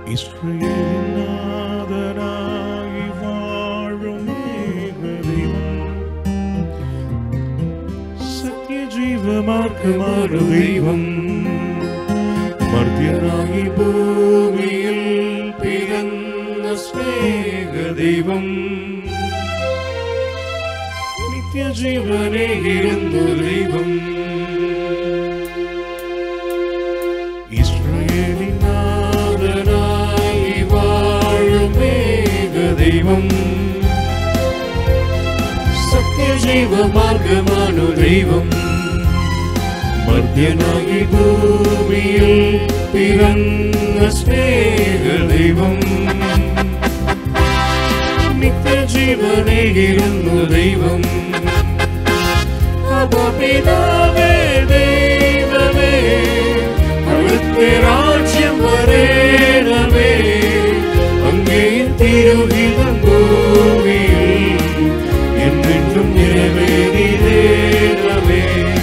இஸ்ரவேலின் நாதனாகி வாழும் ஏக தெய்வம். சத்திய ஜீவ மார்க்கமான தெய்வம் மர்த்தியனாகி பூமியில் பிறந்த ஸ்நேக தெய்வம் நித்திய ஜீவனே இருந்த தெய்வம் இஸ்ரவேலின் நாதனாய் வாழும் ஏக தெய்வம் சத்திய ஜீவ மார்க்கமான தெய்வம் மத்தியனாகி பூமியில் பிறந்த ஸ்நேக தெய்வம் நித்திய ஜீவனே இருந்த தெய்வம் அபபிதாவே தெய்வமே அழுத்த ராஜ்யம் வரேனவே அங்கே திருகிதம் பூமியில் என்றென்றும் நிறைவேறிதேனவே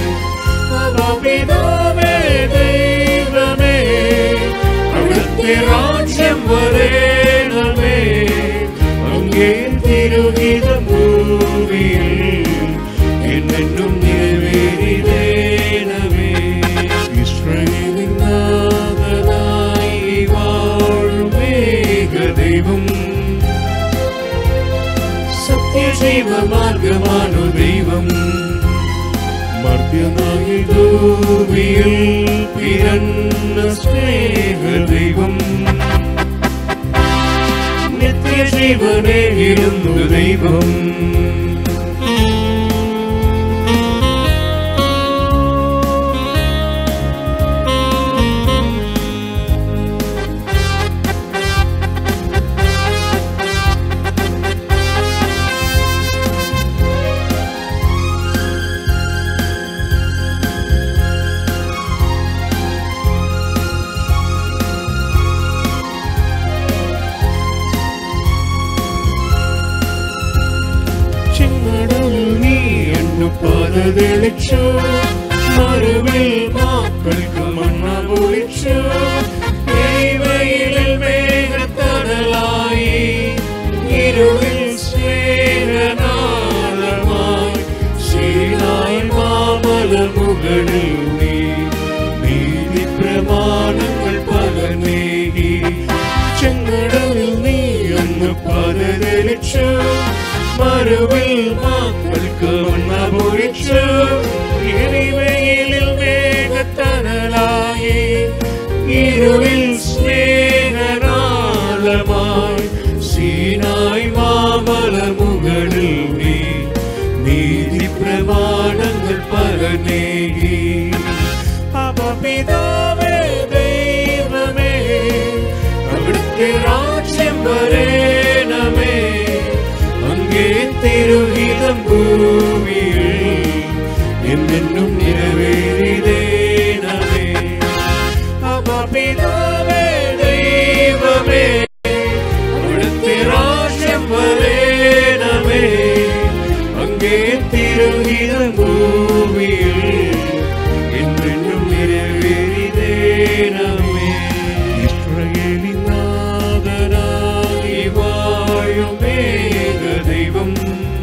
அபபிதாவே தெய்வமே அழுத்த ராஜ்யம் வரேனவே அங்கே திருகிதம் பூமியில் என்னென்றும் நிறைவேறிதேனவே இஸ்ரவேலின் நாதனாய் வாழும் ஏக தெய்வம் சத்திய ஜீவ மார்க்கமான தெய்வம் மர்த்தியனாகி பூமியில் பிறந்த ஸ்நேக தெய்வம் நித்திய ஜீவனே இருந்த தெய்வம் ചെങ്ങടലിൽ നീ എന്നു പലതെളിച്ചു മറുവിൽ മാക്കൾക്ക് മണ്ണ പൊളിച്ചു വെയിലിൽ മേഘത്തടലായി ഇരുളിൽ സ്നേഹനാളമായി ശീലായി മാമല മുകളിൽ നീ നീതി പ്രമാണങ്ങൾ പകർന്നേകി ചെങ്ങടലിൽ നീ എന്ന് പലതെളിച്ചു മറുവിൽ മക്കൾക്ക് പൊഴിച്ചു എരിവയിലിൽ മേഘത്തണലായി ഇരുളിൽ സ്നേഹനാളമായി സീനായി മാമല മുകളിൽ നീ നീതി പ്രമാണങ്ങൾ പകർന്നേകി അപപിതാവേ ദൈവമേ അവിടുത്തെ രാജ്യം വരേണമേ அங்கே திருகிதம் பூமியில் என்னென்னும் நிறைவேறிதேனவே அபபிதாவே தெய்வமே அவிடுத்த ராஜ்யம் வரேனவே அங்கே திருகிதம் பூமியில் என்னென்னும் நிறைவேறிதேனவே இஸ்ரவேலின் நாதனாகி வாழும் ஏக தெய்வம்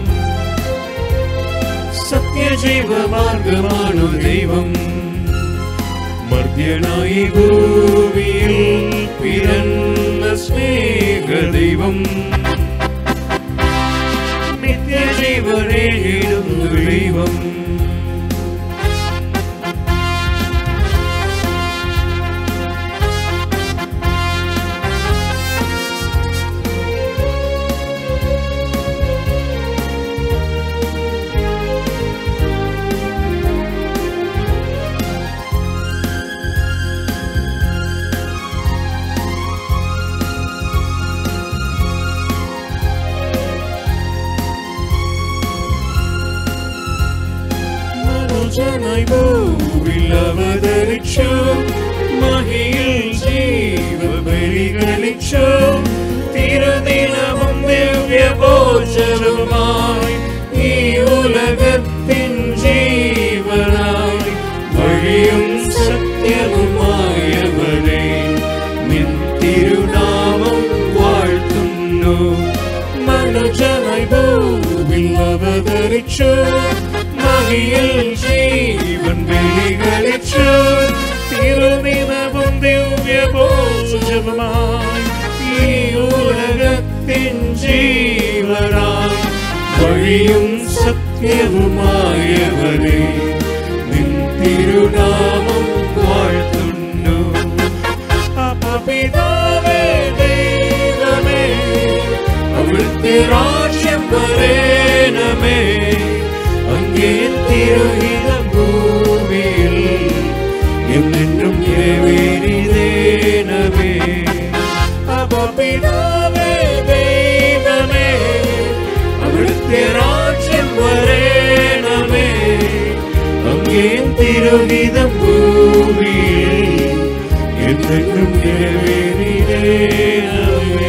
സത്യ ജീവ മാർഗമാണു ദൈവം മർദ്യനായി ഭൂമിയിൽ പിറന്ന സ്നേഹ ദൈവം നിത്യജീവനെ ഇടുന്നു ദൈവം മനുജനായി ഭൂവിൽ അവതരിച്ചു മഹിയിൽ ജീവബലി കളിച്ചു തിരുദിനവും ദിവ്യഭോജനവുമായി ഈ ഉലകത്തിൻ ജീവനായി വഴിയും സത്യവുമായവനെ നിൻ തിരുനാ பலிகளிற்று மகியில் ஜீவன் வெளிகளிற்று திருநிலவும் திவ்ய போஜமாய் உலகத்தின் ஜீவராய் வழியும் சத்தியவுமாயவரே நின் திருநாமம் வாழ்த்துண்ணு அபிதாவே தெய்வமே அவிழ்த்து ராஜ்யம் வரேனமே அங்கே திருகிதம் பூமியில் என்றென்றும் நிறைவேறிதேனமே அபிதாவே தெய்வமே அவிழ்த்து ராஜ்யம் வரேனமே அங்கே திருகிதம் பூமியில் என்றென்றும் நிறைவேறினே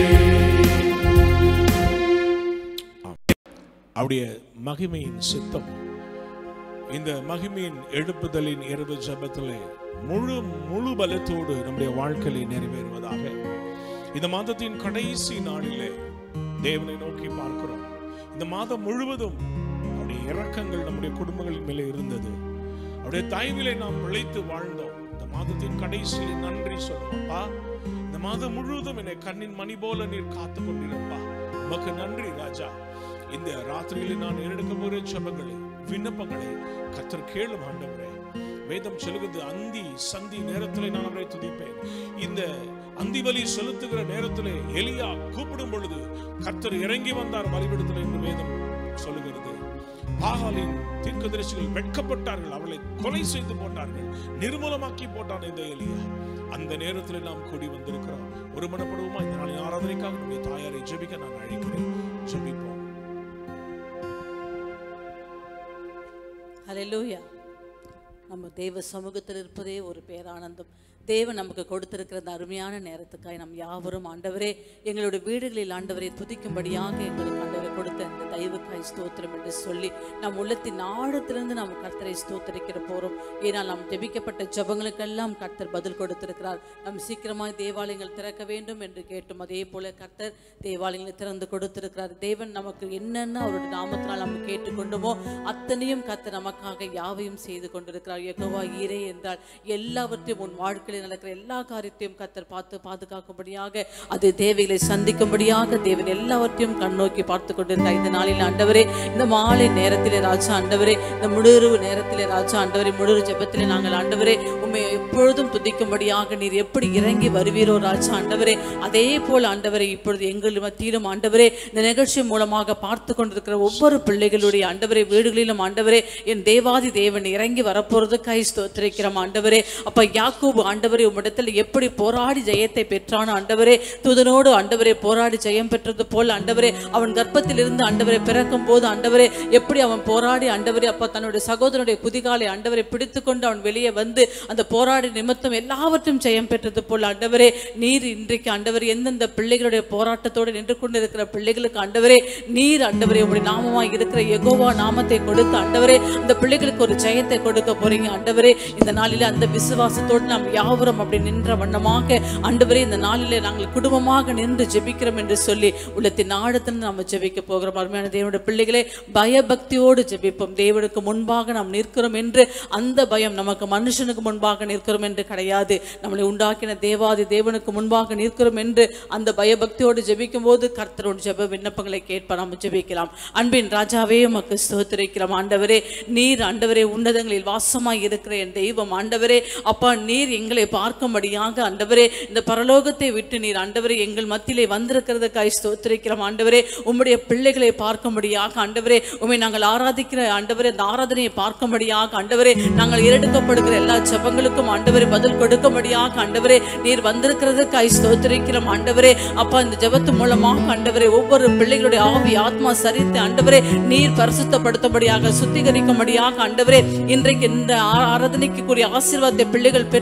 அவருடைய மகிமையின் சித்தம் இந்த மகிமையின் எழுப்புதலின் இரவு ஜெபத்திலே முழு முழு பலத்தோடு நம்முடைய வாழ்க்கையிலே நிறைவேறுவதாக இந்த மாதத்தின் கடைசி நாளிலே தேவனை நோக்கி பார்க்கிறோம் இந்த மாதம் முழுவதும் அவருடைய இரக்கங்கள் நம்முடைய குடும்பங்களின் மேலே இருந்தது அவருடைய தயவிலே நாம் பிழைத்து வாழ்ந்தோம் இந்த மாதத்தின் கடைசியில் நன்றி சொல்லுவோம்ப்பா இந்த மாதம் முழுவதும் என்னை கண்ணின் மணி போல நீர் காத்து கொண்டிருப்பா உமக்கு நன்றி ராஜா இந்த ராத்திரியில் நான் எடுக்க போகிற ஜெபங்களை விண்ணப்பங்களை கத்தர் கேளும் ஆண்டவரே வேதம் சொல்லுகிறது அந்தி சந்தி நேரத்திலே நான் அவரை துதிப்பேன் இந்த அந்தி பலி செலுத்துகிற நேரத்திலே எலியா கூப்பிடும் பொழுது கர்த்தர் இறங்கி வந்தார் பலிபீடத்தில் என்று வேதம் சொல்லுகிறது பாகாலின் தீர்க்கதரிசிகள் வெட்கப்பட்டார்கள் அவளை கொலை செய்து போட்டார்கள் நிர்மூலமாக்கி போட்டான் இந்த எலியா அந்த நேரத்தில் நாம் கூடி வந்திருக்கிறோம் ஒரு மனப்படுவோமா இந்த நாளின் ஆராதனைக்காக நம்முடைய தாயாரை ஜெபிக்க நான் அழைக்கிறேன் ஜெபிப்போம் ஹalleluya நம்ம தேவ சமூகத்தில் இருப்பதே ஒரு பேரானந்தம் தேவன் நமக்கு கொடுத்திருக்கிற அந்த அருமையான நேரத்துக்காய் நம் யாவரும் ஆண்டவரே எங்களுடைய வீடுகளில் ஆண்டவரை துதிக்கும்படியாக எங்களுக்கு ஆண்டவரை கொடுத்த இந்த தயவுக்காய் ஸ்தோத்திரம் என்று சொல்லி நம் உள்ளத்தின் ஆழத்திலிருந்து நாம் கர்த்தரை ஸ்தோத்தரிக்கிற போறோம் ஏனால் நாம் ஜெபிக்கப்பட்ட ஜெபங்களுக்கெல்லாம் கர்த்தர் பதில் கொடுத்திருக்கிறார் நம் சீக்கிரமாய் தேவாலயங்கள் திறக்க வேண்டும் என்று கேட்டும் அதே போல கர்த்தர் தேவாலயங்களை திறந்து கொடுத்திருக்கிறார் தேவன் நமக்கு என்னென்ன அவருடைய நாமத்தினால் நம்ம கேட்டுக்கொண்டுமோ அத்தனையும் கர்த்தர் நமக்காக யாவையும் செய்து கொண்டிருக்கிறார் யெகோவா ஈரே என்றால் எல்லாவற்றையும் உன் வாழ்க்கையில் நடக்கிற எல்லா காரியத்தையும் கர்த்தர் பார்த்து பாதுகாக்கும்படியாக அது தேவைகளை சந்திக்கும்படியாக தேவன் எல்லாவற்றையும் கண்ணோக்கி பார்த்து கொண்டிருக்கிறார் இந்த நாளில் ஆண்டவரே இந்த மாலை நேரத்திலே ராஜா ஆண்டவரே இந்த முழுருவு நேரத்திலே ராஜா ஆண்டவரே முழு ஜெபத்திலே நாங்கள் ஆண்டவரே உண்மை எப்பொழுதும் துதிக்கும்படியாக நீர் எப்படி இறங்கி வருவீரோ ராஜா ஆண்டவரே அதே போல் ஆண்டவரே இப்பொழுது எங்கள் மத்தியிலும் ஆண்டவரே இந்த நிகழ்ச்சி மூலமாக பார்த்து கொண்டிருக்கிற ஒவ்வொரு பிள்ளைகளுடைய ஆண்டவரே வீடுகளிலும் ஆண்டவரே என் தேவாதி தேவன் இறங்கி வரப்போறது கை ஸ்தோத்திரிக்கிறோம் ஆண்டவரே அப்ப யாக்கூபு ஆண்டவரே உம்மிடத்தில் எப்படி போராடி ஜெயத்தை பெற்றானோ ஆண்டவரே தூதனோடு ஆண்டவரே போராடி ஜெயம் பெற்றது போல் ஆண்டவரே அவன் கர்ப்பத்தில் இருந்து ஆண்டவரை பிறக்கும் போது ஆண்டவரே எப்படி அவன் போராடி ஆண்டவரே அப்ப தன்னுடைய சகோதரனுடைய குதிகாலை ஆண்டவரை பிடித்து கொண்டு அவன் வெளியே வந்து அந்த போராடி நிமித்தம் எல்லாவற்றும் ஜெயம் பெற்றது போல் ஆண்டவரே நீர் இன்றைக்கு ஆண்டவர் எந்தெந்த பிள்ளைகளுடைய போராட்டத்தோடு நின்று கொண்டிருக்கிற பிள்ளைகளுக்கு ஆண்டவரே நீர் ஆண்டவரே உங்களுடைய நாமமாய் இருக்கிற எகோவா நாமத்தை கொடுத்து ஆண்டவரே அந்த பிள்ளைகளுக்கு ஒரு ஜெயத்தை கொடுக்க போறீங்க ஆண்டவரே இந்த நாளிலே அந்த விசுவாசத்தோடு நாம் யாவரும் அப்படி நின்ற வண்ணமாக ஆண்டவரே இந்த நாளிலே நாங்கள் குடும்பமாக நின்று ஜெபிக்கிறோம் என்று சொல்லி உள்ளத்தின் ஆழத்தில் நாம் ஜெபிக்க போகிறோம் அருமையான தேவனுடைய பிள்ளைகளே பயபக்தியோடு ஜெபிப்போம் தேவனுக்கு முன்பாக நாம் நிற்கிறோம் என்று அந்த பயம் நமக்கு மனுஷனுக்கு முன்பாக நிற்கிறோம் என்று கிடையாது நம்மளை உண்டாக்கின தேவாதி தேவனுக்கு முன்பாக நிற்கிறோம் என்று அந்த பயபக்தியோடு ஜெபிக்கும் போது கர்த்தரோட ஜெப விண்ணப்பங்களை கேட்ப நாம் ஜெபிக்கலாம் அன்பின் ராஜாவே உமக்கு ஸ்தோத்திரிக்கிறோம் ஆண்டவரே நீர் ஆண்டவரே உன்னதங்களில் வாசமாய் இருக்கிற என் தெய்வம் ஆண்டவரே அப்பா நீர் எங்களை பார்க்கும்படியாக ஆண்டவரே இந்த பரலோகத்தை விட்டு நீர் ஆண்டவரே எங்கள் மத்தியிலே வந்திருக்கிறதுக்காய் ஸ்தோத்திரிக்கிறோம் ஆண்டவரே உம்முடைய பிள்ளைகளை பார்க்கும்படியாக ஆண்டவரே உம்மை நாங்கள் ஆராதிக்கிற ஆண்டவரே இந்த ஆராதனையை பார்க்கும்படியாக ஆண்டவரே நாங்கள் ஏறெடுக்கப்படுகிற எல்லா ஜெபங்களுக்கும் ஆண்டவரே பதில் கொடுக்கும்படியாக ஆண்டவரே நீர் வந்திருக்கிறதுக்காய் ஸ்தோத்திரிக்கிறோம் ஆண்டவரே அப்பா இந்த ஜெபத்து மூலமாக ஆண்டவரே ஒவ்வொரு பிள்ளைகளுடைய ஆவி ஆத்மா சரித்தை ஆண்டவரே நீர் பரிசுத்தப்படுத்தும்படியாக சுத்திகரிக்கும்படியாக ஆண்டவரே இன்றைக்கு இந்த ஆ- ஆராதனைக்கு கூடிய ஆசீர்வாதத்தை பிள்ளைகள் பெற்றுக்கொள்ளும்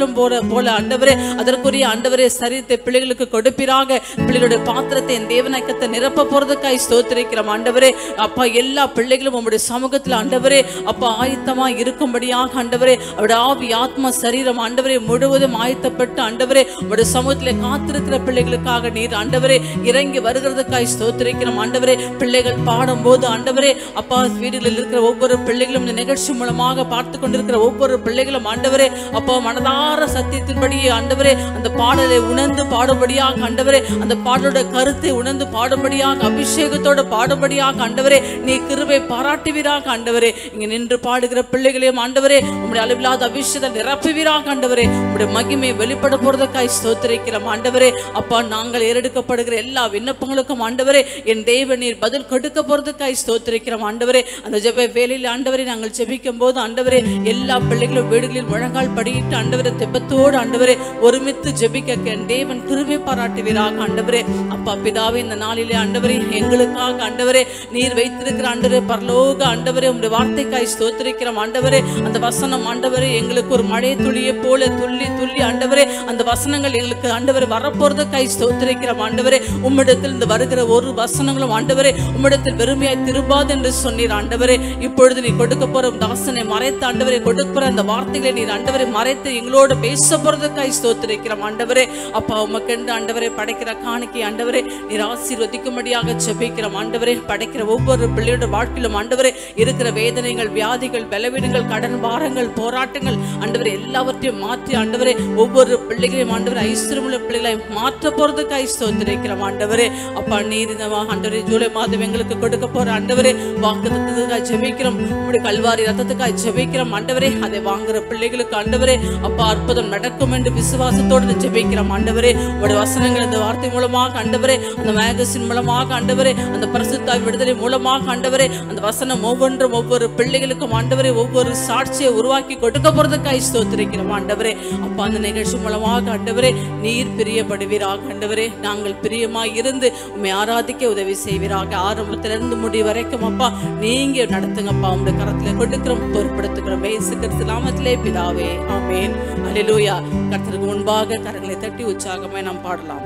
சித்தம் போல போல ஆண்டவரே அதற்குரிய ஆண்டவரே சரீரத்தை பிள்ளைகளுக்கு கொடுப்பீராக பிள்ளைகளுடைய பாத்திரத்தை என் தேவநாயக்கத்தை நிரப்ப போறதுக்காய் ஸ்தோத்திரிக்கிறோம் ஆண்டவரே அப்பா எல்லா பிள்ளைகளும் உங்களுடைய சமூகத்தில் ஆண்டவரே அப்பா ஆயத்தமா இருக்கும்படியாக ஆண்டவரே அவருடைய ஆவி ஆத்மா சரீரம் ஆண்டவரே முழுவதும் ஆயத்தப்பட்டு ஆண்டவரே உங்களுடைய சமூகத்திலே காத்திருக்கிற பிள்ளைகளுக்காக நீர் ஆண்டவரே இறங்கி வருகிறதுக்காய் ஸ்தோத்திரிக்கிறோம் ஆண்டவரே பிள்ளைகள் பாடும்போது ஆண்டவரே அப்பா வீடுகளில் இருக்கிற ஒவ்வொரு பிள்ளைகளும் இந்த நிகழ்ச்சி மூலமாக பார்த்து கொண்டிருக்கிற ஒவ்வொரு பிள்ளைகளும் ஆண்டவரே அப்பா மனதார சத்தியத்தின்படி ஆண்டவரே அந்த பாடலை உணர்ந்து பாடும்படியாக ஆண்டவரே அந்த பாடலோட கருத்தை உணர்ந்து பாடும்படியாக அபிஷேகத்தோட பாடும்படியாக ஆண்டவரே நீ கிருபை பாராட்டுவீராக ஆண்டவரே இங்க நின்று பாடுகிற பிள்ளைகளையும் ஆண்டவரே உம்முடைய அளவில்லாத அபிஷேகத்தை நிரப்புவீராக ஆண்டவரே உம்முடைய மகிமை வெளிப்பட போறதுக்காய் ஸ்தோத்திரிக்கிறோம் ஆண்டவரே அப்பா நாங்கள் ஏறெடுக்கப்படுகிற எல்லா விண்ணப்பங்களுக்கும் ஆண்டவரே என் தேவ நீர் பதில் கொடுக்க போறதுக்காய் ஸ்தோத்திரிக்கிறோம் ஆண்டவரே அந்த ஜெப வேலையில் ஆண்டவரே நாங்கள் ஜெபிக்கும் போது ஆண்டவரே எல்லா பிள்ளைகளும் வீடுகளில் முழங்கால் படியிட்டு ஆண்டவரே தெப்பத்தோடு ஆண்டவரே ஒருமித்து ஜெபிக்க என் தேவன் கிருபை பாராட்டுவீராக ஆண்டவரே அப்பா பிதாவே இந்த நாளிலே ஆண்டவரே எங்களுக்காக ஆண்டவரே நீர் வைத்திருக்கிற ஆண்டவரே பரலோக ஆண்டவரே உங்களுடைய வார்த்தைக்காய் ஸ்தோத்திரிக்கிறோம் ஆண்டவரே அந்த வசனம் ஆண்டவரே எங்களுக்கு ஒரு மழை துளியை போல துள்ளி துள்ளி ஆண்டவரே அந்த வசனங்கள் எங்களுக்கு ஆண்டவரே வரப்போறதுக்காய் ஸ்தோத்திரிக்கிறோம் ஆண்டவரே உம்மிடத்தில் இந்த வருகிற ஒரு வசனங்களும் ஆண்டவரே உம்மிடத்தில் வெறுமையாய் திரும்பாது என்று சொன்னீர் ஆண்டவரே இப்பொழுது நீ கொடுக்க போற தாசனை மறைத்து ஆண்டவரை கொடுக்க போற அந்த வார்த்தைகளை நீர் ஆண்டவரை மறைத்து எங்களோட பேச போறதுக்காய் ஸ்தோத்திரிக்கிறோம் ஆண்டவரே அப்பா உமக்கென்று ஆண்டவரை படைக்கிற காணிக்கை ஆண்டவரே நீர் ஆசீர்வதிக்கும்படியாக ஜெபிக்கிறோம் ஆண்டவரே படைக்கிற ஒவ்வொரு பிள்ளையோட வாழ்க்கையிலும் ஆண்டவரே இருக்கிற வேதனைகள் வியாதிகள் பலவீனங்கள் கடன் பாரங்கள் போராட்டங்கள் ஆண்டவரே எல்லாவற்றையும் மாற்றி ஆண்டவரே ஒவ்வொரு பிள்ளைகளையும் ஆண்டவரே ஐஸ்வரமுள்ள பிள்ளைகளை மாற்ற போறதுக்காய் ஸ்தோத்திரிக்கிறோம் ஆண்டவரே அப்பா நீர் இந்த மா- ஆண்டவரே ஜூலை மாதம் எங்களுக்கு கொடுக்க போற ஆண்டவரே வாக்குத்தத்துக்காய் ஜெபிக்கிறோம் உங்களுடைய கல்வாரி ரத்தத்துக்காய் ஜெபிக்கிறோம் ஆண்டவரே அதை வாங்குற பிள்ளைகளுக்கு ஆண்டவரே அப்பா அற்புதம் நடக்கும் என்று விசுவாசத்தோடு ஜெபிக்கிறோம் ஆண்டவரே உங்களுடைய வசனங்கள் இந்த வார்த்தை மூலமாக ஆண்டவரே அந்த மேகசின் மூலமாக ஆண்டவரே அந்த பரிசுத்தாய் விடுதலை மூலமாக ஆண்டவரே அந்த வசனம் ஒவ்வொன்றும் ஒவ்வொரு பிள்ளைகளுக்கும் ஆண்டவரே ஒவ்வொரு சாட்சியை உருவாக்கி கொடுக்க போறதுக்காய் ஸ்தோத்திரிக்கிறோம் ஆண்டவரே அப்பா அந்த நிகழ்ச்சி மூலமாக ஆண்டவரே நீர் பிரியப்படுவீராக ஆண்டவரே நாங்கள் பிரியமாய் இருந்து உண்மை ஆராதிக்க உதவி செய்வீராக ஆரம்பத்திலிருந்து முடி வரைக்கும் அப்பா நீங்க நடத்துங்கப்பா உங்களுடைய கரத்துல கொடுக்கிறோம் பொறுப்படுத்துகிறோம் இயேசு கிறிஸ்து நாமத்திலே பிதாவே ஆமென் அல்லேலூயா கர்த்தருக்கு முன்பாக கரங்களை தட்டி உற்சாகமாய் நாம் பாடலாம்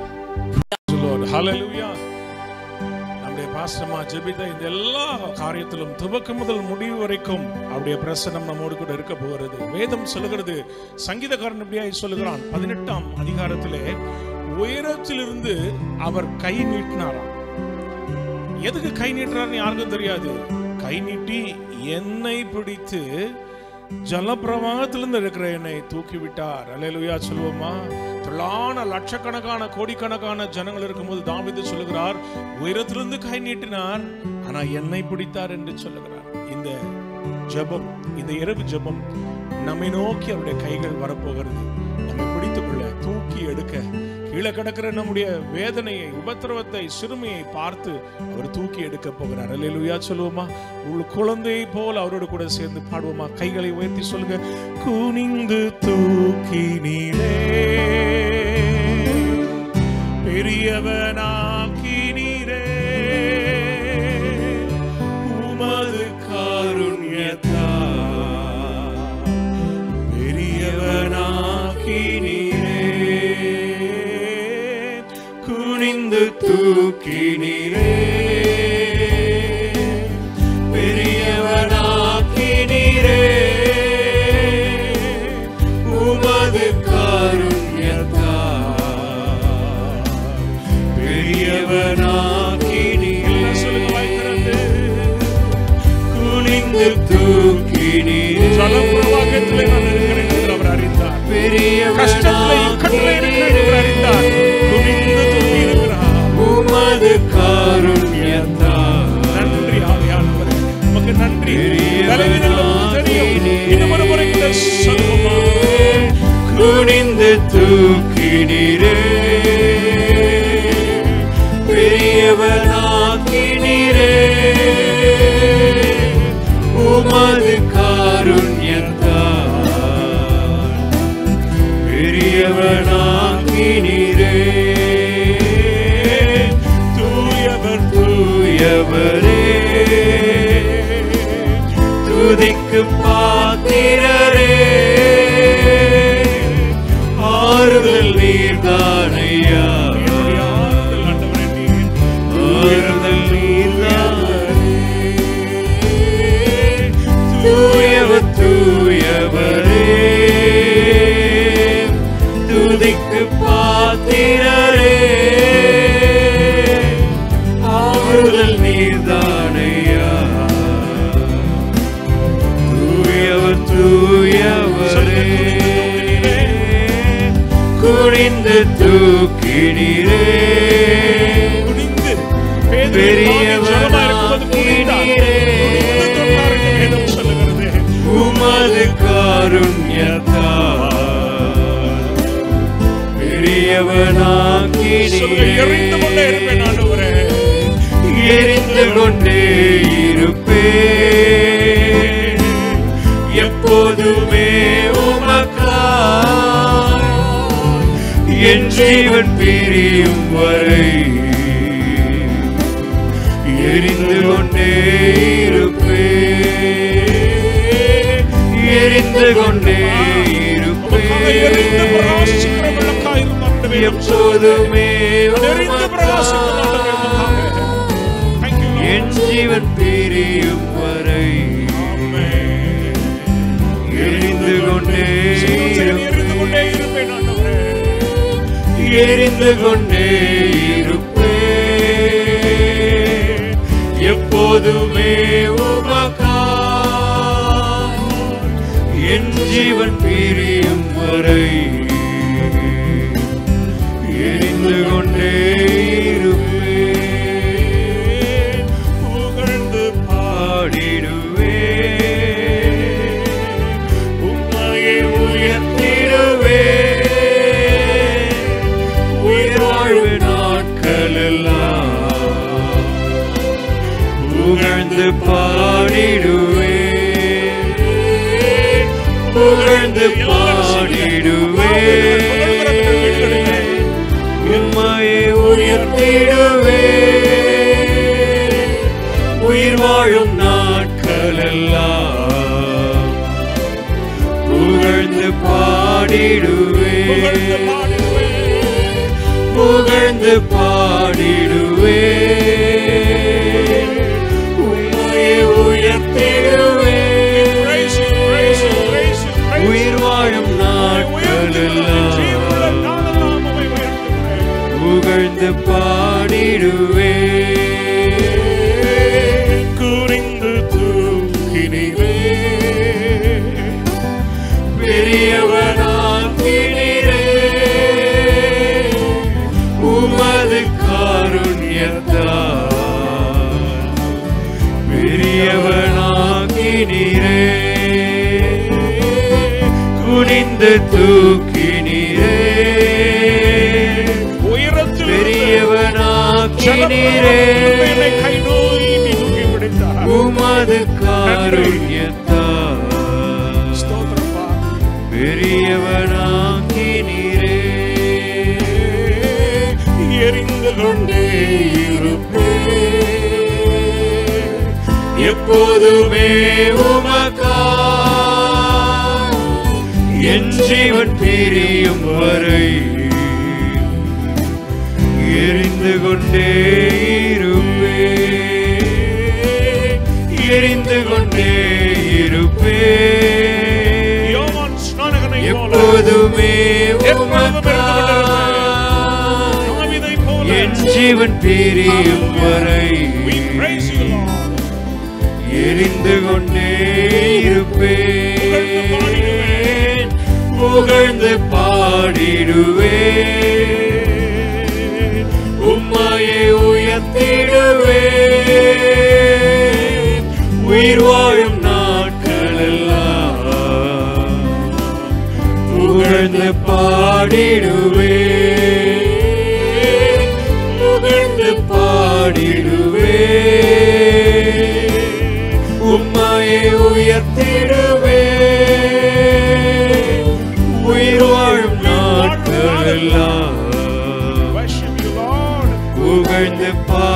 Lord. Hallelujah. நம்முடைய பாஸ்டமா ஜெபித்த இந்த எல்லா காரியத்திலும் துவக்கம் முதல் முடிவு வரைக்கும் அவருடைய பிரசனம் நம்மோடு கூட இருக்க போகிறது வேதம் சொல்லுகிறது சங்கீதக்காரன் இப்படியாய் சொல்லுகிறான் பதினெட்டாம் அதிகாரத்திலே உயரத்திலிருந்து அவர் கை நீட்டினாராம் எதுக்கு கை நீட்டுறாருன்னு யாருக்கும் தெரியாது கை நீட்டி என்னை பிடித்து ஜலப்பிரவாகத்திலிருந்து இருக்கிற என்னை தூக்கி விட்டார் அல்லேலூயா சொல்லுவோமா திரளான லட்சக்கணக்கான கோடிக்கணக்கான ஜனங்கள் இருக்கும்போது தாவீது சொல்லுகிறார் உயரத்திலிருந்து கை நீட்டினார் ஆனா என்னை பிடித்தார் என்று சொல்லுகிறார் இந்த ஜெபம் இந்த இரவு ஜெபம் நம்மை நோக்கி அவருடைய கைகள் வரப்போகிறது நம்மை பிடித்துக்கொள்ள தூக்கி எடுக்க கீழே கிடக்கிற நம்முடைய வேதனையை உபத்திரவத்தை சிறுமையை பார்த்து அவர் தூக்கி எடுக்க போகிறார் அல்லேலூயா சொல்லுவோமா உள் குழந்தை போல் அவரோடு கூட சேர்ந்து பாடுவோமா கைகளை உயர்த்தி சொல்லுங்க குனிந்து தூக்கி நீரே பெரியவனாக்கி நீரே உமது காருண்யத்தா பெரியவனாக்கி நீரே குனிந்து தூக்கி நீரே பெரியவனாக்கி நீரே உமது காருண்யத்தா பெரியவனாக்கி நீரே குனிந்து தூக்கி நீரே ஜலப்பிரவாகத்திலே நான் இருக்கிறேன் என்று அவர் அறிந்தார் கஷ்டத்திலே இக்கட்டிலே இருக்கிறேன் என்று அறிந்தார் குனிந்து தூங்கி இருக்கிறார் உமது காருண்யத்தா நன்றி ஆவியானவரே உமக்கு நன்றி பலவீனங்கள் உமக்கு தெரியும் இன்னும் ஒரு முறை கூட சொல்லுவோமா குனிந்து தூக்கினீரே பெரியவனாக்கினீரே உமது காருண்யத்தால் பெரியவனாக்கினீரே தூயவர் தூயவரே துதிக்கு பாத்திரரே தூயவரே துதிக்கு பாத்திரரே ஆறுதல் நீர்தானையா தூயவர் தூயவரே குனிந்து தூக்கினீரே குனிந்து பேதுரு ஜெபமா இருக்கும்போது குனிந்தார். குனிந்து தொட்டார் என்று வேதம் சொல்லுகிறது. உமது காருண்யத்தா பெரியவனாக்கினீரே சொல்லுங்க, எறிந்து கொண்டே இருப்பேன் ஆண்டவரே. எரிந்து கொண்டே இருப்பே எப்போதுமே உமக்கா என் ஜீவன் பிரியும் வரை எரிந்து கொண்டே இருப்பே எரிந்து கொண்டே உமக்காக எரிந்து பிரகாசிக்கிற விளக்காய் இருந்தார் என்று வேதம் எப்போதுமே சொல்லுகிறது. எரிந்து பிரகாசிக்கிற ஆண்டவரே உமக்காக. Thank you, Lord. என் ஜீவன் பிரியும் வரை Amen. எரிந்து கொண்டே சிலுவையில் எரிந்து கொண்டே இருப்பேன் ஆண்டவரே. எரிந்து கொண்டே இருப்பே எப்போதுமே உமக்கா என் ஜீவன் பிரியும் வரை எரிந்து கொண்டே இருப்பே புகழ்ந்து பாடிடுவே உம்மையை உயர்த்திடுவே உயிர் வாழ்வு நாட்களெல்லாம் புகழ்ந்து பாடிடுவே புகழ்ந்து பாடிடுவே உம்மையை உயர்த்திடுவே உயிர் வாழும் நாட்களெல்லாம் புகழ்ந்து பாடிடுவே புகழ்ந்து பாடுவேன். புகழ்ந்து பாடிடுவே உம்மையை உயர்த்திடுவே Praise you, praise you, praise you, praise you. உயிர் வாழும் உயர்த்துகிறேன். ஜீவனுள்ள நாட்களெல்லாம் நாளெல்லாம் உம்மை உயர்த்துகிறேன். புகழ்ந்து பாடிடுவே குறிந்து தூக்கினீரே. பெரியவனாக்கினீரே உமது காருண்யத்தால் பெரியவனாக்கினீரே குனிந்து தூக்கினீரே உயரத்தில் பெரியவனாக்கினீரே என்னை கை நோக்கி தூக்கி பிடித்தார். உமது காருண்யத்தால் ஸ்தோத்திரப்பா. பெரியவனாக்கினீரே எரிந்து கொண்டே எப்போதுமே உமக்கா என் ஜீவன் பிரியும் வரை எரிந்து கொண்டே இருப்பே எரிந்து கொண்டே இருப்பே யோவான் ஸ்நானகனைப் போல எப்போதுமே எப்பொழுதும் இருந்து உமக்கா தாவீதைப் போல என் ஜீவன் பிரியும் வரை we praise you, Lord. எரிந்து கொண்டே இருப்பேன் புகழ்ந்து பாடிடுவேன் உம்மையை உயர்த்திடுவேன் உயிர் வாழும் நாட்களெல்லாம் புகழ்ந்து பாடிடுவேன் புகழ்ந்து பாடிடுவேன் உம்மையை உயர்த்திடுவேன் உயிர் வாழும் நாட்களெல்லாம் Worship you, Lord. புகழ்ந்து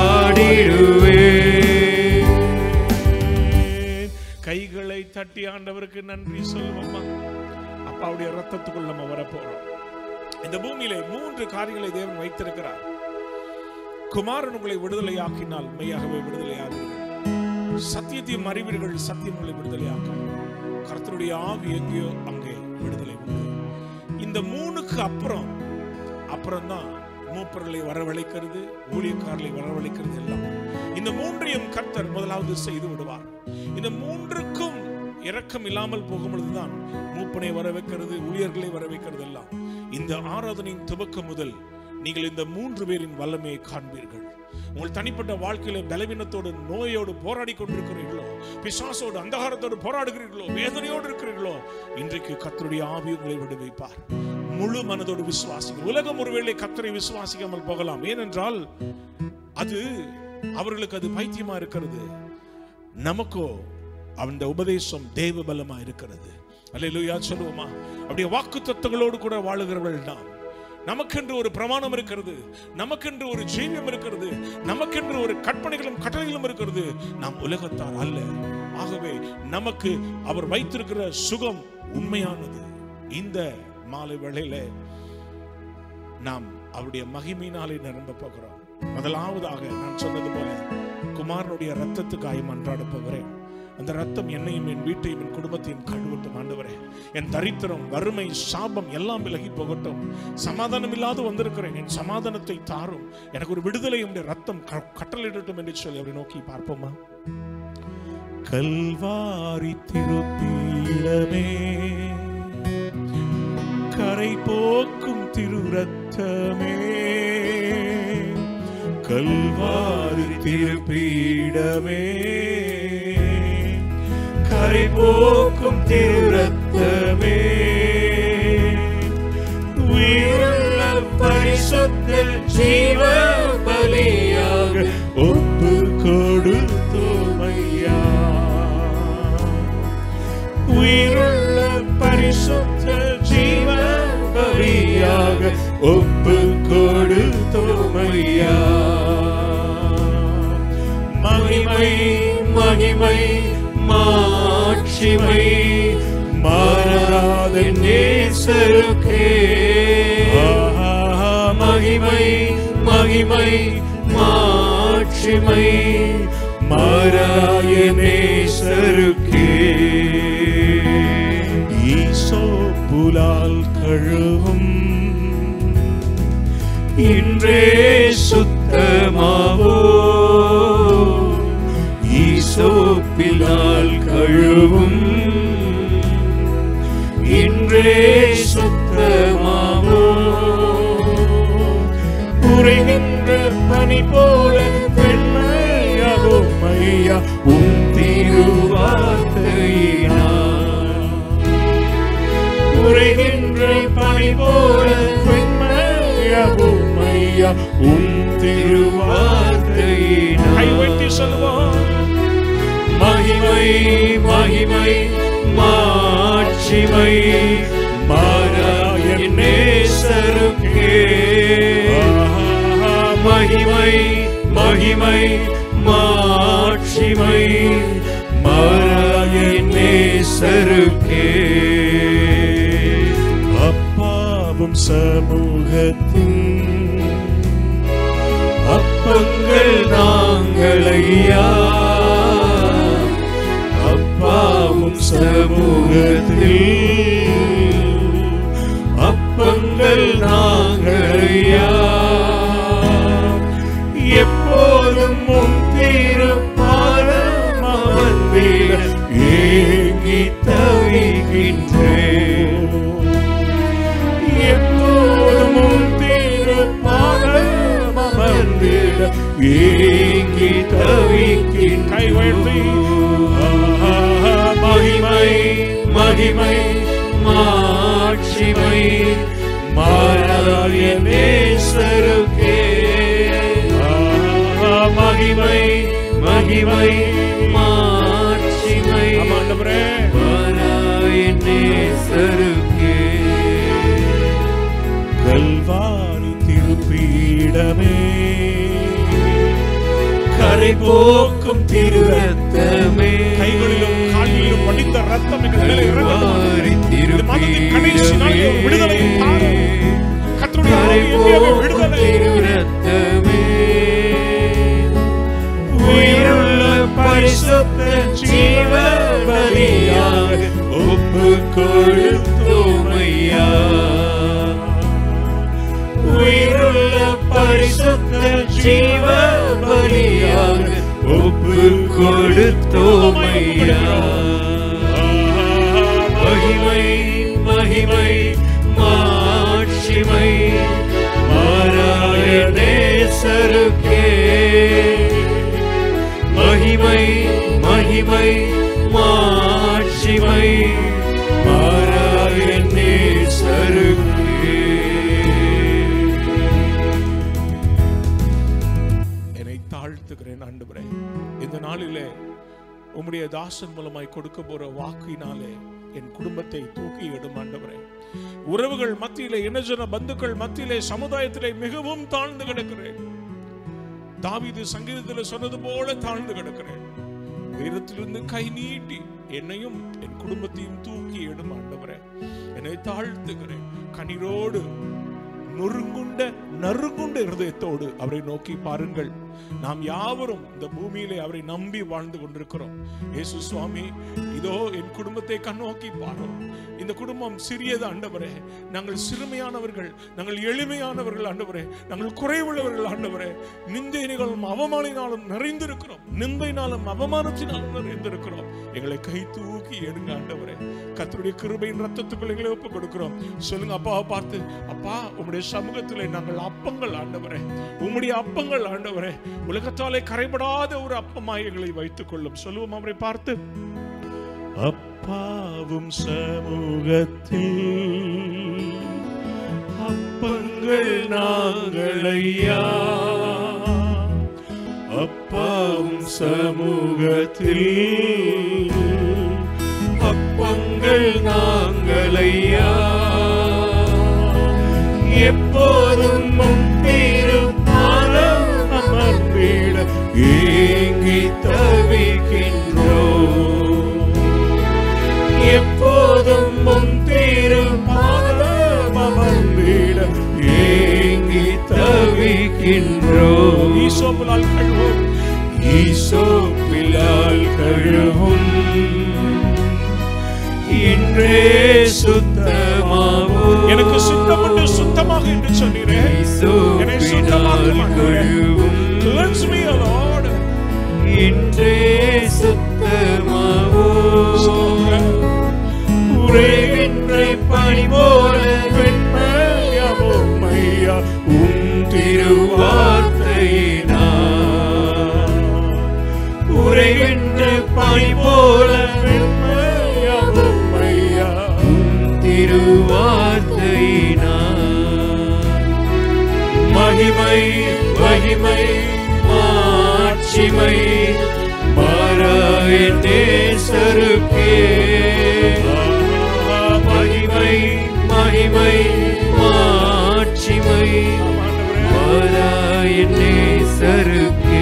பாடிடுவேன் கைகளை தட்டி ஆண்டவருக்கு நன்றி சொல்லுவோமா அப்பாவுடைய ரத்தத்துக்குள் நம்ம வரப்போறோம் இந்த பூமியிலே மூன்று காரியங்களை தேவன் வைத்திருக்கிறார் குமாரன் உங்களை விடுதலையாக்கினால் மெய்யாகவே விடுதலையாகுங்கள் சத்தியத்தையும் அறிவீர்கள் சத்தியம் உங்களை விடுதலையாக்கும் கர்த்தருடைய ஆவி எங்கேயோ அங்கே விடுதலை உண்டு இந்த மூணுக்கு அப்புறம் அப்புறம் தான் மூப்பர்களை வரவழைக்கிறது ஊழியக்காரர்களை வரவழைக்கிறது எல்லாம் இந்த மூன்றையும் கர்த்தர் முதலாவது செய்து விடுவார் இந்த மூன்றுக்கும் இரக்கம் இல்லாமல் போகும் பொழுதுதான் மூப்பனை வர வைக்கிறது ஊழியர்களை வர வைக்கிறது எல்லாம் இந்த ஆராதனையின் துவக்கம் முதல் நீங்கள் இந்த மூன்று பேரின் வல்லமையை காண்பீர்கள் உங்கள் தனிப்பட்ட வாழ்க்கையில பலவீனத்தோடு நோயோடு போராடி கொண்டிருக்கிறீர்களோ பிசாசோடு அந்தகாரத்தோடு போராடுகிறீர்களோ வேதனையோடு இருக்கிறீர்களோ இன்றைக்கு கர்த்தருடைய ஆவி உங்களை விடுவிப்பார் முழு மனதோடு விசுவாசிங்கள் உலகம் ஒருவேளை கர்த்தரை விசுவாசிக்காமல் போகலாம் ஏனென்றால் அது அவர்களுக்கு அது பைத்தியமா இருக்கிறது நமக்கோ அந்த உபதேசம் தேவ பலமா இருக்கிறது அல்லேலூயா சொல்லுவோமா அப்படியே வாக்கு தத்துவங்களோடு கூட வாழுகிறவர்கள் நாம் நமக்கென்று ஒரு பிரமாணம் இருக்கிறது நமக்கென்று ஒரு ஜீவியம் இருக்கிறது நமக்கென்று ஒரு கற்பனைகளும் கட்டளைகளும் இருக்கிறது நாம் உலகத்தார் அல்ல ஆகவே நமக்கு அவர் வைத்திருக்கிற சுகம் உண்மையானது இந்த மாலை வேளையில நாம் அவருடைய மகிமையினாலே நிரம்ப போகிறோம் முதலாவதாக நான் சொன்னது போல குமாரனுடைய ரத்தத்துக்காய் மன்றாட போகிறேன் அந்த ரத்தம் என்னையும் என் வீட்டையும் என் குடும்பத்தையும் கழுவட்டும் ஆண்டவரே என் தரித்திரம் வறுமை சாபம் எல்லாம் விலகி போகட்டும் சமாதானம் இல்லாது வந்திருக்கிறேன் என் சமாதானத்தை தாரும் எனக்கு ஒரு விடுதலை உடைய ரத்தம் க- கட்டளையிடட்டும் என்று சொல்லி அப்படி நோக்கி பார்ப்போமா கல்வாரி திருப்பீடமே கரை போக்கும் திரு ரத்தமே கல்வாரி திருப்பீடமே கரை போக்கும் திரு ரத்தமே உயிருள்ள பரிசுத்த ஜீவ பலியாக ஒப்பு கொடுத்தோமையா உயிருள்ள பரிசுத்த ஜீவ பலியாக ஒப்பு கொடுத்தோமையா மகிமை மகிமை மாட்சிமை மாறாத நேசருக்கே மகிமை மகிமை மாட்சிமை மாறாய நேசருக்கே ஈசோ புலால் கழுவும் இன்றே சுத்தமாவோ ஈசோப்பிலால் கழுவும் இன்றே சுத்தமாவோ உரைகின்ற பனி போல பெண்மையாகும் ஐயா உன் திருவார்த்தையினால் உரைகின்ற பனி போல பெண்மையாகும் ஐயா உன் திருவார்த்தையினால் கைவெட்டி சொல்லுவோம் மகிமை மகிமை மாட்சிமை மாறாய நேசருக்கே மகிமை மகிமை மாட்சிமை மாறாய நேசருக்கே அப்பாவும் சமூகத்தின் அப்பங்கள் நாங்கள் ஐயா அப்பாவும் சமூகத்தில் அப்பங்கள் நாங்கள் ஐயா எப்போதும் உன் திருப்பாதம் அமர்ந்திட ஏங்கி தவிக்கின்றேன் எப்போதும் உன் திருப்பாதம் அமர்ந்திட ஏங்கி தவிக்கின்றேன் கைவழ்த்தி மகிமை மகிமை மாட்சிமை மாறாய நேசருக்கே மகிமை மகிமை மாட்சிமை மாறாய நேசருக்கே கல்வாரி திருப்பீடமே கரை போக்கும் திருரத்தமே கைகளிலும் காலிலும் படிந்த ரத்தம் எங்கள் மேலே இறங்கட்டும். இது மனதின் கடைசி நாளில் ஒரு விடுதலை தாரும். கர்த்தருடைய ஆவி எங்கேயாவது விடுதலை உயிருள்ள பரிசுத்த ஜீவ பலியாக கொடுத்தோமையா மகிமை மகிமை மாட்சிமை மாறாய நேசருக்கே மகிமை மகிமை மாட்சிமை மாறாய நேசருக்கே என்னை தாழ்த்துகிறேன் ஆண்டவரே இந்த நாளிலே உம்முடைய தாசன் மூலமாய் கொடுக்க போற வாக்கினாலே என் குடும்பத்தை தூக்கி இடும் ஆண்டவரே உறவுகள் மத்தியிலே இனஜன பந்துக்கள் மத்தியிலே சமுதாயத்திலே மிகவும் தாழ்ந்து கிடக்கிறேன் தாவீது சங்கீதத்தில் சொன்னது போல தாழ்ந்து கிடக்கிறேன் உயரத்திலிருந்து கை நீட்டி என்னையும் என் குடும்பத்தையும் தூக்கி இடும் ஆண்டவரே என்னை தாழ்த்துகிறேன் கண்ணீரோடு நொறுங்குண்ட நறுங்குண்ட இருதயத்தோடு அவரை நோக்கி பாருங்கள் நாம் யாவரும் இந்த பூமியிலே அவரை நம்பி வாழ்ந்து கொண்டிருக்கிறோம் இயேசு சுவாமி இதோ என் குடும்பத்தை கண்ணோக்கி பாரும் இந்த குடும்பம் சிறியது ஆண்டவரே நாங்கள் சிறுமையானவர்கள் நாங்கள் எளிமையானவர்கள் ஆண்டவரே நாங்கள் குறைவுள்ளவர்கள் ஆண்டவரே நிந்தையினாலும் அவமானினாலும் நிறைந்திருக்கிறோம் நிந்தையினாலும் அவமானத்தினாலும் நிறைந்திருக்கிறோம் எங்களை கை தூக்கி எடுங்க ஆண்டவரே கர்த்தருடைய கிருபையின் ரத்தத்துக்குள்ள எங்களை ஒப்பு கொடுக்கிறோம் சொல்லுங்க அப்பாவை பார்த்து அப்பா உம்முடைய சமூகத்திலே நாங்கள் அப்பங்கள் ஆண்டவரே உம்முடைய அப்பங்கள் ஆண்டவரே உலகத்தாலே கரைபடாத ஒரு அப்பமாய் எங்களை வைத்துக் கொள்ளும் சொல்லுவோம் அவரை பார்த்து அப்பாவும் சமூகத்தில் அப்பங்கள் நாங்கள் ஐயா அப்பாவும் சமூகத்தில் அப்பங்கள் நாங்கள் ஐயா எப்போதும் உம் திருப்பாதம் அமர்ந்திட ஏங்கி தவிக்கின்றோம் எப்போதும் உம் திருப்பாதம் அமர்ந்திட ஏங்கி தவிக்கின்றோம் ஈசோப்பிலால் கழுவும் ஈசோப்பிலால் கழுவும் இன்றே சுத்தமாகும் எனக்கு சுத்தப்பட்டு சுத்தமாக என்று சொன்னீரே என்னை சுத்தமாக்கும் ஆண்டவரே. Cleanse me, O Lord. இன்றே சுத்தமாகும் உறைகின்ற பனி போல வெண்மையாவும் மையா உம் திருவார்த்தையினால் உறைகின்ற பனி போல வெண்மையாவும் மையா திருவார்த்தையினார் மகிமை மகிமை மாட்சிமை மாறாய தேசருக்கே மகிமை மகிமை மாட்சிமை மாறாய நேசருக்கே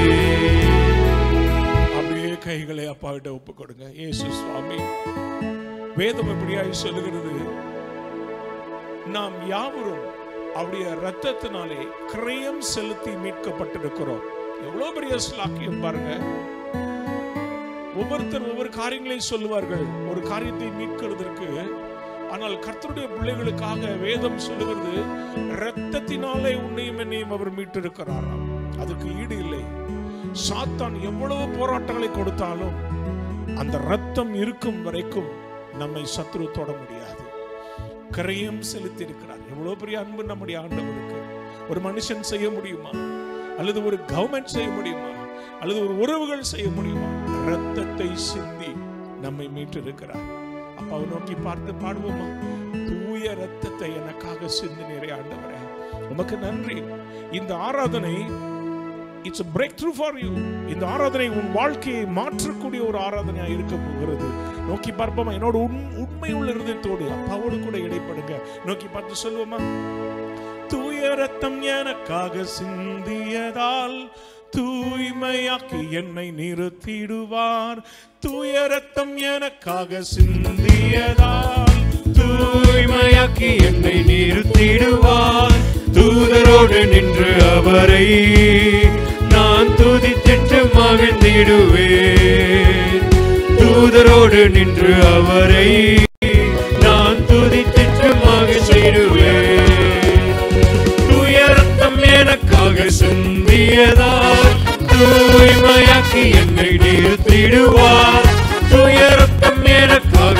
அப்படியே கைகளை அப்பாவிட்ட ஒப்பு கொடுங்க இயேசு சுவாமி வேதம் எப்படியாய் சொல்லுகிறது நாம் யாவரும் அவருடைய ரத்தத்தினாலே கிரயம் செலுத்தி மீட்கப்பட்டிருக்கிறோம் எவ்வளவு பெரிய ஸ்லாக்கியம் பாருங்க ஒவ்வொருத்தர் ஒவ்வொரு காரியங்களை சொல்லுவார்கள் ஒரு காரியத்தை மீட்கிறதற்கு ஆனால் கர்த்தருடைய பிள்ளைகளுக்காக வேதம் சொல்லுகிறது இரத்தத்தினாலே உன்னையும் என்னையும் அவர் மீட்டிருக்கிறாராம் அதுக்கு ஈடு இல்லை சாத்தான் எவ்வளவு போராட்டங்களை கொடுத்தாலும் அந்த ரத்தம் இருக்கும் வரைக்கும் நம்மை சத்ரு தொட முடியாது கரையும் செலுத்தி இருக்கிறார் எவ்வளவு பெரிய அன்பு நம்முடைய ஆண்டவருக்கு ஒரு மனுஷன் செய்ய முடியுமா அல்லது ஒரு கவர்மெண்ட் செய்ய முடியுமா அல்லது ஒரு உறவுகள் செய்ய முடியுமா ரத்தத்தை சிந்தி நம்மை மீட்டிருக்கிறார் அப்பாவை நோக்கி பார்த்து பாடுவோமா தூய ரத்தத்தை எனக்காக சிந்தினீரே ஆண்டவரே உமக்கு நன்றி இந்த ஆராதனை it's breakthrough for you இந்த ஆராதனை உன் வாழ்க்கையை மாற்றக்கூடிய ஒரு ஆராதனையா இருக்க போகிறது நோக்கி பார்ப்போமா என்னோட உண் உண்மை உள்ள இருதயத்தோடு அப்பாவோடு கூட இடைப்படுங்க நோக்கி பார்த்து சொல்லுவோமா தூய ரத்தம் எனக்காக சிந்தியதால் தூய்மையாக்கி என்னை நிறுத்திடுவார் தூய ரத்தம் எனக்காக சிந்தியதால் தூய்மையாக்கி என்னை நிறுத்திடுவார் தூதரோடு நின்று அவரை நான் துதித்திட்டு மகிழ்ந்திடுவேன் தூதரோடு நின்று அவரை நான் துதித்திட்டு மகிழ்ந்திடுவேன் துயரத்தம் எனக்காக சிந்தியதால் தூய்மையாக்கி என்னை நிறுத்திடு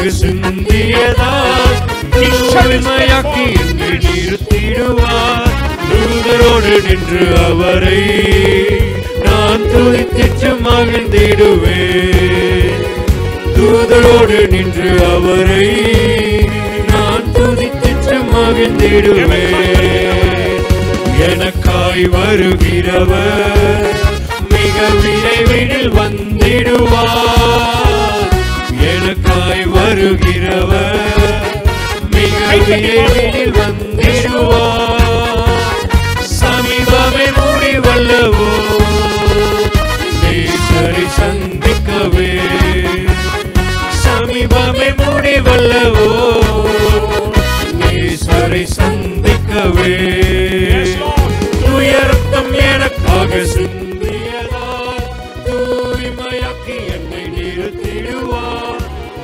சிந்தியதால் தூய்மையாக்கி என்னை நிறுத்திடுவார் தூதரோடு நின்று அவரை நான் துதித்திட்டு மகிழ்ந்திடுவேன் தூதரோடு நின்று அவரை நான் துதித்திட்டு மகிழ்ந்திடுவேன் எனக்காய் வருகிறவர் மிக விரைவில் வந்திடுவார் எனக்காய் வருகிறவர் மிக விரைவில் வந்திடுவார் சமீபமே முடிவல்லவோ நேசரை சந்திக்கவே சமீபமே முடிவல்லவோ நேசரை சந்திக்கவே உயர்த்தம் எனக்காக சிந்தியதால் தூய்மையாக்கி என்னை நிறுத்திடுவார்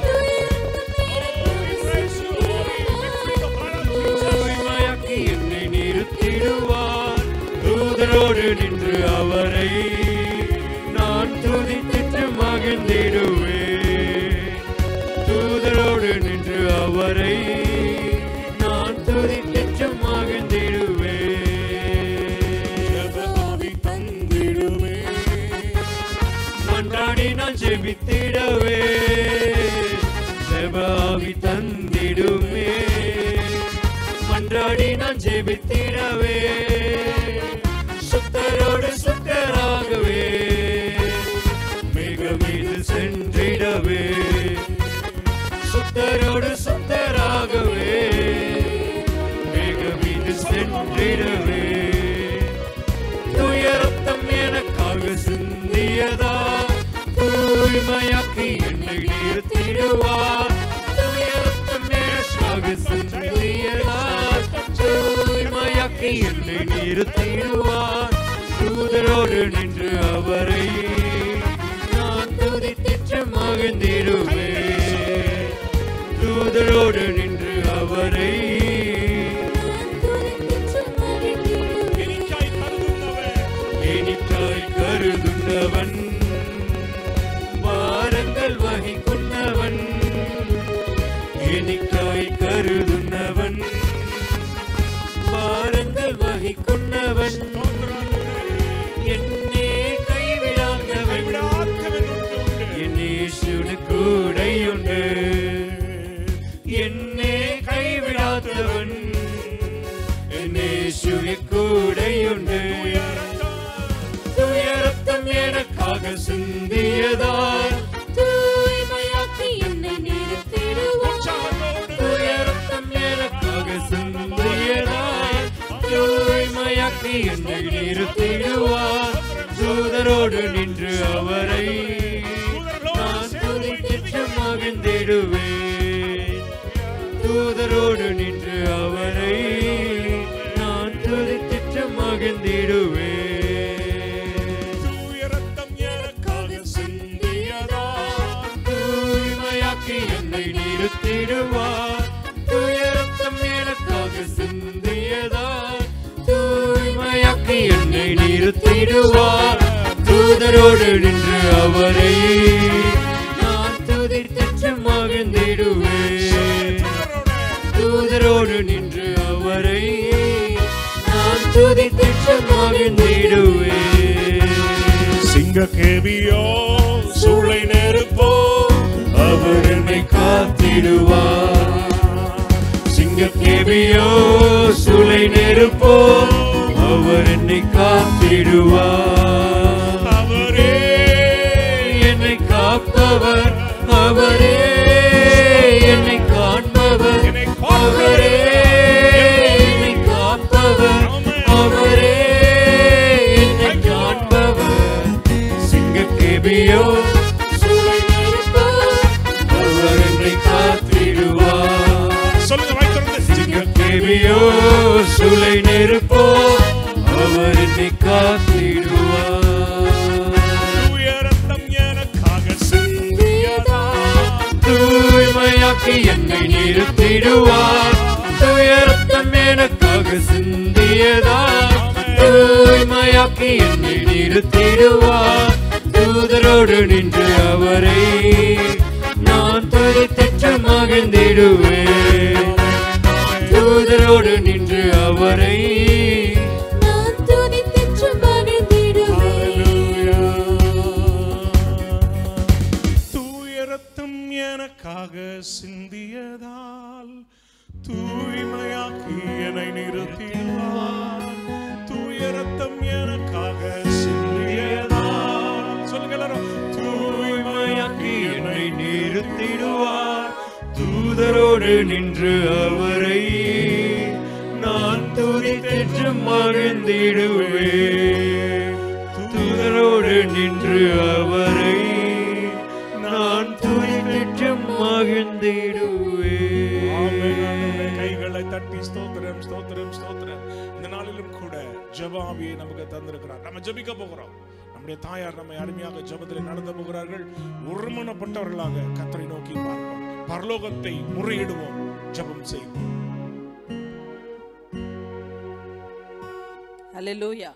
தூய்மையாக்கி என்னை நிறுத்திடுவார் தூதரோடு நின்று அவரை நான் துதித்திட்டு மகிழ்ந்திடுவேன் தூதரோடு நின்று அவரை நான் துதித்திட்டு மகிழ்ந்திடுவேன் ஜெபமாவி தந்திடுவே மன்றாடி நான் ஜெபித்திடவே ஜெபாவி தந்திடுமே மன்றாடி நான் ஜெபித்திடவே சுத்தரோடு சுத்தராகவே மிக மீது சென்றிடவே சுத்தரோடு சுத்தராகவே மிக மீது சென்றிடவே துயரத்தம் எனக்காக சிந்தியதா தூய்மையாக்கி என்னை நிறுத்திடுவார் துயரத்தம் எனக்காக சிந்தியதா தூய்மையாக்கி என்னை நிறுத்திடுவார் தூதரோடு நின்று அவரை நான் துதித்திட்டு மகிழ்ந்திடுவேன் தூதரோடு நின்று அவரை എനിക്കായി കരുതുന്നവൻ എനിക്കായി കരുതുന്നവൻ ഭാരങ്ങൾ വഹിക്കുന്നവൻ എനിക്കായി കരുതുന്നവൻ ഭാരങ്ങൾ വഹിക്കുന്നവൻ എന്നെ കൈവിടാത്തവൻ എന്നേശുവിന് കൂടെയുണ്ട് എന്നെ കൈവിടാത്തവൻ എന്നേശുവിന് കൂടെയുണ്ട് துயரத்தம் எனக்காக சிந்தியதால் தூய்மையாக்கி என்னை நிறுத்திடுவார் துயரத்தம் எனக்காக சிந்தியதால் தூய்மையாக்கி என்னை நிறுத்திடுவார் தூதரோடு நின்று அவரை நான் துதித்திட்டு மகிழ்ந்திடுவேன் தூதரோடு நின்று அவரை நான் துதித்திட்டு மகிழ்ந்திடுவேன் தூயரத்தம் எனக்காக சிந்தியதா தூய்மையாக்கி என்னை நிறுத்திடுவார் துயரத்தம் எனக்காக சிந்தியதால் தூய்மையாக்கி என்னை நிறுத்திடுவார் தூதரோடு நின்று அவரை நான் துதித்திட்டு மகிழ்ந்திடுவேன் தூதரோடு நின்று அவரை நான் துதித்திட்டு மகிழ்ந்திடுவேன் சிங்க கேவியோ சூளை நெருப்போ அவர் என்னை காத்திடுவார் சிங்கக்கேவியோ சுளை நெருப்போ அவர் என்னை காத்திடுவார் அவரே என்னை காப்பவர் அவரே என்னை காண்பவர் என்னை காப்பவர். அவரே என்னை காப்பவர் அவரே என்னை காண்பவர் சிங்கக்கேவியோ சுளை நெருப்போ அவர் என்னை காத்திடுவார் சொல்லுங்க வாய் திறந்து சிங்க தேவியோ சுளை நெருப்போ அவர் என்னை காத்திடுவார் தூயரத்தம் எனக்காக சிந்தியதா தூய்மையாக்கி என்னை நிறுத்திடுவார் துயரத்தம் எனக்காக சிந்தியதா தூய்மையாக்கி என்னை நிறுத்திடுவார் தூதரோடு நின்று அவரை நான் துதித்தற்று மகிழ்ந்திடுவேன் தூதரோடு நின்று அவரை நான் துதித்தென்று மகிழ்ந்திடுவேன் தூய ரத்தம் எனக்காக சிந்தியதால் தூய்மையாக்கி என்னை நிறுத்தினார் தூய ரத்தம் எனக்காக சிந்தியதால் சொல்லுங்க எல்லாரும் தூய்மையாக்கி என்னை நிறுத்திடுவார் தூதரோடு நின்று அவரை நான் துதித்தற்று மகிழ்ந்திடுவேன் தூதரோடு நின்று அவரை நான் துதித்தற்று ஆமென். ஆண்டவரே, மகிழ்ந்திடுவேன் கைகளை தட்டி ஸ்தோத்திரம் ஸ்தோத்திரம் ஸ்தோத்திரம் இந்த நாளிலும் கூட ஜெபாவியை நமக்கு தந்திருக்கிறார் நம்ம ஜெபிக்க போகிறோம் நம்முடைய தாயார் நம்மை அருமையாக ஜெபத்தில் நடந்து போகிறார்கள் ஒருமனப்பட்டவர்களாக கத்தரை நோக்கி பார்ப்போம் பரலோகத்தை முறையிடுவோம் ஜெபம் செய்வோம் ஹalleluya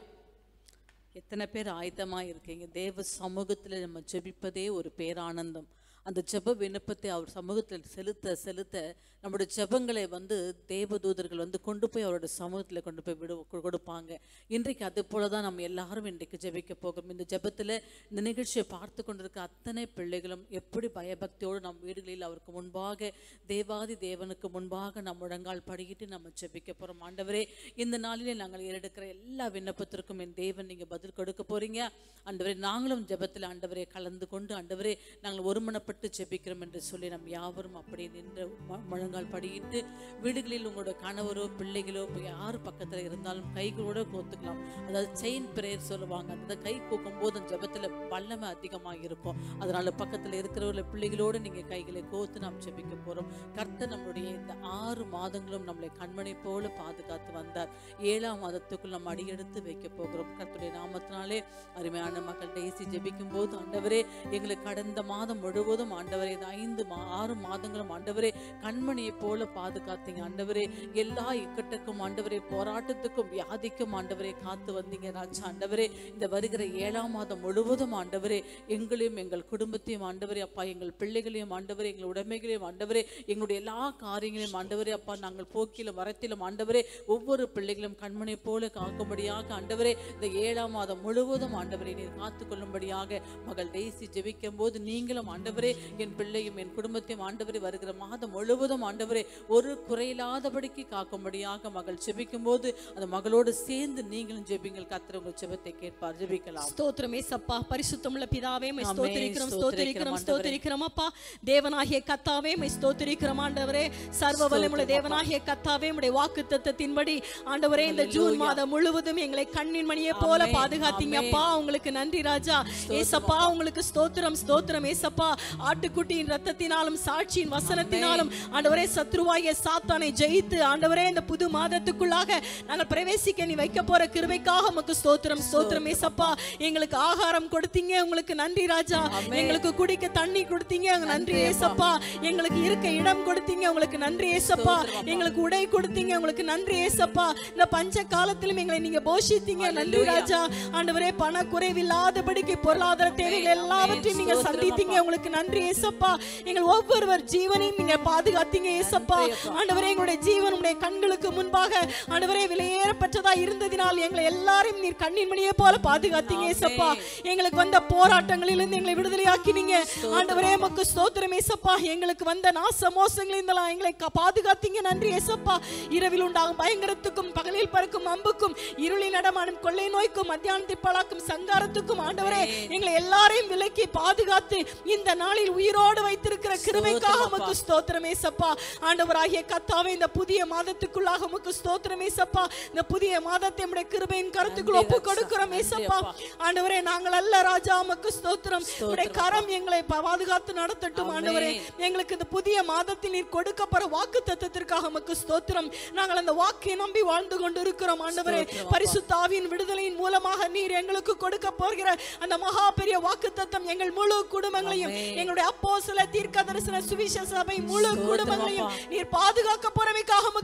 எத்தனை பேர் ஆயத்தமா இருக்கீங்க தேவ சமூகத்துல நம்ம ஜெபிப்பதே ஒரு பேரானந்தம் அந்த ஜெப விண்ணப்பத்தை அவர் சமூகத்தில் செலுத்த செலுத்த நம்முடைய ஜெபங்களை வந்து தேவதூதர்கள் வந்து கொண்டு போய் அவரோட சமூகத்தில் கொண்டு போய் விடு கொ- கொடுப்பாங்க இன்றைக்கு அது போல தான் நம்ம எல்லாரும் இன்றைக்கு ஜெபிக்க போகிறோம் இந்த ஜெபத்தில் இந்த நிகழ்ச்சியை பார்த்து கொண்டிருக்க அத்தனை பிள்ளைகளும் எப்படி பயபக்தியோடு நம் வீடுகளில் அவருக்கு முன்பாக தேவாதி தேவனுக்கு முன்பாக நம் முழங்கால் படிக்கிட்டு நம்ம ஜெபிக்க போகிறோம் ஆண்டவரே இந்த நாளிலே நாங்கள் ஏறெடுக்கிற எல்லா விண்ணப்பத்திற்கும் என் தேவன் நீங்கள் பதில் கொடுக்க போறீங்க ஆண்டவரே நாங்களும் ஜெபத்தில் ஆண்டவரே கலந்து கொண்டு ஆண்டவரே நாங்கள் ஒருமனப்பட்டு ஜெபிக்கிறோம் என்று சொல்லி நம் யாவரும் அப்படியே நின்று ம- முழங்கால் படியிட்டு வீடுகளில் உங்களோட கணவரோ பிள்ளைகளோ இப்போ யார் பக்கத்தில் இருந்தாலும் கைகளோட கோத்துக்கலாம் அதாவது செயின் பிரேயர் சொல்லுவாங்க அந்த கை கூக்கும் போது அந்த ஜெபத்தில் வல்லமை அதிகமாக இருக்கும் அதனால பக்கத்தில் இருக்கிறவங்கள பிள்ளைகளோடு நீங்கள் கைகளை கோத்து நாம் ஜெபிக்க போகிறோம் கர்த்தர் நம்மளுடைய இந்த ஆறு மாதங்களும் நம்மளை கண்மணி போல பாதுகாத்து வந்தார் ஏழாம் மாதத்துக்குள் நம்ம அடியெடுத்து வைக்க போகிறோம் கர்த்தருடைய நாமத்தினாலே அருமையான மக்கள் டேசி ஜெபிக்கும் போது ஆண்டவரே எங்களுக்கு கடந்த மாதம் முழுவதும் ஆண்டவரே இந்த ஐந்து மா ஆறு மாதங்களும் ஆண்டவரே கண்மணியை போல பாதுகாத்தீங்க ஆண்டவரே எல்லா இக்கட்டுக்கும் ஆண்டவரே போராட்டத்துக்கும் வியாதிக்கும் ஆண்டவரே காத்து வந்தீங்க ராஜா ஆண்டவரே இந்த வருகிற ஏழாம் மாதம் முழுவதும் ஆண்டவரே எங்களையும் எங்கள் குடும்பத்தையும் ஆண்டவரே அப்பா எங்கள் பிள்ளைகளையும் ஆண்டவரே எங்கள் உடைமைகளையும் ஆண்டவரே எங்களுடைய எல்லா காரியங்களையும் ஆண்டவரே அப்பா நாங்கள் போக்கிலும் வரத்திலும் ஆண்டவரே ஒவ்வொரு பிள்ளைகளும் கண்மணி போல காக்கும்படியாக ஆண்டவரே இந்த ஏழாம் மாதம் முழுவதும் ஆண்டவரே நீர் காத்துக்கொள்ளும்படியாக மகள் டெய்சி ஜெபிக்கும் போது நீங்களும் ஆண்டவரே என் பிள்ளையும் என் குடும்பத்தையும் ஆண்டவரே வருகிற மாதம் முழுவதும் ஆண்டவரே ஒரு குறையில்லாதபடிக்கு காக்கும்படியாக மகள் ஜெபிக்கும் போது அந்த மகளோடு சேர்ந்து நீங்களும் ஜெபிங்கள் கத்திர உங்கள் ஜெபத்தை கேட்பார் ஜெபிக்கலாம் ஸ்தோத்திரம் ஏசப்பா பரிசுத்தமுள்ள பிதாவே மை ஆமென். ஸ்தோத்திரிக்கிறோம் ஸ்தோத்திரிக்கிறோம் ஸ்தோத்திரிக்கிறோம் ஆண்டவரே. ஸ்தோத்திரிக்கிறோம் அப்பா தேவனாகிய கத்தாவே மை ஸ்தோத்திரிக்கிறோம் ஆண்டவரே சர்வ வல்லமுள்ள ஸ்தோத்திரம் தேவனாகிய கத்தாவே உடைய வாக்கு தத்தத்தின்படி ஆண்டவரே இந்த ஜூன் மாதம் முழுவதும் எங்களை கண்ணின் மணியை போல ஆமென். பாதுகாத்தீங்க ஆமென். அப்பா உங்களுக்கு நன்றி ராஜா ஏசப்பா உங்களுக்கு ஸ்தோத்திரம் ஸ்தோத்திரம் ஏசப்பா ஆட்டுக்குட்டியின் ரத்தத்தினாலும் சாட்சியின் வசனத்தினாலும் ஆண்டவரே சத்ருவாகிய சாத்தானை ஜெயித்து ஆண்டவரே இந்த புது மாதத்துக்குள்ளாக நாங்கள் பிரவேசிக்க நீ வைக்க போற கிருபைக்காக உமக்கு ஸ்தோத்திரம் ஸ்தோத்திரம் ஏசப்பா எங்களுக்கு ஆகாரம் கொடுத்தீங்க உங்களுக்கு நன்றி ராஜா எங்களுக்கு குடிக்க தண்ணி கொடுத்தீங்க உங்களுக்கு நன்றி ஏசப்பா எங்களுக்கு இருக்க இடம் கொடுத்தீங்க உங்களுக்கு நன்றி ஏசப்பா எங்களுக்கு உடை கொடுத்தீங்க உங்களுக்கு நன்றி ஏசப்பா இந்த பஞ்ச காலத்திலும் எங்களை நீங்க போஷித்தீங்க நன்றி ராஜா ஆண்டவரே பண குறைவில்லாதபடிக்கு பொருளாதார தேவைகள் எல்லாவற்றையும் நீங்க சந்தித்தீங்க உங்களுக்கு நன்றி ஏசப்பா எங்கள் ஒவ்வொருவர் ஜீவனையும் நீங்க பாதுகாத்தீங்க ஏசப்பா ஆண்டவரே எங்களுடைய ஜீவன் உடைய கண்களுக்கு முன்பாக ஆண்டவரே விலையேறப்பட்டதா இருந்ததினால் எங்களை எல்லாரையும் நீர் கண்ணின் மணியை போல பாதுகாத்தீங்க ஏசப்பா எங்களுக்கு வந்த போராட்டங்களிலிருந்து எங்களை விடுதலையாக்கினீங்க ஆண்டவரே மக்கு ஸ்தோத்திரம் ஏசப்பா எங்களுக்கு வந்த நாச மோசங்களிருந்தெல்லாம் எங்களை கா- பாதுகாத்தீங்க நன்றி ஏசப்பா இரவில் உண்டாகும் பயங்கரத்துக்கும் பகலில் பறக்கும் அம்புக்கும் இருளில் நடமாடும் கொள்ளை நோய்க்கும் மத்தியானத்தில் பழக்கும் சங்காரத்துக்கும் ஆண்டவரே எங்களை எல்லாரையும் விலக்கி பாதுகாத்து இந்த நாளில் உயிரோடு வைத்திருக்கிற கிருபைக்காக உமக்கு ஸ்தோத்திரம் ஏசப்பா ஆண்டவராகிய கத்தாவே இந்த புதிய மாதத்துக்குள்ளாக உமக்கு ஸ்தோத்திரம் ஏசப்பா இந்த புதிய மாதத்தை நம்முடைய கிருபையின் கருத்துக்குள் ஒப்பு கொடுக்கிறோம் ஏசப்பா ஆண்டவரே நாங்கள் அல்ல ராஜா உமக்கு ஸ்தோத்திரம் உடைய கரம் எங்களை பா- பாதுகாத்து நடத்தட்டும் ஆண்டவரே எங்களுக்கு இந்த புதிய மாதத்தில் நீர் கொடுக்கப்படுற வாக்கு தத்தத்திற்காக உமக்கு ஸ்தோத்திரம் நாங்கள் அந்த வாக்கை நம்பி வாழ்ந்து கொண்டு இருக்கிறோம் ஆண்டவரே பரிசுத்தாவின் விடுதலையின் மூலமாக நீர் எங்களுக்கு கொடுக்க போகிற அந்த மகா பெரிய வாக்கு தத்தம் எங்கள் முழு குடும்பங்களையும் எங்களுடைய அப்போ சில தீர்க்க தரிசன சுவிசேஷ சபை முழு குடும்பங்களையும் நீர் பாதுகாக்க போறவைக்காக உமக்கு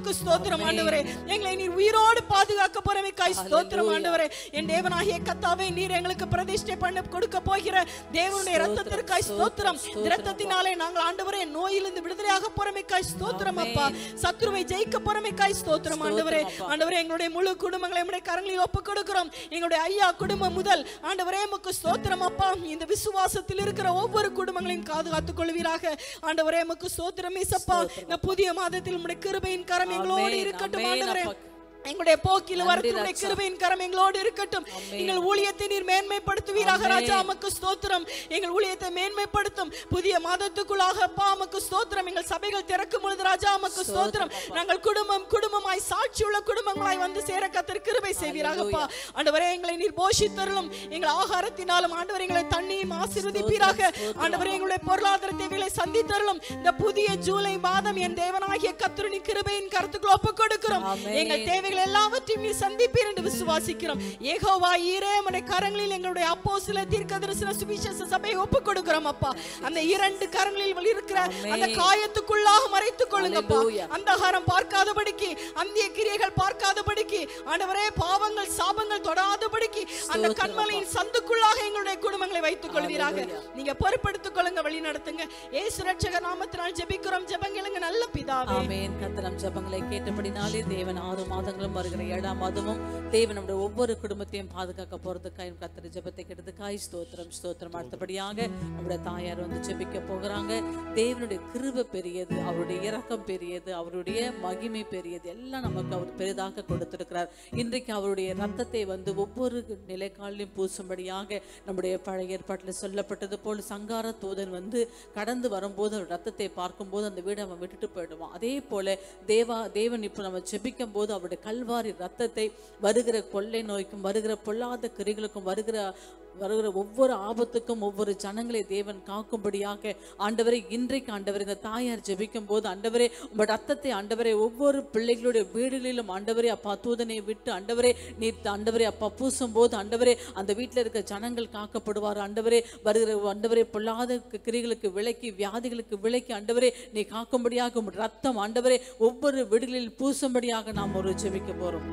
உமக்கு ஸ்தோத்திரம் ஆண்டவரே எங்களை நீர் உயிரோடு பாதுகாக்க போறமைக்காய் ஸ்தோத்திரம் ஆண்டவரே என் தேவனாகிய கத்தாவே நீர் எங்களுக்கு பிரதிஷ்டை பண்ண கொடுக்க போகிற தேவனுடைய ரத்தத்திற்காய் ஸ்தோத்திரம் இந்த ரத்தத்தினாலே நாங்கள் ஆண்டவரே நோயிலிருந்து விடுதலையாக போறமைக்காய் ஸ்தோத்திரம் அப்பா சத்ருவை ஜெயிக்க போறமைக்காய் ஸ்தோத்திரம் ஆண்டவரே ஆண்டவரே எங்களுடைய முழு குடும்பங்களை உம்முடைய கரங்களில் ஒப்பு கொடுக்கிறோம் எங்களுடைய ஐயா குடும்பம் முதல் ஆண்டவரே உமக்கு ஸ்தோத்திரம் அப்பா இந்த விசுவாசத்தில் இருக்கிற ஒவ்வொரு குடும்பங்களையும் பாதுகாத்துக் கொள்வீராக ஆண்டவரே உமக்கு ஸ்தோத்திரம் இசப்பா இந்த புதிய மாதத்தில் உம்முடைய கிருபையின் கரம் எங்களோடு ஆமென், இருக்கட்டும் ஆமென், ஆண்டவரே அப்பா. எங்களுடைய போக்கில் நன்றி, வரத்துடைய ராஜா. கிருபையின் கரம் எங்களோடு இருக்கட்டும் எங்கள் ஊழியத்தை நீர் மேன்மைப்படுத்துவீராக ஆமென். ராஜா உமக்கு ஸ்தோத்திரம் எங்கள் ஊழியத்தை மேன்மைப்படுத்தும் புதிய மாதத்துக்குள்ளாக அப்பா உமக்கு ஸ்தோத்திரம் எங்கள் சபைகள் திறக்கும் பொழுது ராஜா உமக்கு ஸ்தோத்திரம் நாங்கள் குடும்பம் குடும்பமாய் சாட்சி உள்ள குடும்பங்களாய் வந்து சேர கத்தர் கிருபை செய்வீராகப்பா ஆண்டவரே எங்களை நீர் போஷித்தருளும் எங்கள் ஆகாரத்தினாலும் ஆண்டவர் எங்களை தண்ணியும் ஆசீர்வதிப்பீராக ஆண்டவரே எங்களுடைய பொருளாதார தேவைகளை சந்தித்தருளும் இந்த புதிய ஜூலை மாதம் என் தேவனாகிய கத்துருனி கிருபையின் கருத்துக்குள் ஒப்புக் கொடுக்கிறோம் ஆமென். எங்கள் தேவைகள் எல்லாவற்றையும் நீர் சந்திப்பீர் என்று விசுவாசிக்கிறோம் ஏகோவா ஈரே உம்முடைய கரங்களில் எங்களுடைய அப்போ சில தீர்க்க தரிசன சுவிசேஷ சபையை ஒப்புக் கொடுக்கிறோம் அப்பா அந்த இரண்டு கரங்களில் இருக்கிற அந்த காயத்துக்குள்ளாக மறைத்துக் கொள்ளுங்கப்பா Hallelujah. அந்தகாரம் பார்க்காதபடிக்கு அந்திய கிரியைகள் பார்க்காதபடிக்கு ஆண்டவரே பாவங்கள் சாபங்கள் தொடாதபடிக்கு அந்த ஸ்தோத்திரம் கண்மலையின் சந்துக்குள்ளாக எங்களுடைய குடும்பங்களை வைத்துக் கொள்வீராக நீங்க பொறுப்படுத்திக் கொள்ளுங்க வழி நடத்துங்க ஏசு ரட்சகர் நாமத்தினால் ஜெபிக்கிறோம் ஜெபங்களுங்க நல்ல பிதாவே ஆமென் கத்தனம் ஜபங்களை கேட்டபடினாலே தேவன் ஆறு மாதங்களும் வருகிற ஏழாம் மாதமும் தேவன் நம்முடைய ஒவ்வொரு குடும்பத்தையும் பாதுகாக்க போறதுக்காய் கத்திர ஜெபத்தை கேட்டதுக்காய் ஸ்தோத்திரம் ஸ்தோத்திரம் அடுத்தபடியாக நம்முடைய தாயார் வந்து ஜெபிக்க போகிறாங்க தேவனுடைய கிருபை பெரியது அவருடைய இரக்கம் பெரியது அவருடைய மகிமை பெரியது எல்லாம் நமக்கு அவர் பெரிதாக கொடுத்திருக்கிறார் இன்றைக்கு அவருடைய ரத்தத்தை வந்து ஒவ்வொரு நிலைக்காலிலும் பூசும்படியாக நம்முடைய பழைய ஏற்பாட்டில் சொல்லப்பட்டது போல் சங்கார தூதன் வந்து கடந்து வரும்போது அவர் ரத்தத்தை பார்க்கும்போது அந்த வீடை அவன் விட்டுட்டு போயிடுவான் அதே போல தேவா தேவன் இப்போ நம்ம ஜெபிக்கும் போது அவருடைய கல்வாரி ரத்தத்தை வருகிற கொள்ளை நோய்க்கும் வருகிற பொல்லாத கிரிகளுக்கும் வருகிற வருகிற ஒவ்வொரு ஆபத்துக்கும் ஒவ்வொரு ஜனங்களை தேவன் காக்கும்படியாக ஆண்டவரை இன்றைக்கு ஆண்டவர் இந்த தாயார் ஜெபிக்கும் போது ஆண்டவரே உங்கள் ரத்தத்தை ஆண்டவரே ஒவ்வொரு பிள்ளைகளுடைய வீடுகளிலும் ஆண்டவரே அப்பா தூதனை விட்டு ஆண்டவரே நீ ஆண்டவரே அப்பா பூசும் போது ஆண்டவரே அந்த வீட்டில் இருக்க ஜனங்கள் காக்கப்படுவார் ஆண்டவரே வருகிற ஆண்டவரே பொல்லாத கிரிகளுக்கு விலக்கி வியாதிகளுக்கு விலக்கி ஆண்டவரே நீ காக்கும்படியாக உம் ரத்தம் ஆண்டவரே ஒவ்வொரு வீடுகளில் பூசும்படியாக நாம் ஒரு ஜெபிக்க போறோம்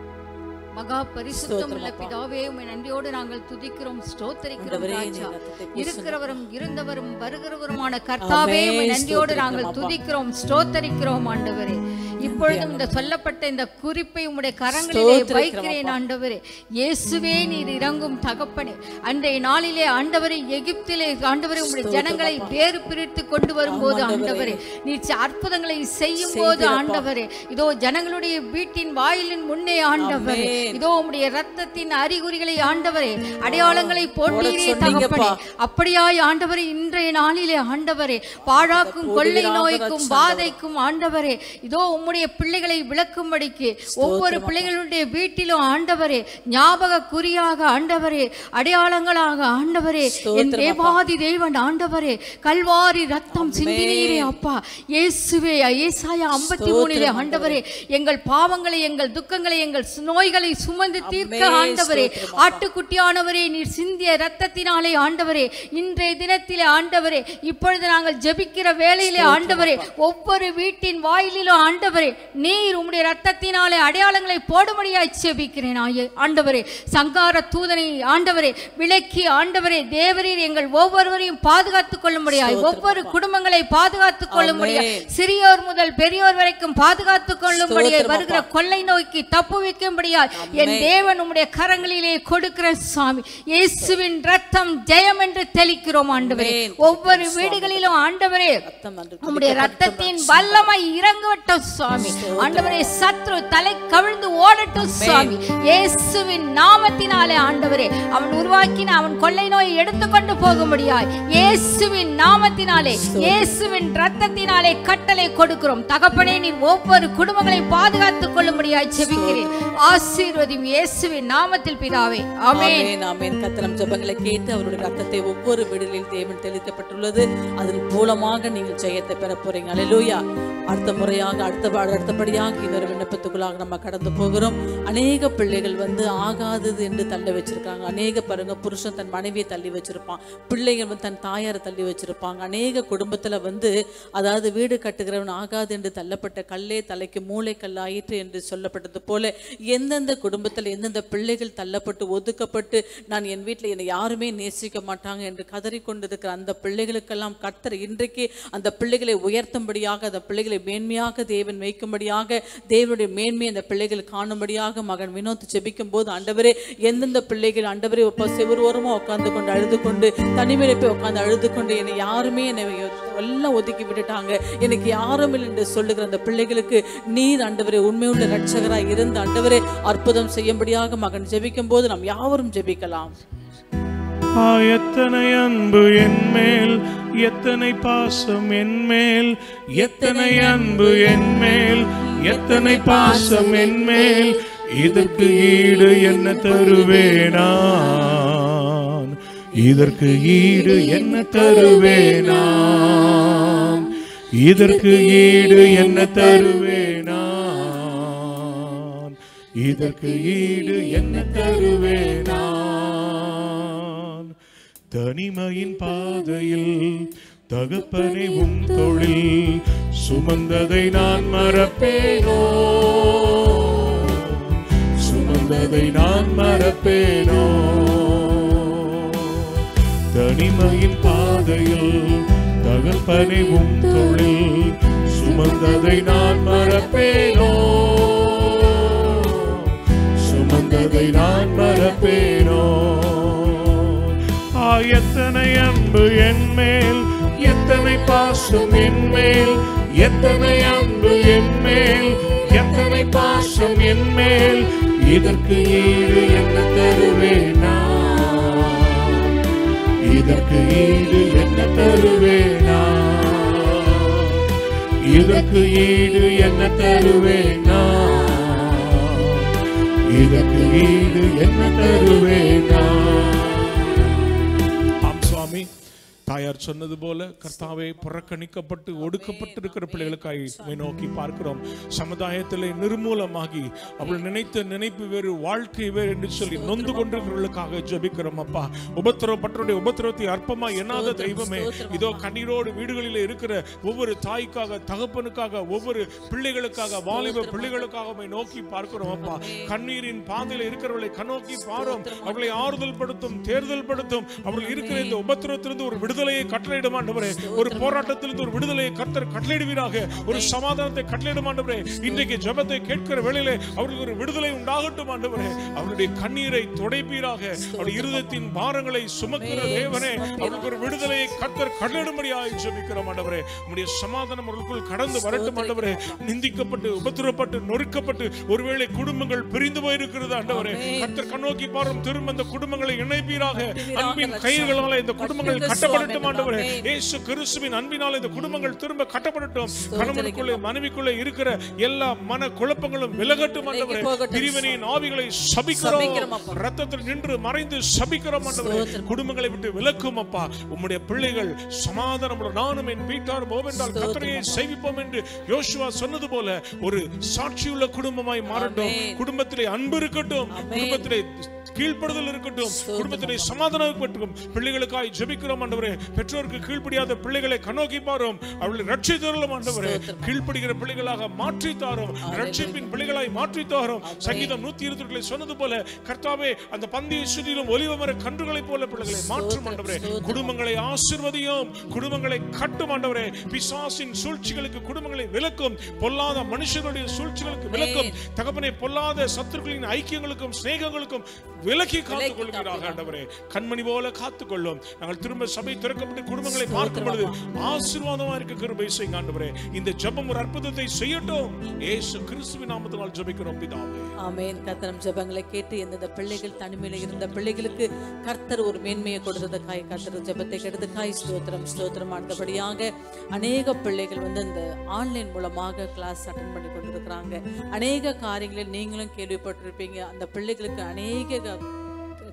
மகா பரிசுத்தம் உள்ள ஸ்தோத்திரம் அப்பா. பிதாவே உம்மை நன்றியோடு நாங்கள் துதிக்கிறோம் ஸ்தோத்தரிக்கிறோம் ஆண்டவரே, ராஜா நீர் ரத்தத்தை பூசுங்க. இருக்கிறவரும் இருந்தவரும் வருகிறவருமான கர்த்தாவே உம்மை ஆமென். நன்றியோடு ஸ்தோத்திரிக்கிறோம் நாங்கள் அப்பா. துதிக்கிறோம் ஸ்தோத்தரிக்கிறோம் ஆண்டவரே இப்பொழுதும் இந்த சொல்லப்பட்ட இந்த குறிப்பை உம்முடைய கரங்களிலே ஸ்தோத்திரிக்கிறோம் வைக்கிறேன் ஆண்டவரே இயேசுவே நீர் இறங்கும் தகப்பனே அன்றைய நாளிலே ஆண்டவரை எகிப்திலே ஆண்டவரே உம்முடைய ஜனங்களை வேறு பிரித்து கொண்டு வரும்போது ஆண்டவரே நீர் ச- அற்புதங்களை செய்யும் போது செய்தீரப்பா. ஆண்டவரே இதோ ஜனங்களுடைய வீட்டின் வாயிலின் முன்னே ஆண்டவரே ஆமென். இதோ உம்முடைய ரத்தத்தின் அறிகுறிகளை ஆண்டவரே அடையாளங்களை போட்டீரே சொன்னீங்கப்பா. தகப்பனே அப்படியாய் ஆண்டவரே இன்றைய நாளிலே ஆண்டவரே பாழாக்கும் கொள்ளை போடுவீராக நோய்க்கும் ரட்சகரே. பாதைக்கும் ஆண்டவரே இதோ உம்முடைய பிள்ளைகளை விளக்கும்படிக்கு ஒவ்வொரு பிள்ளைகளுடைய வீட்டிலும் ஆண்டவரே ஞாபக குறியாக ஆண்டவரே அடையாளங்களாக ஆண்டவரே என் ஸ்தோத்திரம் தேவாதி தேவன் ஆண்டவரே கல்வாரி ரத்தம் சிந்தினீரே அப்பா இயேசுவே ஏசாயா ஐம்பத்தி மூணிலே ஸ்தோத்திரம் ஆண்டவரே எங்கள் பாவங்களை எங்கள் துக்கங்களை எங்கள் சு- நோய்களை சுமந்து தீர்க்க ஆமென். ஆண்டவரே ஸ்தோத்திரம் ஆட்டுக்குட்டியானவரே நீர் சிந்திய ரத்தத்தினாலே ஆண்டவரே இன்றைய தினத்திலே ஆண்டவரே இப்பொழுது நாங்கள் ஜெபிக்கிற வேளையிலே ஆண்டவரே ஒவ்வொரு வீட்டின் வாயிலிலும் ஆண்டவரே நீர் உம்முடைய ரத்தத்தினாலே அடையாளங்களை போடும்படியாய் ஜெபிக்கிறேன் ஆயே ஆண்டவரே சங்கார தூதனை ஆண்டவரே விலக்கி ஆண்டவரே தேவரீர் எங்கள் ஒவ்வொருவரையும் பாதுகாத்துக் கொள்ளும்படியாய் ஒவ்வொரு குடும்பங்களை பாதுகாத்துக் கொள்ளும்படியாய் ஆமென். சிறியோர் முதல் பெரியோர் வரைக்கும் பாதுகாத்துக் கொள்ளும்படியாய் ஸ்தோத்திரம் வருகிற அப்பா. கொள்ளை நோய்க்கு தப்பு வைக்கும்படியாய் என் ஆமென். தேவன் உம்முடைய கரங்களிலே கொடுக்கிற சாமி இயேசுவின் ரத்தம் ஜெயம் என்று தெளிக்கிறோம் ஆண்டவரே ஆமென். ஒவ்வொரு வீடுகளிலும் ஆண்டவரே ரத்தம் அன்று உம்முடைய ரத்தத்தின் வல்லமை இறங்கட்டும் சுவாமி ஆண்டவரே சத்ரு தலை கவிழ்ந்து ஓடட்டும் சுவாமி இயேசுவின் நாமத்தினாலே ஆண்டவரே அவன் உருவாக்கின அவன் கொள்ளை நோயை எடுத்துக்கொண்டு போகும்படியாய் இயேசுவின் நாமத்தினாலே இயேசுவின் ரத்தத்தினாலே கட்டளை கொடுக்கிறோம் தகப்பனே நீ ஒவ்வொரு குடும்பங்களை பாதுகாத்துக் கொள்ளும்படியாய் செபிக்கிறேன் ஆசீர்வதியும் இயேசுவின் நாமத்தில் பிதாவே ஆமென் ஆமென் ஆமென் கத்தனம் ஜெபங்களை கேட்டு அவருடைய ரத்தத்தை ஒவ்வொரு வீடுகளில் தேவன் தெளிக்கப்பட்டுள்ளது அதன் மூலமாக நீங்கள் ஜெயத்தை பெற போறீங்க அல்லேலூயா அடுத்த முறையாக அடுத்த அடுத்தபடியாக இன்னொரு விண்ணப்பத்துக்குள்ளாக நம்ம கடந்து போகிறோம் அநேக பிள்ளைகள் வந்து ஆகாதது என்று தள்ளி வச்சிருக்காங்க அநேக பாருங்க புருஷன் தன் மனைவியை தள்ளி வச்சிருப்பான் பிள்ளைகள் வந்து தன் தாயாரை தள்ளி வச்சிருப்பாங்க அநேக குடும்பத்துல வந்து அதாவது வீடு கட்டுகிறவன் ஆகாது என்று தள்ளப்பட்ட கல்லே தலைக்கு மூளை கல்லாயிற்று என்று சொல்லப்பட்டது போல எந்தெந்த குடும்பத்தில் எந்தெந்த பிள்ளைகள் தள்ளப்பட்டு ஒதுக்கப்பட்டு நான் என் வீட்டில் என்னை யாருமே நேசிக்க மாட்டாங்க என்று கதறிக்கொண்டிருக்கிற அந்த பிள்ளைகளுக்கெல்லாம் கர்த்தர் இன்றைக்கு அந்த பிள்ளைகளை உயர்த்தும்படியாக அந்த பிள்ளைகளை மேன்மையாக தேவன் வைக்கும்படியாக தேவனுடைய மேன்மையை அந்த பிள்ளைகள் காணும்படியாக மகன் வினோத் ஜெபிக்கும் போது ஆண்டவரே எந்தெந்த பிள்ளைகள் ஆண்டவரே இப்போ செவ்வரோரமா உட்கார்ந்து கொண்டு அழுது கொண்டு தனிமையில போய் உட்கார்ந்து அழுது கொண்டு என்னை யாருமே என்னை எல்லாம் ஒதுக்கி விட்டுட்டாங்க எனக்கு யாரும் இல்லை என்று சொல்லுகிற அந்த பிள்ளைகளுக்கு நீர் ஆண்டவரே உண்மையுள்ள ரட்சகராய் இருந்து ஆண்டவரே அற்புதம் செய்யும்படியாக மகன் ஜெபிக்கும் போது நாம் யாவரும் ஜெபிக்கலாம் ஆ எத்தனை அன்பு என் மேல் எத்தனை பாசம் என் மேல் எத்தனை அன்பு என் மேல் எத்தனை பாசம் என் மேல் இதற்கு ஈடு என்ன தருவேனான் இதற்கு ஈடு என்ன தருவேனான் இதற்கு ஈடு என்ன தருவேனான் இதற்கு ஈடு என்ன தருவேனான் தனிமையின் பாதையில் தகப்பனை உம் தொழில் சுமந்ததை நான் மறப்பேனோ சுமந்ததை நான் மறப்பேனோ தனிமையின் பாதையில் தகப்பனை உம் தொழில் சுமந்ததை நான் மறப்பேனோ சுமந்ததை நான் மறப்பேனோ ஆ எத்தனை அன்பு என் மேல் எத்தனை பாசம் என் மேல் எத்தனை அன்பு என் மேல் எத்தனை பாசம் என் மேல் இதற்கு ஈடு என்ன தருவேனா இதற்கு ஈடு என்ன தருவேனா இதற்கு ஈடு என்ன தருவேனா இதற்கு ஈடு என்ன தருவேனா ஆம் சுவாமி தாயார் சொன்னது போல கர்த்தாவே புறக்கணிக்கப்பட்டு ஒடுக்கப்பட்டிருக்கிற பிள்ளைகளுக்காய் உம்மை நோக்கி பார்க்கிறோம் சமுதாயத்தில் நிர்மூலமாகி அவள் நினைத்த நினைப்பு வேறு வாழ்க்கை வேறு என்று சொல்லி நொந்து கொண்டிருக்கிறவர்களுக்காக ஜெபிக்கிறோம் அப்பா உபத்திரவப்பட்டவருடைய உபத்திரவத்தை அற்பமா எண்ணாத தெய்வமே இதோ கண்ணீரோடு வீடுகளில் இருக்கிற ஒவ்வொரு தாய்க்காக தகப்பனுக்காக ஒவ்வொரு பிள்ளைகளுக்காக வாலிப பிள்ளைகளுக்காக உம்மை நோக்கி பார்க்கிறோம் அப்பா கண்ணீரின் பாதையில் இருக்கிறவர்களை கண்ணோக்கி பாரும் அவர்களை ஆறுதல் படுத்தும் தேர்தல் படுத்தும் அவர்கள் இருக்கிற இந்த உபத்திரத்திலிருந்து ஒரு விடுதலையை கட்டளையிடும் ஆண்டவரே ஒரு போராட்டத்திலிருந்து ஒரு விடுதலையை கர்த்தர் கட்டளையிடுவீராக ஒரு சமாதானத்தை கட்டளையிடும் ஆண்டவரே இன்றைக்கு ஜெபத்தை கேட்கிற வேளையிலே அவர்களுக்கு ஒரு விடுதலை உண்டாகட்டும் ஆண்டவரே அவருடைய கண்ணீரை துடைப்பீராக அவருடைய இருதயத்தின் பாரங்களை சுமக்கிற தேவனே அவர்களுக்கு ஒரு விடுதலையை கர்த்தர் கட்டளையிடும்படியாய் ஜெபிக்கிறோம் ஆண்டவரே உம்முடைய சமாதானம் அவர்களுக்குள் கடந்து வரட்டும் ஆண்டவரே நிந்திக்கப்பட்டு உபத்திரப்பட்டு நொறுக்கப்பட்டு ஒருவேளை குடும்பங்கள் பிரிந்து போயிருக்கிறது ஆண்டவரே கர்த்தர் கண்ணோக்கி பாரும் திரும்ப அந்த குடும்பங்களை இணைப்பீராக அன்பின் கயிறுகளால இந்த குடும்பங்கள் கட்டப்படட்டும் ஆண்டவரே இயேசு கிறிஸ்துவின் அன்பினால் இந்த குடும்பங்கள் திரும்ப கட்டப்படட்டும் கணவனுக்குள்ளே மனைவிக்குள்ளே இருக்கிற எல்லா மன குழப்பங்களும் விலகட்டும் ஆண்டவரே போகட்டும். பிரிவினையின் ஆவிகளை சபிக்கிறோம் சபிக்கிறோம் அப்பா. ரத்தத்தில் நின்று மறைந்து சபிக்கிறோம் ஆண்டவரே குடும்பங்களை விட்டு விலக்கும் அப்பா உம்முடைய பிள்ளைகள் சமாதானம் நானும் என் வீட்டாரும் ஓவென்றால் கத்தரையை செய்விப்போம் என்று யோசுவா சொன்னது போல ஒரு சாட்சியுள்ள குடும்பமாய் மாறட்டும் குடும்பத்திலே அன்பு இருக்கட்டும் குடும்பத்திலே கீழ்ப்படுதல் இருக்கட்டும் குடும்பத்திலே சமாதானம் இருக்கட்டும் பிள்ளைகளுக்காய் ஜெபிக்கிறோம் ஆண்டவரே பெற்றோருக்கு கீழ்ப்படியாத பிள்ளைகளை கண்ணோக்கி பாரும் அவர்களை ரட்சித்தருளும் ஆண்டவரே கீழ்ப்படுகிற பிள்ளைகளாக மாற்றி தாரும் ரட்சிப்பின் பிள்ளைகளாய் மாற்றி தாரும் சங்கீதம் நூத்தி இருபத்தி சொன்னது போல கர்த்தாவே அந்த பந்தியை சுற்றிலும் ஒலிவமர கன்றுகளைப் போல பிள்ளைகளை மாற்றும் ஆண்டவரே குடும்பங்களை ஆசிர்வதியும் குடும்பங்களை கட்டும் ஆண்டவரே பிசாசின் சூழ்ச்சிகளுக்கு குடும்பங்களை விலக்கும் பொல்லாத மனுஷர்களுடைய சூழ்ச்சிகளுக்கு விலக்கும் தகப்பனை பொல்லாத சத்துருக்களின் ஐக்கியங்களுக்கும் சிநேகங்களுக்கும் விலக்கி காத்துக் கொள்கிறாக ஆண்டவரே கண்மணி போல காத்துக் கொள்ளும் நாங்கள் திரும்ப சபை திறக்கப்பட்டு குடும்பங்களை பார்க்கும் பொழுது ஆசீர்வாதமா இருக்க கிருபை செய்யுங்க ஆண்டவரே இந்த ஜெபம் ஒரு அற்புதத்தை செய்யட்டும் ஏசு கிறிஸ்துவின் நாமத்தினால் ஜெபிக்கிறோம் பிதாவே ஆமென் கர்த்தரம் ஜெபங்களை கேட்டு எந்தெந்த பிள்ளைகள் தனிமையில இருந்த பிள்ளைகளுக்கு கர்த்தர் ஒரு மேன்மையை கொடுத்ததுக்காய் கர்த்தர் ஜெபத்தை கெடுத்ததுக்காய் ஸ்தோத்திரம் ஸ்தோத்திரம் ஆனபடியாக அநேக பிள்ளைகள் வந்து இந்த ஆன்லைன் மூலமாக கிளாஸ் அட்டன் பண்ணி கொண்டிருக்கிறாங்க அநேக காரியங்களில் நீங்களும் கேள்விப்பட்டிருப்பீங்க அந்த பிள்ளைகளுக்கு அநேக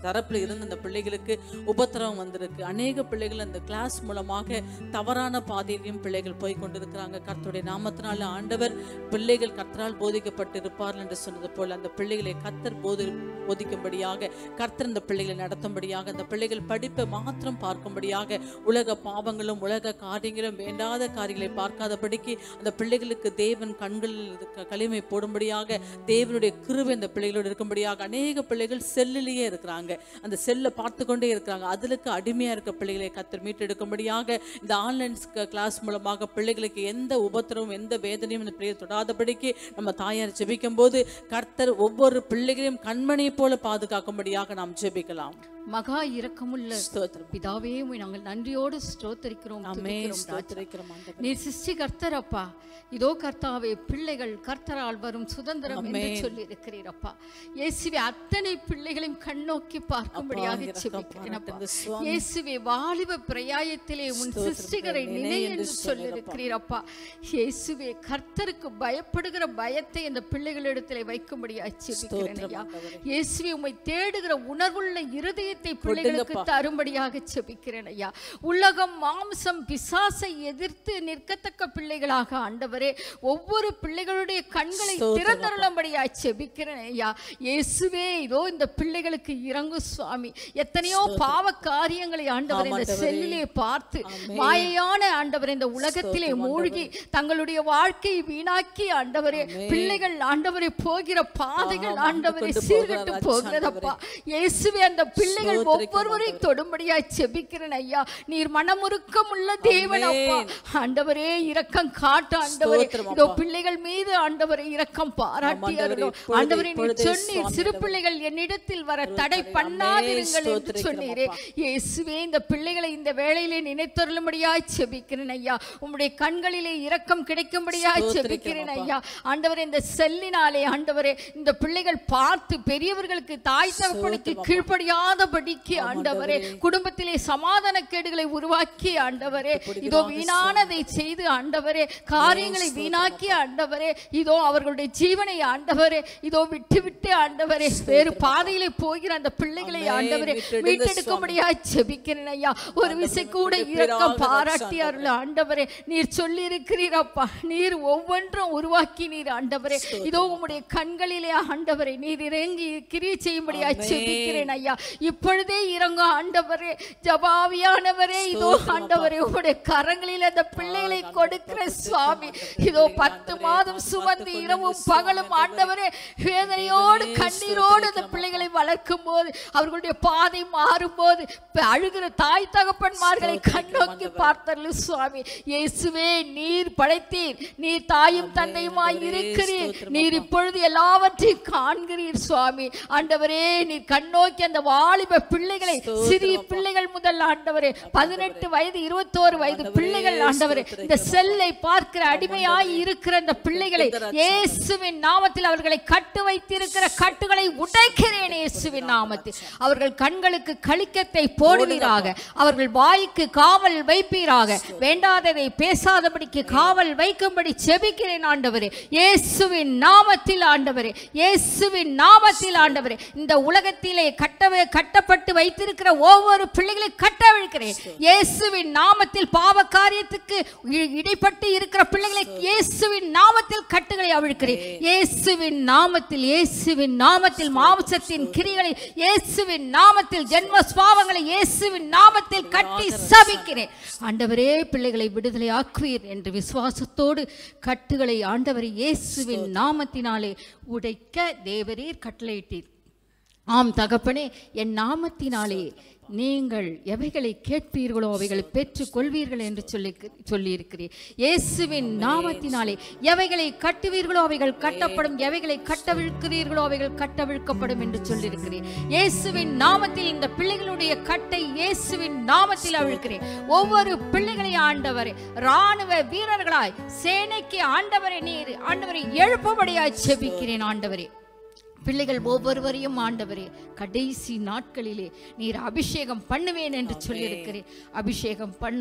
தரப்புல இருந்து அந்த பிள்ளைகளுக்கு உபத்திரவம் வந்திருக்கு அநேக பிள்ளைகள் அந்த கிளாஸ் மூலமாக தவறான பாதையிலையும் பிள்ளைகள் போய் கொண்டிருக்கிறாங்க கர்த்தருடைய நாமத்தினால ஆண்டவர் பிள்ளைகள் கர்த்தரால் போதிக்கப்பட்டிருப்பார்கள் என்று சொன்னது போல அந்த பிள்ளைகளை கர்த்தர் போதி போதிக்கும்படியாக கர்த்தர் இந்த பிள்ளைகளை நடத்தும்படியாக அந்த பிள்ளைகள் படிப்பை மாத்திரம் பார்க்கும்படியாக உலக பாவங்களும் உலக காரியங்களும் வேண்டாத காரியங்களை பார்க்காதபடிக்கு அந்த பிள்ளைகளுக்கு தேவன் கண்களில் இருக்க களிமை போடும்படியாக தேவனுடைய கிருபை அந்த பிள்ளைகளோடு இருக்கும்படியாக அநேக பிள்ளைகள் செல்லிலேயே இருக்கிறாங்க அந்த செல்லை பார்த்து கொண்டே இருக்கிறாங்க அதுக்கு அடிமையா இருக்க பிள்ளைகளை கத்தர் மீட்டெடுக்கும்படியாக இந்த ஆன்லைன் கிளாஸ் மூலமாக பிள்ளைகளுக்கு எந்த உபத்திரமும் எந்த வேதனையும் இந்த பிள்ளைகள் தொடாதபடிக்கு நம்ம தாயார் ஜெபிக்கும் போது கர்த்தர் ஒவ்வொரு பிள்ளைகளையும் கண்மணியை போல பாதுகாக்கும்படியாக நாம் ஜெபிக்கலாம் மகா இரக்கமுள்ள ஸ்தோத்திரம் பிதாவே உம்மை நாங்கள் நன்றியோடு ஸ்தோத்தரிக்கிறோம் ஆமே துதிக்கிறோம் ராஜா. ஸ்தோத்திரிக்கிறோம் ஆண்டவரே. நீர் சிருஷ்டி கர்த்தர் அப்பா இதோ கர்த்தாவே பிள்ளைகள் கர்த்தரால் வரும் சுதந்திரம் என்று ஆமென். சொல்லி இருக்கிறீர் அப்பா இயேசுவே அத்தனை பிள்ளைகளையும் கண்ணோக்கி பார்க்கும்படியாக இரக்கம் செபிக்கிறேன் அப்பா பாராட்டுங்க சுவாமி. இயேசுவே வாலிப பிரயாயத்திலே உன் ஸ்தோத்திரம் சிருஷ்டிகரை நினை நினை என்று என்று சொல்லி இருக்கிறீர் அப்பா இயேசுவே கர்த்தருக்கு பயப்படுகிற பயத்தை இந்த பிள்ளைகளிடத்திலே வைக்கும்படியாக செபிக்கிறேன் ஸ்தோத்திரம் ஐயா ஆண்டவரே. இயேசுவே உம்மை தேடுகிற உணர்வுள்ள இருதயத்தை பிள்ளைகளுக்கு தரும்படியாக செபிக்கிறேன் ஐயா உலகம் மாம்சம் பிசாசை எதிர்த்து நிற்கத்தக்க பிள்ளைகளாக ஆண்டவரே ஒவ்வொரு பிள்ளைகளுடைய கண்களை ஸ்தோத்திரம் திறந்தருளும்படியாக செபிக்கிறேன் ஐயா இயேசுவே இதோ இந்த பிள்ளைகளுக்கு இறங்கு சுவாமி எத்தனையோ பாவ காரியங்களை ஆண்டவர் இந்த ஆமாண்டவரே. செல்லிலே பார்த்து மாயையான ஆண்டவர் இந்த உலகத்திலே மூழ்கி தங்களுடைய வாழ்க்கையை வீணாக்கி ஆண்டவரே பிள்ளைகள் ஆண்டவரே போகிற பாதைகள் ஆமா, ஆண்டவரே கொண்டு சீர்கெட்டு போகிறார் போகிறதப்பா இயேசுவே அந்த பிள்ளைகள் ஸ்தோத்திரிக்கிறோம் ஒவ்வொருவரையும் தொடும்படியாய் செபிக்கிறேன் ஐயா நீர் மனமுருக்கம் உள்ள தேவன் அப்பா ஆண்டவரே இரக்கம் காட்டு ஆண்டவரே ஸ்தோத்திரம் இதோ அப்பா. பிள்ளைகள் மீது ஆண்டவரே இரக்கம் பாராட்டி ஆமாண்டவரே, அருளும் இப்பொழுதே, ஆண்டவரே நீர் இப்பொழுதே சொன்னீர் சுவாமி சிறு ஆண்டவரே. பிள்ளைகள் என்னிடத்தில் வர தடை ஆமென். பண்ணாதிருங்கள் என்று ஸ்தோத்திரிக்கிறோம் சொன்னீரே இயேசுவே இந்த பிள்ளைகளை இந்த வேளையிலே நினைத்தருளும்படியாய் செபிக்கிறேன் ஐயா உம்முடைய கண்களிலே இரக்கம் கிடைக்கும்படியாய் ஸ்தோத்திரிக்கிறோம் செபிக்கிறேன் அப்பா. ஐயா ஆண்டவரே இந்த செல்லினாலே ஆண்டவரே இந்த பிள்ளைகள் பார்த்து பெரியவர்களுக்கு தாய் தகப்பனுக்கு கீழ்ப்படியாதபடிக்கு ஆண்டவரே குடும்பத்திலே சமாதான கேடுகளை உருவாக்கி ஆண்டவரே இதோ வீணானதை செய்து ஆண்டவரே காரியங்களை வீணாக்கி ஆண்டவரே இதோ அவர்களுடைய ஜீவனை ஆண்டவரே இதோ விட்டு விட்டு ஆண்டவரே வேறு பாதையிலே போகிற அந்த பிள்ளைகளை ஆமென். ஆண்டவரே மீட்டெடுங்க மீட்டெடுக்கும்படியா செபிக்கிறேன் ஐயா ஒரு விசை கூட இரக்கம் பாராட்டி அருள் ஆண்டவரே நீர் சொல்லி இருக்கிறீரப்பா நீர் ஒவ்வொன்றும் உருவாக்கி நீர் ஆண்டவரே இதோ உம்முடைய கண்களிலே ஆண்டவரே நீர் இறங்கி கிரியை செய்யும்படியா ஆமென். செபிக்கிறேன் ஐயா இப்பொழுதே இறங்க ஆண்டவரே ஜபாவியானவரே இதோ ஆண்டவரே உம்முடைய கரங்களில் அந்த பிள்ளைகளை கொடுக்கிற சுவாமி இதோ பத்து மாதம் சுமந்து இரவும் பகலும் ஆண்டவரே வேதனையோடு கண்ணீரோடு அந்த பிள்ளைகளை வளர்க்கும் போது அவர்களுடைய பாதை மாறும்போது ப- அழுகிற தாய் தகப்பன்மார்களை கண்ணோக்கி பார்த்தர்கள் சுவாமி இயேசுவே நீர் படைத்தீர் நீர் தாயும் தந்தையுமாய் இருக்கிறீர் நீர் இப்பொழுது எல்லாவற்றையும் காண்கிறீர் சுவாமி ஆண்டவரே நீர் கண்ணோக்கி அந்த வாலிப பிள்ளைகளை சிறிய பிள்ளைகள் முதல் ஆண்டவரே பதினெட்டு வயது இருபத்தோரு வயது பிள்ளைகள் ஆண்டவரே இந்த செல்லை பார்க்கிற அடிமையாய் இருக்கிற அந்த பிள்ளைகளை இயேசுவின் நாமத்தில் அவர்களை கட்டு வைத்திருக்கிற கட்டுகளை உடைக்கிறேன் இயேசுவின் நாமத்தில் அவர்கள் கண்களுக்கு களிக்கத்தை போடுவீராக அவர்கள் வாய்க்கு காவல் வைப்பீராக வேண்டாததை பேசாதபடிக்கு காவல் வைக்கும்படி செபிக்கிறேன் ஆண்டவரே இயேசுவின் நாமத்தில் ஆண்டவரே இயேசுவின் நாமத்தில் ஆண்டவரே இந்த உலகத்திலே கட்டவே கட்டப்பட்டு வைத்திருக்கிற ஒவ்வொரு பிள்ளைகளை கட்டவிழ்க்கிறேன் இயேசுவின் நாமத்தில் பாவ காரியத்துக்கு இ- இடைப்பட்டு இருக்கிற பிள்ளைகளை இயேசுவின் நாமத்தில் கட்டுகளை அவிழ்க்கிறேன் இயேசுவின் நாமத்தில் இயேசுவின் நாமத்தில் மாம்சத்தின் கிரிகளை இயேசுவின் நாமத்தில் ஜென்ம சுவாவங்களை இயேசுவின் நாமத்தில் கட்டி சபிக்கிறேன் ஆண்டவரே பிள்ளைகளை விடுதலை ஆக்குவீர் என்று விசுவாசத்தோடு கட்டுகளை ஆண்டவர் இயேசுவின் நாமத்தினாலே உடைக்க தேவரீர் கட்டளையிட்டீர் ஆம் தகப்பனே என் நாமத்தினாலே நீங்கள் எவைகளை கேட்பீர்களோ அவைகளை பெற்றுக் கொள்வீர்கள் என்று சொல்லி சொல்லியிருக்கிறீர் இயேசுவின் நாமத்தினாலே எவைகளை கட்டுவீர்களோ அவைகள் கட்டப்படும் எவைகளை கட்டவிழ்க்கிறீர்களோ அவைகள் கட்டவிழ்க்கப்படும் என்று சொல்லியிருக்கிறேன் இயேசுவின் நாமத்தில் இந்த பிள்ளைகளுடைய கட்டை இயேசுவின் நாமத்தில் அவிழ்க்கிறேன் ஒவ்வொரு பிள்ளைகளை ஆண்டவரே ராணுவ வீரர்களாய் சேனைக்கு ஆண்டவரை நீர் ஆண்டவரை எழுப்பும்படியாய் செபிக்கிறேன் ஆண்டவரே பிள்ளைகள் ஒவ்வொருவரையும் ஆண்டவரே கடைசி நாட்களிலே நீர் அபிஷேகம் பண்ணுவேன் என்று சொல்லியிருக்கிறேன் அபிஷேகம் பண்ணும்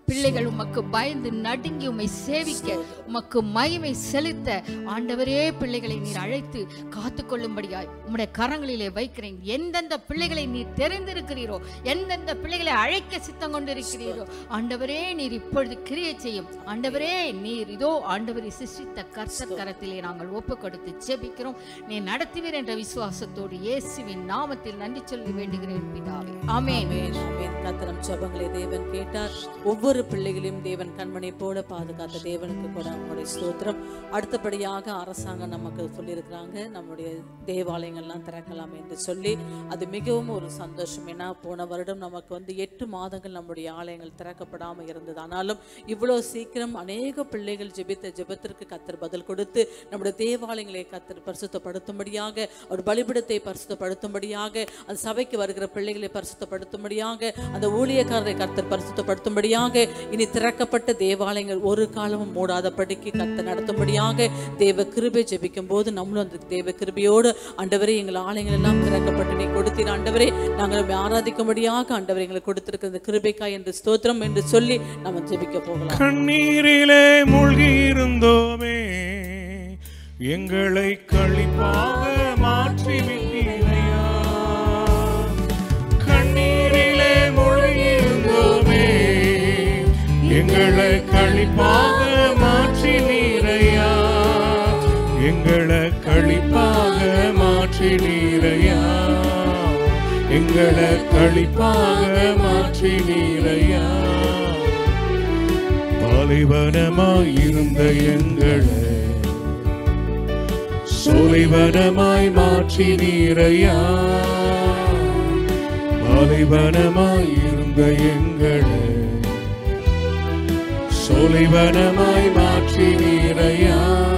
பிள்ளைகள் உமக்கு பயந்து நடுங்கி உம்மை சேவிக்க உமக்கு மகிமை செலுத்த ஆண்டவரே பிள்ளைகளை நீர் அழைத்து காத்து கொள்ளும்படியாய் உம்முடைய கரங்களிலே வைக்கிறேன் எந்தெந்த பிள்ளைகளை நீர் தெரிந்திருக்கிறீரோ எந்தெந்த பிள்ளைகளை அழைக்க சித்தம் கொண்டிருக்கிறீரோ ஆண்டவரே நீர் இப்பொழுது கிரியை செய்யும் ஆண்டவரே நீர் இதோ ஆண்டவரை சிருஷ்டித்த கர்த்தர் கரத்திலே நாங்கள் ஒப்பு கொடுத்து ஜெபிக்கிறோம் நீ நடத்துவீர் என்ற விசுவாசத்தோடு இயேசுவின் நாமத்தில் நன்றி சொல்லி வேண்டுகிறேன் பிதாவே ஆமென் ஆமென், ஆமென். கர்த்தரம் ஜெபங்களை தேவன் கேட்டார் ஒவ்வொரு பிள்ளைகளையும் தேவன் கண்மணி போல பாதுகாத்த தேவனுக்கு கூட நம்முடைய ஸ்தோத்திரம் அடுத்தபடியாக அரசாங்கம் நமக்கு சொல்லியிருக்கிறாங்க நம்முடைய தேவாலயங்கள்லாம் திறக்கலாம் என்று சொல்லி அது மிகவும் ஒரு சந்தோஷம் ஏன்னா போன வருடம் நமக்கு வந்து எட்டு மாதங்கள் நம்முடைய ஆலயங்கள் திறக்கப்படாமல் இருந்தது ஆனாலும் இவ்வளோ சீக்கிரம் அநேக பிள்ளைகள் ஜெபித்த ஜெபத்திற்கு கத்தர் பதில் கொடுத்து நம்முடைய தேவாலயங்களை கத்தர் பரிசுத்தப்படுத்தும்படியாக ஒரு பலிபிடத்தை பரிசுத்தப்படுத்தும்படியாக அந்த சபைக்கு வருகிற பிள்ளைகளை பரிசுத்தப்படுத்தும்படியாக அந்த ஊழியக்காரரை கர்த்தர் பரிசுத்தப்படுத்தும்படியாக இனி திறக்கப்பட்ட தேவாலயங்கள் ஒரு காலமும் மூடாதபடிக்கு கர்த்தர் நடத்தும்படியாக தேவ கிருபை ஜெபிக்கும் போது நம்மளும் அந்த தேவ கிருபையோடு ஆண்டவரே எங்கள் ஆலயங்கள் எல்லாம் திறக்கப்பட்டு நீ கொடுத்தீர் ஆண்டவரே நாங்கள் உம்மை ஆராதிக்கும்படியாக ஆண்டவர் எங்களுக்கு கொடுத்திருக்கிற இந்த கிருபைக்காய் என்று ஸ்தோத்திரம் என்று சொல்லி நம்ம ஜெபிக்க போகலாம் கண்ணீரிலே மூழ்கி இருந்தோமே எங்களை களிப்பாக மாற்றி விட்டீரையா கண்ணீரிலே மூழ்கி இருந்தோமே எங்களை களிப்பாக மாற்றி நீரையா எங்களை களிப்பாக மாற்றி நீரையா எங்களை களிப்பாக மாற்றி நீரையா பாலைவனமாய் இருந்த எங்களை சோலைவனமாய் மாற்றி நீரையா பாலைவனமாய் இருந்த எங்களை சோலைவனமாய் மாற்றி நீரையா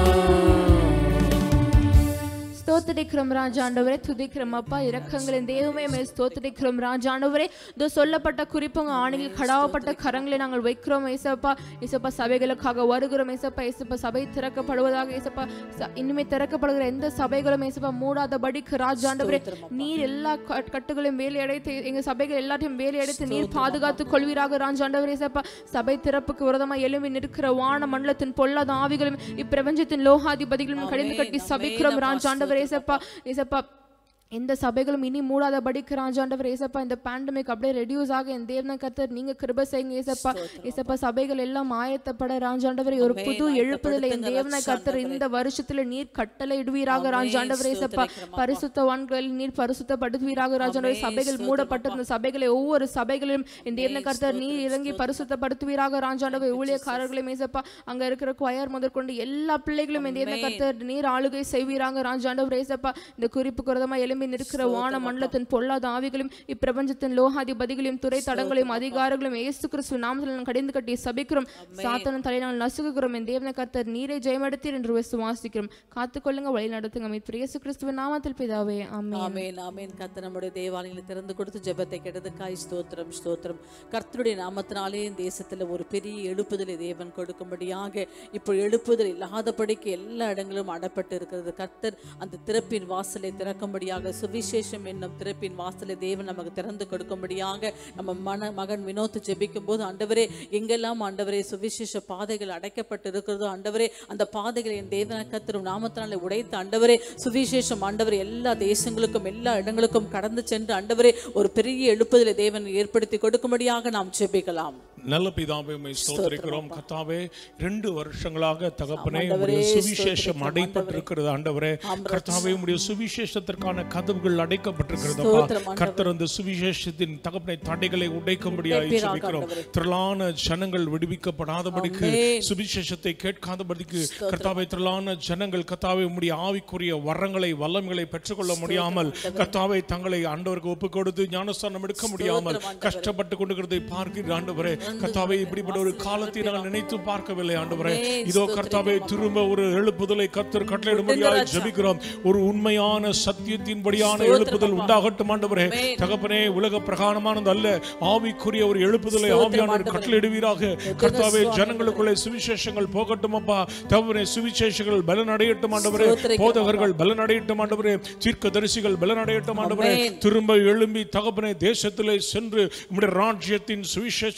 ஸ்தோத்திரிக்கிறோம் ராஜாண்டவரே துதிக்கிறோம் அப்பா இரக்கங்களின் தெய்வமே மே ஸ்தோத்திரிக்கிறோம் ராஜாண்டவரே இதோ சொல்லப்பட்ட குறிப்புங்க ஆணையில் கடாவப்பட்ட கரங்களை நாங்கள் வைக்கிறோம் ஏசப்பா ஏசப்பா சபைகளுக்காக வருகிறோம் ஏசப்பா ஏசப்பா சபை திறக்கப்படுவதாக ஏசப்பா ச- இனிமே திறக்கப்படுகிற எந்த சபைகளும் ஏசப்பா மூடாதபடிக்கு ராஜாண்டவரே நீர் எல்லா க- கட்டுகளையும் வேலை அடைத்து எங்க சபைகள் எல்லாத்தையும் வேலை அடைத்து நீர் பாதுகாத்து கொள்வீராக ராஜாண்டவரே ஏசப்பா சபை திறப்புக்கு விரதமாக எழும்பி நிற்கிற வான மண்டலத்தின் பொல்லாத ஆவிகளும் இப்பிரபஞ்சத்தின் லோகாதிபதிகளும் கடிந்து கட்டி சபிக்கிறோம் ராஜாண்டவர் ஏசப்பா ஏசப்பா எந்த சபைகளும் இனி மூடாதபடிக்கு ராஜாண்டவர் ஏசப்பா இந்த பேண்டமிக் அப்படியே ரெடியூஸ் ஆக என் தேவன கர்த்தர் நீங்க கிருப செய்யுங்க ஏசப்பா ஏசப்பா சபைகள் எல்லாம் ஆயத்தப்பட ராஜாண்டவர் ஒரு புது எழுப்புதலை என் தேவன கர்த்தர் இந்த வருஷத்துல நீர் கட்டளை இடுவீராக ராஜாண்டவர் ஏசப்பா பரிசுத்தவான்கள் நீர் பரிசுத்தப்படுத்துவீராக ராஜாண்டவர் சபைகள் மூடப்பட்டிருந்த சபைகளை ஒவ்வொரு சபைகளிலும் என் தேவன கர்த்தர் நீர் இறங்கி பரிசுத்தப்படுத்துவீராக ராஜாண்டவர் ஊழியக்காரர்களையும் ஏசப்பா அங்க இருக்கிற கொயர் முதற்கொண்டு எல்லா பிள்ளைகளும் என் தேவன கர்த்தர் நீர் ஆளுகை செய்வீராங்க ராஜாண்டவர் ஏசப்பா இந்த குறிப்பு குரதமா எழும்பி நிற்கிற வான மண்டலத்தின் பொல்லாத ஆவிகளையும் இப்பிரபஞ்சத்தின் லோகாதிபதிகளையும் துறை தடங்களையும் அதிகாரங்களையும் இயேசு கிறிஸ்து நாமத்தில் நாங்கள் கடிந்து கட்டி சபிக்கிறோம் சாத்தனும் தலை நாங்கள் நசுகுகிறோம் என் தேவன கர்த்தர் நீரை ஜெயமெடுத்தீர் என்று விசுவாசிக்கிறோம் காத்துக்கொள்ளுங்க வழி நடத்துங்க மீட்பு இயேசு கிறிஸ்துவின் நாமத்தில் பிதாவே ஆமென் ஆமென் ஆமென் கர்த்தர் நம்முடைய தேவாலயங்களை திறந்து கொடுத்து ஜெபத்தை கெட்டதுக்காய் ஸ்தோத்திரம் ஸ்தோத்திரம் கர்த்தருடைய நாமத்தினாலே இந்த தேசத்துல ஒரு பெரிய எழுப்புதலை தேவன் கொடுக்கும்படியாக இப்போ எழுப்புதல் இல்லாதபடிக்கு எல்லா இடங்களும் அடப்பட்டு இருக்கிறது கர்த்தர் அந்த திறப்பின் வாசலை திறக்கும்படியாக சுவிசேஷம் என்னும் திறப்பின் வாசலை தேவன் நமக்கு திறந்து கொடுக்கும்படியாக நம்ம மன மகன் வினோத் ஜெபிக்கும் போது ஆண்டவரே எங்கெல்லாம் ஆண்டவரே சுவிசேஷ பாதைகள் அடைக்கப்பட்டு இருக்கிறதோ ஆண்டவரே அந்த பாதைகளை என் தேவன கர்த்தரும் நாமத்தினாலே உடைத்து ஆண்டவரே சுவிசேஷம் ஆண்டவர் எல்லா தேசங்களுக்கும் எல்லா இடங்களுக்கும் கடந்து சென்று ஆண்டவரே ஒரு பெரிய எழுப்புதலை தேவன் ஏற்படுத்தி கொடுக்கும்படியாக நாம் ஜெபிக்கலாம் நல்ல பிதாவே உம்மை ஸ்தோத்திரிக்கிறோம் கர்த்தாவே ரெண்டு வருஷங்களாக தகப்பனே ஆண்டவரே, உம்முடைய சுவிசேஷம் ஸ்தோத்திரிக்கிறோம், அடைப்பட்டிருக்கிறது ஆண்டவரே கர்த்தாவே உம்முடைய சுவிசேஷத்திற்கான கதவுகள் அடைக்கப்பட்டிருக்கிறதப்பா ஸ்தோத்திரம், ஆண்டவரே. கர்த்தர் அந்த சுவிசேஷத்தின் தகப்பனை தடைகளை உடைக்கும்படியாய் உடைப்பீராக, ஜெபிக்கிறோம் ஆண்டவரே. திரளான ஜனங்கள் விடுவிக்கப்படாதபடிக்கு ஆமென். சுவிசேஷத்தை கேட்காதபடிக்கு கர்த்தாவே திரளான ஜனங்கள் கர்த்தாவே உம்முடைய ஆவிக்குரிய வரங்களை வல்லமைகளை பெற்றுக்கொள்ள முடியாமல் கர்த்தாவே தங்களை ஆண்டவருக்கு ஒப்பு கொடுத்து ஞானஸ்தானம் எடுக்க முடியாமல் கஷ்டப்பட்டு கொண்டிருக்கிறதை பார்க்கிற ஆண்டவரே கர்த்தாவே இப்படிப்பட்ட ஒரு காலத்தை நாங்கள் நினைத்து பார்க்கவில்லை ஆண்டவரே இதோ கர்த்தாவே திரும்ப ஒரு எழுப்புதலை கர்த்தர் கட்டளையிடும்படியாக ஜெபிக்கிறோம் ஒரு உண்மையான சத்தியத்தின்படியான எழுப்புதல் உண்டாகட்டும் ஆண்டவரே தகப்பனே உலக பிரகாரமானது அல்ல ஆவிக்குரிய ஒரு எழுப்புதலை ஆவியானவர் கட்டளையிடுவீராக கர்த்தாவே ஜனங்களுக்குள்ளே சுவிசேஷங்கள் போகட்டும் அப்பா தகவனே சுவிசேஷங்கள் பலன் அடையட்டும் ஆண்டவரே போதகர்கள் பலன் அடையட்டும் ஆண்டவரே தீர்க்கதரிசிகள் பலன் அடையட்டும் ஆண்டவரே திரும்ப எழும்பி தகப்பனே தேசத்திலே சென்று உம்முடைய ராஜ்யத்தின் சுவிசேஷத்தை அறிவி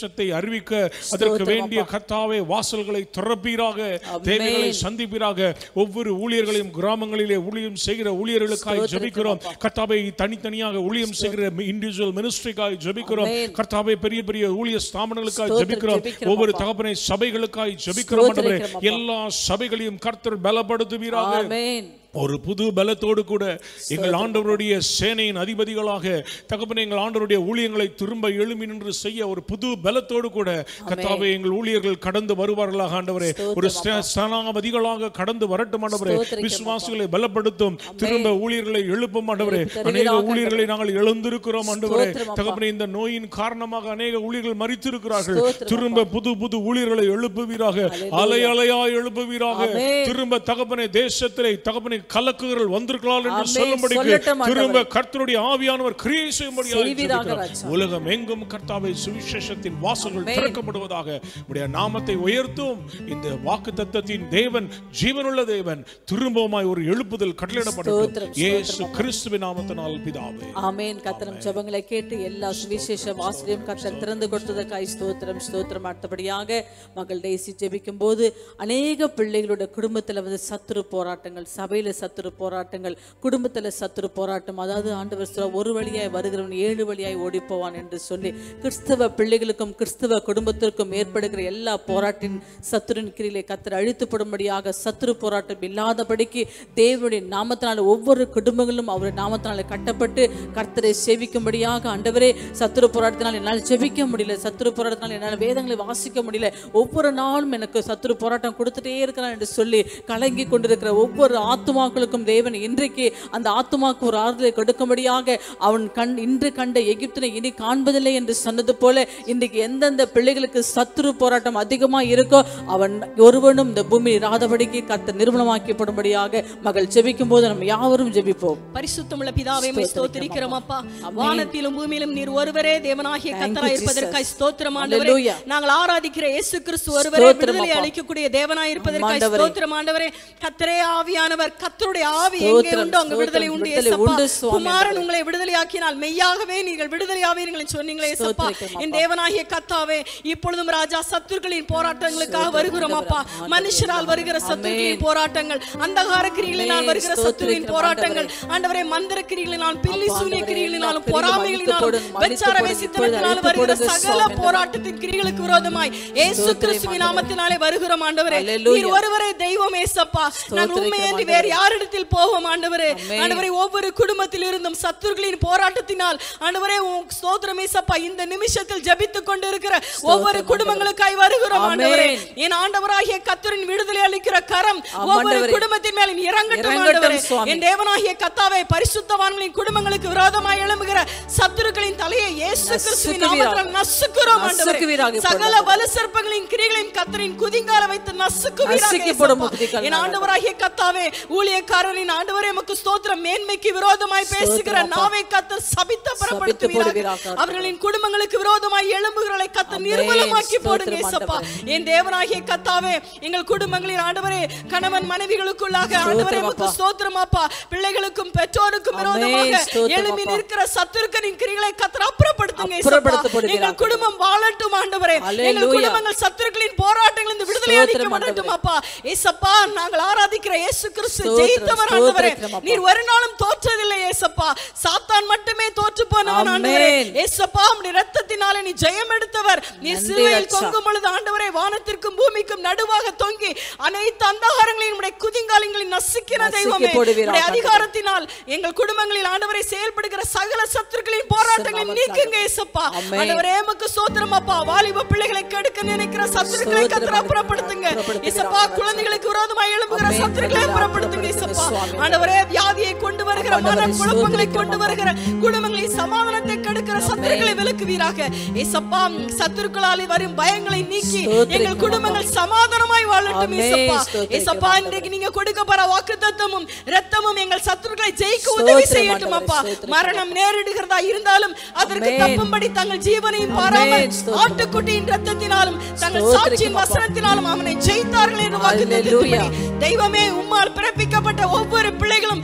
அறிவிக்க அதற்கு வேண்டிய கத்தாவே வாசல்களை திறப்பீராக தேவைகளை சந்திப்பீராக ஒவ்வொரு ஊழியர்களையும் கிராமங்களிலே ஊழியம் செய்கிற ஊழியர்களுக்காய் ஜெபிக்கிறோம் கர்த்தாவை தனித்தனியாக ஊழியம் செய்கிற இண்டிவிஜுவல் மினிஸ்ட்ரிக்காய் ஜெபிக்கிறோம் கர்த்தாவை பெரிய பெரிய ஊழிய ஸ்தாபனங்களுக்காய் ஸ்தோத்திரம் ஜெபிக்கிறோம் ஜெபிக்கிறோம் ஒவ்வொரு அப்பா. தகப்பனை சபைகளுக்காய் ஜெபிக்கிறோம் ஆண்டவரே ஸ்தோத்திரிக்கிறோம் அப்பா. எல்லா சபைகளையும் கர்த்தர் பலப்படுத்துவீராக ஆமென் ஒரு புது பலத்தோடு கூட எங்கள் ஆண்டவருடைய சேனையின் அதிபதிகளாக தகப்பனே எங்கள் ஆண்டவருடைய ஊழியங்களை திரும்ப எழுமி நின்று செய்ய ஒரு புது பலத்தோடு கூட கத்தாவே எங்கள் ஊழியர்கள் கடந்து வருவார்களாக ஆண்டவரே ஒரு ஸ்த- ஸ்தானாபதிகளாக கடந்து வரட்டும் ஆண்டவரே ஸ்தோத்திரிக்கிறோம் விசுவாசிகளை பலப்படுத்தும் திரும்ப ஊழியர்களை எழுப்பும் ஆண்டவரே எழுப்பி அநேக தருவீராக ஊழியர்களை நாங்கள் எழுந்திருக்கிறோம் ஆண்டவரே ஸ்தோத்திரம் அப்பா. தகப்பனே இந்த நோயின் காரணமாக அநேக ஊழியர்கள் மறித்திருக்கிறார்கள் ஸ்தோத்திரம் திரும்ப புது புது ஊழியர்களை எழுப்புவீராக அலை அலையா எழுப்புவீராக ஆமென். திரும்ப தகப்பனே தேசத்திலே தகப்பனே கலக்குகள் வந்திருக்கலாம் என்று ஆமென். சொல்லும்படிக்கு சொல்லட்டும் ஆண்டவரே. திரும்ப கர்த்தருடைய ஆவியானவர் கிரியை செய்வீராக செய்யும்படியாக ராஜா. உலகம் எங்கும் கர்த்தாவை சுவிசேஷத்தின் வாசல்கள் ஆமென். திறக்கப்படுவதாக உடைய நாமத்தை உயர்த்தும் இந்த வாக்கு தத்தத்தின் தேவன் ஜீவனுள்ள தேவன் திரும்பவுமாய் ஒரு எழுப்புதல் கட்டளிடப்படும் ஸ்தோத்திரம், இயேசு கிறிஸ்துவின் நாமத்தினால் பிதாவே ஆமென் கத்தனம் ஜெபங்களை கேட்டு எல்லா சுவிசேஷ வாசலையும் கத்தர் திறந்து கொடுத்ததற்காய் ஸ்தோத்திரம் ஸ்தோத்திரம் அடுத்தபடியாக மகள் டேசி ஜெபிக்கும் போது அநேக பிள்ளைகளோட குடும்பத்துல வந்து சத்துரு போராட்டங்கள் சபையில சத்துரு போராட்டங்கள் குடும்பத்துல சத்துரு போராட்டம் அதாவது ஆண்டவர் சொல்ல ஒரு வழியாய் வருகிறவன் ஏழு வழியாய் ஓடி போவான் என்று சொல்லி கிறிஸ்தவ பிள்ளைகளுக்கும் கிறிஸ்தவ குடும்பத்திற்கும் ஏற்படுகிற எல்லா போராட்டின் சத்துருவின் கிரியிலே கத்தர் அழித்துப்படும்படியாக சத்துரு போராட்டம் இல்லாதபடிக்கு தேவனுடைய நாமத்தினால ஒவ்வொரு குடும்பங்களும் அவருடைய நாமத்தினால கட்டப்பட்டு கர்த்தரை சேவிக்கும்படியாக ஆண்டவரே சத்துரு போராட்டத்தினால் என்னால் ஜெபிக்க முடியல சத்துரு போராட்டத்தினால் என்னால் வேதங்களை வாசிக்க முடியல ஒவ்வொரு நாளும் எனக்கு சத்துரு போராட்டம் கொடுத்துட்டே இருக்கிறான் என்று சொல்லி கலங்கி கொண்டிருக்கிற ஒவ்வொரு ஆத்துமாக்களுக்கும் தேவன் இன்றைக்கு அந்த ஆத்துமாக்கு ஒரு ஆறுதலை கொடுக்கும்படியாக அவன் கண் இன்று கண்ட எகிப்தினை இனி காண்பதில்லை என்று சொன்னது போல இன்றைக்கு எந்தெந்த பிள்ளைகளுக்கு சத்துரு போராட்டம் அதிகமா இருக்கோ அவன் ஒருவனும் இந்த பூமி இராதபடிக்கு கர்த்தர் நிர்மூலமாக்கப்படும்படியாக மகள் ஜெபிக்கும் போது நம்ம யாவரும் ஜெபிப்போம் பரிசுத்தமுள்ள பிதாவே மை ஸ்தோத்திரிக்கிறோம் அப்பா வானத்திலும் பூமியிலும் நீர் ஒருவரே தேவனாகிய Thank கத்தராய் you, இருப்பதற்காய் Jesus. ஸ்தோத்திரம் ஆண்டவரே Hallelujah. நாங்கள் ஆராதிக்கிற இயேசு கிறிஸ்து ஒருவரே ஸ்தோத்திரம் விடுதலை அப்பா. அளிக்கக்கூடிய தேவனாய் இருப்பதற்காய் ஆண்டவரே. ஸ்தோத்திரம் ஆண்டவரே கத்தரே ஆவியானவர் கத்தருடைய ஆவி எங்கே ஸ்தோத்திரம், உண்டோ அங்க விடுதலை ஸ்தோத்திரம், உண்டு விடுதலை ஏசப்பா உண்டு சுவாமி குமாரன் உங்களை விடுதலையாக்கினால் மெய்யாகவே நீங்கள் விடுதலை ஆவீர்கள் என்று சொன்னீங்களே ஏசப்பா ஸ்தோத்திரிக்கிறோம் என் அப்பா. தேவனாகிய கத்தாவே இப்பொழுதும் ராஜா சத்துருக்களின் போராட்டங்களுக்காக வருகிறோம் அப்பா ஆண்டவரே. மனுஷரால் வருகிற சத்துருக்களின் ஆமென். போராட்டங்கள் அந்தகார கிரிகளினால் ஆமென். வருகிற சத்துருவின் ஸ்தோத்திரிக்கிறோம் போராட்டங்கள் ஆண்டவரே மந்திர கிரிகளினால் பில்லி அப்பா, சூனிய ஆண்டவரே, கிரிகளினாலும் எல்லா பொறாமைகளினாலும் கிரிகளும் மன்னித்து வெச்சார போடுங்க, வேசித்தனத்தினாலும் இப்பொழுது வருகிற அழித்து சகல போடுங்க, போராட்டத்தின் கிரிகளுக்கு விரோதமாய் இயேசு ஸ்தோத்திரம், கிறிஸ்துவின் ஆண்டவரே. நாமத்தினாலே வருகிறோம் ஆண்டவரே அல்லேலூயா. நீர் ஒருவரே தெய்வம் ஏசப்பா நாங்கள் ஸ்தோத்திரிக்கிறோம், உண்மையன்றி ஆண்டவரே. வேறு யாரிடத்தில் போவோம் ஆண்டவரே ஆமென். ஆண்டவரே ஒவ்வொரு குடும்பத்தில் இருந்தும் சத்துருக்களின் போராட்டத்தினால் ஆண்டவரே உம் ஸ்தோத்திரம் ஏசப்பா இந்த நிமிஷத்தில் ஜெபித்துக் கொண்டிருக்கிற ஒவ்வொரு குடும்பங்களுக்காய் வருகிறோம் ஆமென். ஆண்டவரே என் ஆண்டவராகிய கத்தரின் விடுதலை அளிக்கிற கரம் ஆம், ஒவ்வொரு ஆண்டவரே. குடும்பத்தின் மேலும் இறங்கட்டும் இறங்கட்டும், ஆண்டவரே சுவாமி. என் தேவனாகிய கத்தாவே பரிசுத்தவான்களின் குடும்பங்களுக்கு விரோதமாய் எழும்புகிற சத்துருக்களின் தலையை இயேசு கிறிஸ்துவின் நசுக்குவீராக. நாமத்தில் நசுக்குறோம் நசுக்குவீராக ஆண்டவரே இப்பொழுது. சகல வலு சர்ப்பங்களின் கிரிகளையும் கத்தரின் குதிங்கால வைத்து நசுக்குவீராக நசுக்கிப்படும் இயேசப்பா. குதிகால் என் ஆண்டவராகிய கத்தாவே ஊழியக்காரரின் ஆண்டவரே எமக்கு ஸ்தோத்திரம் மேன்மைக்கு விரோதமாய் பேசுகிற ஸ்தோத்திரம் அப்பா. நாவை கத்தர் சபித்த சபித்து போடுவீராக. பரப்படுத்துவீராக அவர்களின் குடும்பங்களுக்கு விரோதமாய் எழும்புகிறதை கத்தர் ஆமென். நிர்மூலமாக்கி போடுங்க ஸ்தோத்திரம் இயேசப்பா ஆண்டவரே. என் தேவனாகிய கத்தாவே எங்கள் குடும்பங்களின் ஆண்டவரே கணவன் மனைவிகளுக்குள்ளாக ஆண்டவரே ஸ்தோத்திரம் எமக்கு அப்பா. ஸ்தோத்திரம் அப்பா பிள்ளைகளுக்கும் பெற்றோருக்கும் ஆமென். விரோதமாக ஸ்தோத்திரம் எழும்பி அப்பா. நிற்கிற சத்துருக்கனின் கிரிகளை கத்தர் அப்புறப்படுத்துங்க இயேசப்பா. அப்புறப்படுத்தப்படுவீராக. எங்கள் குடும்பம் வாழட்டும் ஆண்டவரே எங்கள் அல்லேலூயா. குடும்பங்கள் சத்துருக்களின் போராட்டங்கள் இந்த விடுதலை ஸ்தோத்திரம் அளிக்கப்படட்டும் அப்பா ஏசப்பா நாங்கள் ஆராதிக்கிற இயேசு கிறிஸ்து ஸ்தோத்திரம், ஜெயித்தவர் ஆண்டவரே ஸ்தோத்திரம் அப்பா. நீர் ஒரு நாளும் தோற்றதில்லை ஏசப்பா சாத்தான் மட்டுமே தோற்று போனவன் ஆண்டவரே ஆமென். ஏசப்பா உம்முடைய இரத்தத்தினாலே நீ ஜெயம் எடுத்தவர் நீ நன்றி, சிலுவையில் ரட்சா. தொங்கும் பொழுது ஆண்டவரே வானத்திற்கும் பூமிக்கும் நடுவாக தொங்கி அனைத்து அந்தகாரங்களையும் உம்முடைய குதிங்காலங்களில் நசுக்கிற நசுக்கி தெய்வமே போடுவீராக. உம்முடைய அதிகாரத்தினால் எங்கள் குடும்பங்களில் ஆண்டவரை செயல்படுகிற சகல சத்துருக்களின் போராட்டங்களை நீக்குங்க ஏசப்பா ஆமென். ஆண்டவரே எமக்கு ஸ்தோத்திரம் அப்பா வாலிப பிள்ளைகளை கெடுக்க நினைக்கிற சத்துருக்களை ஸ்தோத்திரம் கத்தர் அப்புறப்படுத்துங்க அப்புறப்படுத்துங்க. ஏசப்பா குழந்தைகளுக்கு விரோதமாக எழும்புகிற ஆமென். சத்துருக்களை கத்தர் அப்புறப்படுத்துங்க அப்புறப்படுத்துங்க ஏசப்பா சுவாமி. ஆண்டவரே வியாதியை கொண்டு வருகிற ஆண்டவரே, மன குழப்பங்களை ஸ்தோத்திரிக்கிறோம் கொண்டு வருகிற குடும்பங்களில் சமாதானத்தை கெடுக்கிற சத்துருக்களை விலக்குவீராக ஏசப்பா சத்துருக்களால் வரும் பயங்களை நீக்கி ஸ்தோத்திரிக்கிறோம் எங்கள் குடும்பங்கள் சமாதானமாய் வாழட்டும் ஆமென். ஏசப்பா ஸ்தோத்திரிக்கிறோம் ஏசப்பா ஆண்டவரே. இன்றைக்கு நீங்க கொடுக்க போற வாக்குத்தத்தமும் இரத்தமும் எங்கள் சத்துருக்களை ஜெயிக்க உதவி ஸ்தோத்திரம் செய்யட்டும் ஆண்டவரே, அப்பா ஸ்தோத்திரம். மரணம் நேரிடுகிறதா இருந்தாலும் அதற்கு ஆமென். தப்பும்படி தங்கள் ஜீவனையும் ஆமென். பாராமல் ஸ்தோத்திரம். ஆட்டுக்குட்டியின் ரத்தத்தினாலும் தங்கள் ஸ்தோத்திரிக்கிறோம் சாட்சியின் அப்பா. வசனத்தினாலும் அவனை ஜெயித்தார்கள் என்று வாக்குத்தத்தத்தின்படி அல்லேலூயா. தெய்வமே உம்மால் பிறப்பிக்கப்பட்ட ஒவ்வொரு பிள்ளைகளும் ஜெயத்தை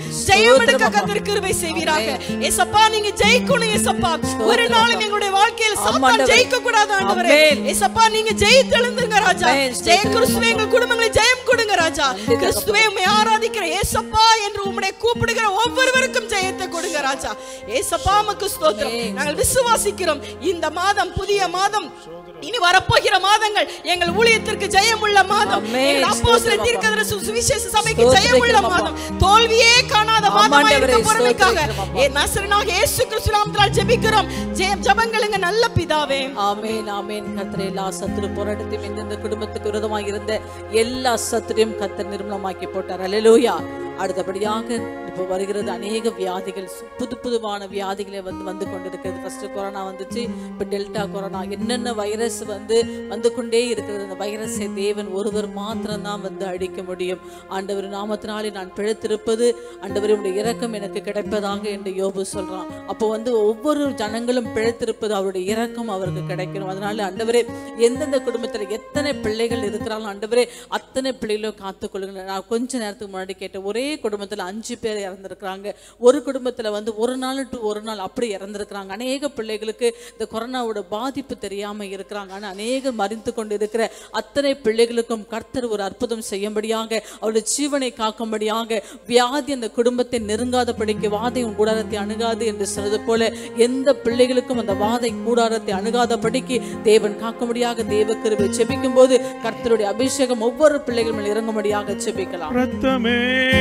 ஜெயமெடுக்க கத்தர் கிருபை செய்வீராக ஏசப்பா நீங்க ஜெயிக்கணும் ஏசப்பா ஒரு நாளும் எங்களுடைய வாழ்க்கையில் சாத்தான் ஆமாண்டவரே. ஜெயிக்க கூடாது ஆண்டவரே ஆமென். ஏசப்பா நீங்க ஜெயித்து எழுந்துங்க ராஜா ஆமென். ஜெய கிறிஸ்துவே எங்கள் குடும்பங்களை ஜெயம் கொடுங்க ராஜா கிறிஸ்துவே உம்மை ஆராதிக்கிற ஏசப்பா என்று உம்முடைய கூப்பிடுகிற ஒவ்வொருவருக்கும் ஜெயத்தை கொடுங்க ராஜா ஏசப்பா உமக்கு ஸ்தோத்திரம் நாங்கள் விசுவாசிக்கிறோம் இந்த மாதம் புதிய மாதம் இனி வரப்போகிற மாதங்கள் எங்கள் ஊழியத்திற்கு ஜெயமுள்ள மாதம் ஆமென். எங்கள் அப்போஸ்தலர் ஸ்தோத்திரம் தீர்க்கதரிசி சுவிசேஷ சபைக்கு ஸ்தோத்திரம் ஜெயமுள்ள அப்பா. மாதம் தோல்வியே காணாத மாதமாய் இருக்க ஆமாண்டவரே, பொறுமைக்காக ஸ்தோத்திரம் அப்பா. ஏ நசரனாக இயேசு கிறிஸ்து நாமத்தினால் ஜெபிக்கிறோம் ஜெய ஜெபங்களுங்க நல்ல பிதாவே ஆமென் ஆமென் கர்த்தரே எல்லா சத்துரு போராட்டத்தையும் எந்தெந்த குடும்பத்துக்கு விரோதமாக இருந்த எல்லா சத்துரையும் கர்த்தர் நிர்மலமாக்கி போட்டார் அல்லேலூயா அடுத்தபடியாக இப்போ வருகிறது அநேக வியாதிகள் சு- புது புதுவான வியாதிகளை வந்து வந்து கொண்டிருக்கிறது ஃபர்ஸ்ட் கொரோனா வந்துச்சு இப்போ டெல்டா கொரோனா என்னென்ன வைரஸ் வந்து வந்து கொண்டே இருக்கிறது அந்த வைரஸை தேவன் ஒருவர் மாத்திரம்தான் வந்து அழிக்க முடியும் ஆண்டவர் நாமத்தினாலே நான் பிழைத்திருப்பது ஆண்டவர் உடைய இரக்கம் எனக்கு கிடைப்பதாக என்று யோபு சொல்றான் அப்போ வந்து ஒவ்வொரு ஜனங்களும் பிழைத்திருப்பது அவருடைய இரக்கம் அவருக்கு கிடைக்கணும் அதனால ஆண்டவரே எந்தெந்த குடும்பத்துல எத்தனை பிள்ளைகள் இருக்கிறாலும் ஆண்டவரே அத்தனை பிள்ளைகளும் காத்துக்கொள்ளுங்க நான் கொஞ்ச நேரத்துக்கு முன்னாடி கேட்டேன் ஒரே குடும்பத்துல அஞ்சு பேர் இறந்துருக்குறாங்க ஒரு குடும்பத்துல வந்து ஒரு நாள் டு ஒரு நாள் அப்படி இறந்துருக்குறாங்க அநேக பிள்ளைகளுக்கு இந்த கொரோனாவோட பாதிப்பு தெரியாம இருக்கிறாங்க ஆனா அநேகம் மறிந்து கொண்டு இருக்கிற அத்தனை பிள்ளைகளுக்கும் கர்த்தர் ஒரு அற்புதம் செய்யும்படியாக அவருடைய ஜீவனை காக்கும்படியாக வியாதி அந்த குடும்பத்தை நெருங்காதபடிக்கு வாதை உன் கூடாரத்தை அணுகாது என்று சொன்னது போல எந்த பிள்ளைகளுக்கும் அந்த வாதை கூடாரத்தை அணுகாதபடிக்கு தேவன் காக்கும்படியாக தேவ கிருபை செபிக்கும் போது கர்த்தருடைய அபிஷேகம் ஒவ்வொரு பிள்ளைகள் மேல் இறங்கும்படியாக செபிக்கலாம் ரத்தமே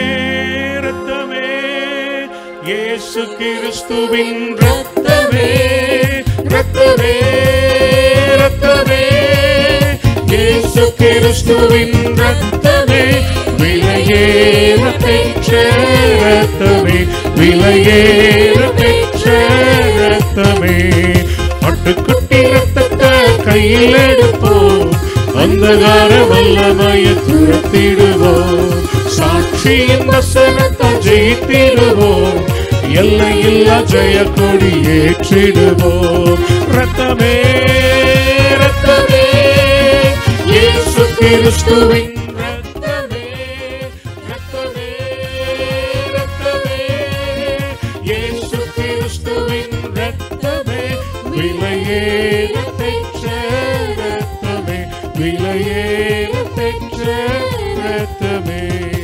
ரத்தமே இயேசு கிறிஸ்துவின் ரத்தமே ரத்தமே ரத்தமே இயேசு கிறிஸ்துவின் ரத்தமே விலையேற பெற்ற ரத்தமே விலையேற பெற்ற ரத்தமே பட்டுக்குட்டி ரத்தத்தை கையில் எடுப்போம் அந்தகார வல்லமைய துரத்திடுவோம் சாட்சியின் வசனத்தை ஜெயித்திடுவோம் எல்லையில்லா ஜெய கொடி ஏற்றிடுவோம் ரத்தமே ரத்தமே இயேசு கிறிஸ்துவின் ரத்தமே ரத்தமே ரத்தமே இயேசு கிறிஸ்துவின் ரத்தமே விலையேற பெற்ற ரத்தமே விலையேற பெற்ற ரத்தமே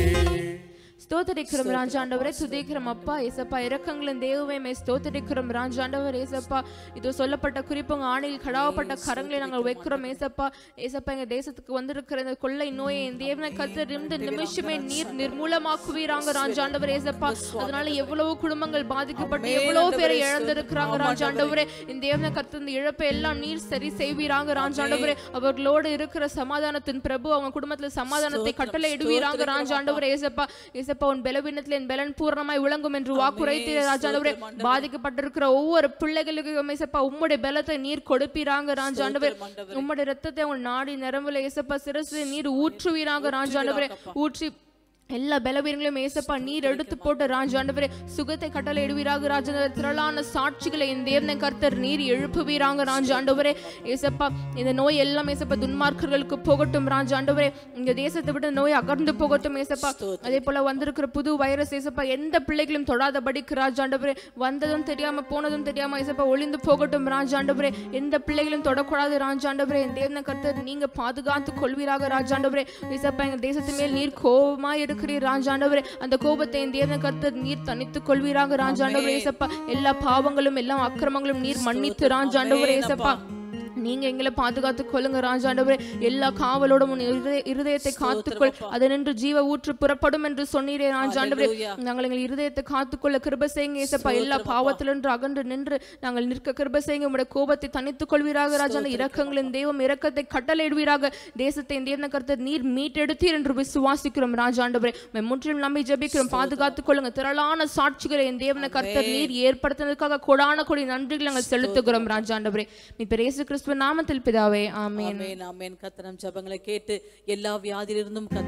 ஸ்தோத்தரிக்கிறோம் ராஜாண்டவரே துதிக்கிறோம் அப்பா ஏசப்பா இரக்கங்களின் தேவமே மே ஸ்தோத்தரிக்கிறோம் ராஜாண்டவர் ஏசப்பா இது சொல்லப்பட்ட குறிப்புங்க ஆணையில் கடாவப்பட்ட கரங்களை நாங்கள் வைக்கிறோம் ஏசப்பா ஏசப்பா எங்க தேசத்துக்கு வந்திருக்கிற இந்த கொள்ளை நோயை என் தேவனை கத்தர் இந்த நிமிஷமே நீர் நிர்மூலமாக்குவீராங்க ராஜாண்டவர் ஏசப்பா அதனால எவ்வளவு குடும்பங்கள் பாதிக்கப்பட்டு எவ்வளவு பேரை இழந்திருக்கிறாங்க ராஜாண்டவரே இந்த தேவனை கத்தர் இந்த இழப்பை எல்லாம் நீர் சரி செய்வீராங்க ராஜாண்டவரே அவர்களோடு இருக்கிற சமாதானத்தின் பிரபு அவங்க குடும்பத்துல சமாதானத்தை கட்டளை இடுவீராங்க ராஜாண்டவரே ஏசப்பா ஏசப்பா உன் பலவீனத்தில் என் பலன் பூர்ணமாய் விளங்கும் என்று வாக்குரைத்தீர் ராஜாண்டவரே பாதிக்கப்பட்டிருக்கிற ஒவ்வொரு பிள்ளைகளுக்கும் ஏசப்பா உம்முடைய பலத்தை நீர் கொடுப்பீராங்க ராஜாண்டவரே உம்முடைய ரத்தத்தை உன் நாடி நிரம்புல ஏசப்பா சிரசு நீர் ஊற்றுவீராங்க ராஜாண்டவரே ஊற்றி எல்லா பலவீனங்களையும் ஏசப்பா நீர் எடுத்து போட்டு ராஜாண்டவரே சுகத்தை கட்டளை இடுவீராக ராஜாண்டவர் திரளான சாட்சிகளை என் தேவனை கர்த்தர் நீர் எழுப்புவீராங்க ராஜாண்டவரே ஏசப்பா இந்த நோய் எல்லாம் ஏசப்பா துன்மார்க்கர்களுக்கு போகட்டும் ராஜாண்டவரே இந்த தேசத்தை விட்டு நோய் அகர்ந்து போகட்டும் ஏசப்பா அதே போல வந்திருக்கிற புது வைரஸ் ஏசப்பா எந்த பிள்ளைகளும் தொடாதபடிக்கு ராஜாண்டவரே வந்ததும் தெரியாம போனதும் தெரியாம ஏசப்பா ஒளிந்து போகட்டும் ராஜாண்டவரே எந்த பிள்ளைகளும் தொடக்கூடாது ராஜாண்டவரே என் தேவனை கர்த்தர் நீங்க பாதுகாத்து கொள்வீராக ராஜாண்டவரே ஏசப்பா எங்க தேசத்து மேல் நீர் கோபமா இருக்கிறீர் ராஜாண்டவரே அந்த கோபத்தை என் தேவனை கர்த்தர் நீர் தனித்துக் கொள்வீராக ராஜாண்டவரே ஏசப்பா எல்லா பாவங்களும் எல்லா அக்கிரமங்களும் நீர் மன்னித்து ராஜாண்டவரே ஏசப்பா நீங்க எங்களை பாதுகாத்து கொள்ளுங்க ராஜாண்டவரே எல்லா காவலோடும் உன் இருதய- இருதயத்தை காத்துக்கொள் அது நின்று ஜீவ ஊற்று புறப்படும் என்று சொன்னீரே ராஜாண்டவரே நாங்கள் எங்கள் இருதயத்தை காத்துக்கொள்ள கிருப செய்யுங்க ஏசப்பா எல்லா பாவத்திலிருந்து அகன்று நின்று நாங்கள் நிற்க கிருப செய்யுங்க உம்முடைய கோபத்தை தனித்துக் கொள்வீராக ராஜாண்ட இரக்கங்களின் தெய்வம் இரக்கத்தை கட்டளையிடுவீராக தேசத்தை தேர்ந்த கருத்தை நீர் மீட்டெடுத்தீர் என்று விசுவாசிக்கிறோம் ராஜாண்டவரே உம்மை முற்றிலும் நம்பி ஜெபிக்கிறோம் பாதுகாத்துக் கொள்ளுங்க திரளான சாட்சிகளை என் தேவன கர்த்தர் நீர் ஏற்படுத்தினதுக்காக கொடான கொடி நன்றிகள் நாங்கள் செலுத்துகிறோம் ராஜாண்டவரே நீ பெரிய கிறிஸ்துவ நாமத்தில் பிதாவே ஆமென் ஆமென் ஆமென் கர்த்தர் நம் ஜெபங்களை கேட்டு எல்லா வியாதியிலிருந்தும் கர்த்தர் நமக்கு விடுதலை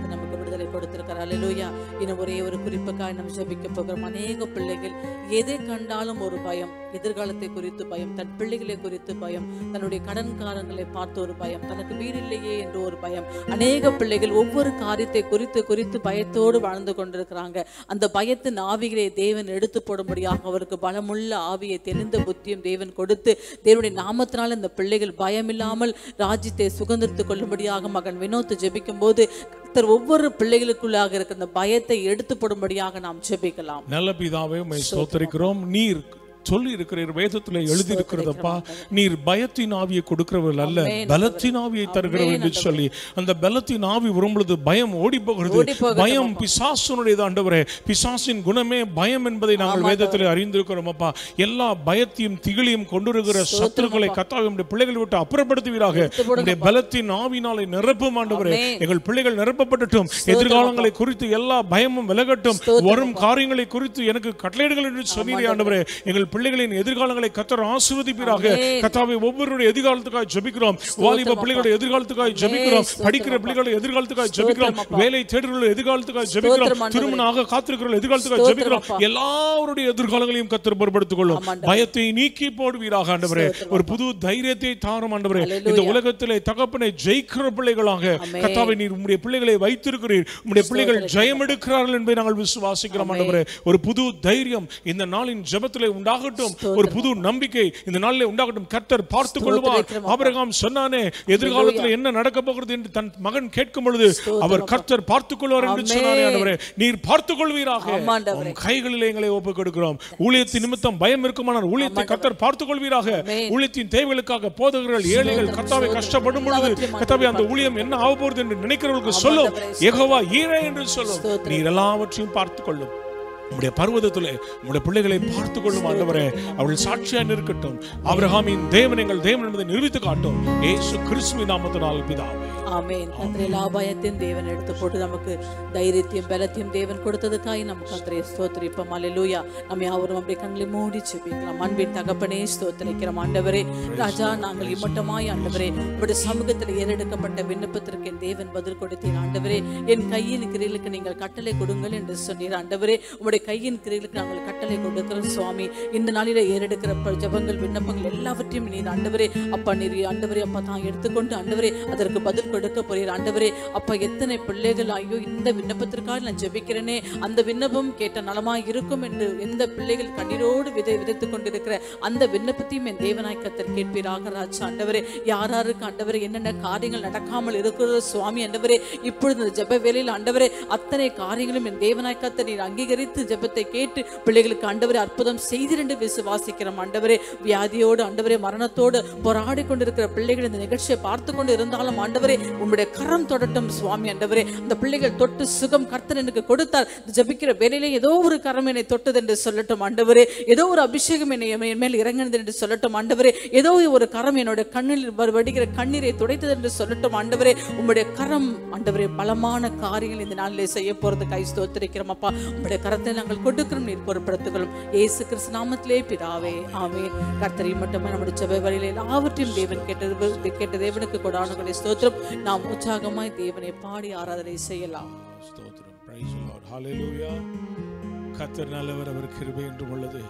விடுதலை கொடுத்திருக்கிறார் அல்லேலூயா இன்னும் ஒரே ஒரு குறிப்புக்காக நம்ம ஜெபிக்க போகிறோம் அநேக பிள்ளைகள் எதை கண்டாலும் ஒரு பயம் எதிர்காலத்தை குறித்து பயம் தன் பிள்ளைகளை குறித்து பயம் தன்னுடைய கடன்காரங்களை பார்த்து ஒரு பயம் தனக்கு வீடு இல்லையே என்று ஒரு பயம் அநேக பிள்ளைகள் ஒவ்வொரு காரியத்தை குறித்து குறித்து பயத்தோடு வாழ்ந்து கொண்டிருக்கிறாங்க அந்த பயத்தின் ஆவிகளை தேவன் எடுத்து போடும்படியாக அவருக்கு பலமுள்ள ஆவியை தெளிந்த புத்தியும் தேவன் கொடுத்து தேவனுடைய நாமத்தினால் இந்த பிள்ளைகள் பயமில்லாமல் ராஜ்யத்தை சுதந்திரத்துக் கொள்ளும்படியாக மகன் வினோத் ஜெபிக்கும் போது கர்த்தர் ஒவ்வொரு பிள்ளைகளுக்குள்ளாக இருக்கிற அந்த பயத்தை எடுத்து போடும்படியாக நாம் ஜெபிக்கலாம் நல்ல பிதாவே உம்மை ஸ்தோத்தரிக்கிறோம் நீர் சொல்லி இருக்கிறீர் வேதத்துல எழுதி இருக்கிறதப்பா நீர் பயத்தின் ஆவியை கொடுக்கிறவர்கள் அல்ல பலத்தின் ஆவியை தருகிறவர் என்று சொல்லி அந்த பலத்தின் ஆவி வரும்பொழுது பயம் ஓடி போகிறது ஓடி போகிறது, பயம் பிசாசுனுடையது ஆண்டவரே பிசாசின் குணமே பயம் என்பதை நாங்கள் வேதத்தில் அறிந்திருக்கிறோம் அப்பா எல்லா பயத்தையும் திகிலையும் கொண்டிருக்கிற சத்துருக்களை கத்தாவை நம்முடைய பிள்ளைகளை விட்டு அப்புறப்படுத்துவீராக நம்முடைய பலத்தின் ஆவினாலே நிரப்பும் ஆண்டவரே எங்கள் பிள்ளைகள் நிரப்பப்படட்டும் எதிர்காலங்களை குறித்து எல்லா பயமும் விலகட்டும் வரும் காரியங்களை குறித்து எனக்கு கட்டளையிடுங்கள் என்று சொன்னீரே ஆண்டவரே எங்கள் பிள்ளைகளின் எதிர்காலங்களை கத்தர் ஆசீர்வதிப்பீராக கத்தாவை ஒவ்வொருடைய எதிர்காலத்துக்காக ஜெபிக்கிறோம் வாலிப பிள்ளைகளுடைய எதிர்காலத்துக்காக ஜெபிக்கிறோம் படிக்கிற பிள்ளைகளுடைய எதிர்காலத்துக்காக ஜெபிக்கிறோம் வேலை தேடுகிற எதிர்காலத்துக்காக ஜெபிக்கிறோம் திருமணமாக காத்திருக்கிற எதிர்காலத்துக்காக ஜெபிக்கிறோம் எல்லாருடைய எதிர்காலங்களையும் கத்தர் பொறுப்படுத்திக் கொள்ளும் பயத்தை நீக்கி போடுவீராக ஆண்டவரே ஒரு புது தைரியத்தை தாரும் ஆண்டவரே இந்த உலகத்திலே தகப்பனை ஜெயிக்கிற பிள்ளைகளாக கத்தாவை நீர் உம்முடைய பிள்ளைகளை வைத்திருக்கிறீர் உம்முடைய பிள்ளைகள் ஜெயம் எடுக்கிறார்கள் என்பதை நாங்கள் விசுவாசிக்கிறோம் ஆண்டவரே ஒரு புது தைரியம் இந்த நாளின் ஜெபத்திலே உண்டாகட்டும் ஒரு புது நம்பிக்கை இந்த நாளிலே உண்டாகட்டும் கர்த்தர் பார்த்துக் கொள்வார் ஆபிரகாம் சொன்னானே எதிர்காலத்தில் என்ன நடக்க போகிறது என்று தன் மகன் கேட்கும் பொழுது அவர் கர்த்தர் பார்த்துக் கொள்வார் என்று சொன்னாரே ஆண்டவரே நீர் பார்த்துக் கொள்வீராக ஆமா, ஆண்டவரே. உம் கைகளிலே எங்களை ஒப்புக் கொடுக்கிறோம் ஊழியத்தின் நிமித்தம் பயம் இருக்குமானால் ஊழியத்தை கர்த்தர் பார்த்துக் கொள்வீராக ஊழியத்தின் தேவைகளுக்காக போதகர்கள் ஏழைகள் கர்த்தாவை கஷ்டப்படும் பொழுது கர்த்தாவை அந்த ஊழியம் என்ன ஆக போகிறது என்று நினைக்கிறவர்களுக்கு சொல்லும் யெகோவா ஈரே என்று சொல்லும் நீர் எல்லாவற்றையும் பார்த்துக் கொள்ளும் உம்முடைய பர்வதத்திலே உம்முடைய பிள்ளைகளை பார்த்துக் கொள்ளும் ஆண்டவரே அவள் சாட்சியா நிற்கட்டும் ஆபிரகாமின் தேவன் எங்கள் தேவன் என்பதை நிரூபித்து காட்டும் ஏசு கிறிஸ்துவின் நாமத்தினால் பிதாவே ஆமென் கத்திரை லாபாயத்தையும் தேவன் எடுத்து போட்டு நமக்கு தைரியத்தையும் பலத்தையும் தேவன் கொடுத்ததுக்காய் நமக்கு கத்திரை ஸ்தோத்திரிப்போம் அல்லேலூயா நம்ம யாவரும் அப்படியே கண்களை மூடி செபிக்கலாம் அன்பின் தகப்பனே ஸ்தோத்திரிக்கிறோம் ஆண்டவரே ராஜா நாங்கள் இம்மட்டமாய் ஆண்டவரே உங்களுடைய சமூகத்தில் ஏறெடுக்கப்பட்ட விண்ணப்பத்திற்கு என் தேவன் பதில் கொடுத்தீர் ஆண்டவரே என் கையின் கிரைகளுக்கு நீங்கள் கட்டளை கொடுங்கள் என்று சொன்னீர் ஆண்டவரே உங்களுடைய கையின் கிரைகளுக்கு நாங்கள் கட்டளை கொடுக்கிறோம் சுவாமி இந்த நாளில ஏறெடுக்கிற ப- ஜெபங்கள் விண்ணப்பங்கள் எல்லாவற்றையும் நீர் ஆண்டவரே அப்பா நீர் ஆண்டவரே அப்பா தான் எடுத்துக்கொண்டு ஆண்டவரே அதற்கு பதில் கொடுக்க போறீர் ஆண்டவரே அப்பா எத்தனை பிள்ளைகள் ஐயோ இந்த விண்ணப்பத்திற்காக நான் ஜெபிக்கிறேனே அந்த விண்ணப்பம் கேட்ட நலமா இருக்கும் என்று எந்த பிள்ளைகள் கண்ணீரோடு விதை விதைத்துக் கொண்டிருக்கிற அந்த விண்ணப்பத்தையும் என் தேவனாய் கத்தர் கேட்பீராக ராஜா ஆண்டவரே யார் யாருக்கு ஆண்டவரே என்னென்ன காரியங்கள் நடக்காமல் இருக்கிறதோ சுவாமி ஆண்டவரே இப்பொழுது இந்த ஜெப வேளையில் ஆண்டவரே அத்தனை காரியங்களும் என் தேவனாய் கத்தர் நீர் அங்கீகரித்து ஜெபத்தை கேட்டு பிள்ளைகளுக்கு ஆண்டவரே அற்புதம் செய்திரண்டு விசுவாசிக்கிறோம் ஆண்டவரே வியாதியோடு ஆண்டவரே மரணத்தோடு போராடி கொண்டிருக்கிற பிள்ளைகள் இந்த நிகழ்ச்சியை பார்த்து கொண்டு இருந்தாலும் ஆண்டவரே உம்முடைய கரம் தொடட்டும் சுவாமி ஆண்டவரே அந்த பிள்ளைகள் தொட்டு சுகம் கர்த்தர் எனக்கு கொடுத்தார் இந்த ஜெபிக்கிற வேலையிலே ஏதோ ஒரு கரம் என்னை தொட்டது என்று சொல்லட்டும் ஆண்டவரே ஏதோ ஒரு அபிஷேகம் என்னை என் மேல் இறங்கினது என்று சொல்லட்டும் ஆண்டவரே ஏதோ ஒரு கரம் என்னோட கண்ணில் வ- வடிகிற கண்ணீரை துடைத்தது என்று சொல்லட்டும் ஆண்டவரே உம்முடைய கரம் ஆண்டவரே பலமான காரியங்கள் இந்த நாளிலே செய்ய போறது கை ஸ்தோத்திரிக்கிறோம் அப்பா உம்முடைய கரத்தை நாங்கள் கொடுக்கிறோம் நீர் பொறுப்படுத்துகிறோம் இயேசு கிறிஸ்து நாமத்திலே பிதாவே ஆமென் கர்த்தரை மட்டுமே நம்முடைய ஜெப வழியில எல்லாவற்றையும் தேவன் கேட்டது கேட்ட தேவனுக்கு கொடானுகளை ஸ்தோத்திரம் நாம் உற்சாகமாய் தேவனை பாடி ஆராதனை செய்யலாம் ஸ்தோத்திரம் Praise the Lord. Hallelujah. கர்த்தர் நல்லவர் அவர் கிருபை என்றும் உள்ளது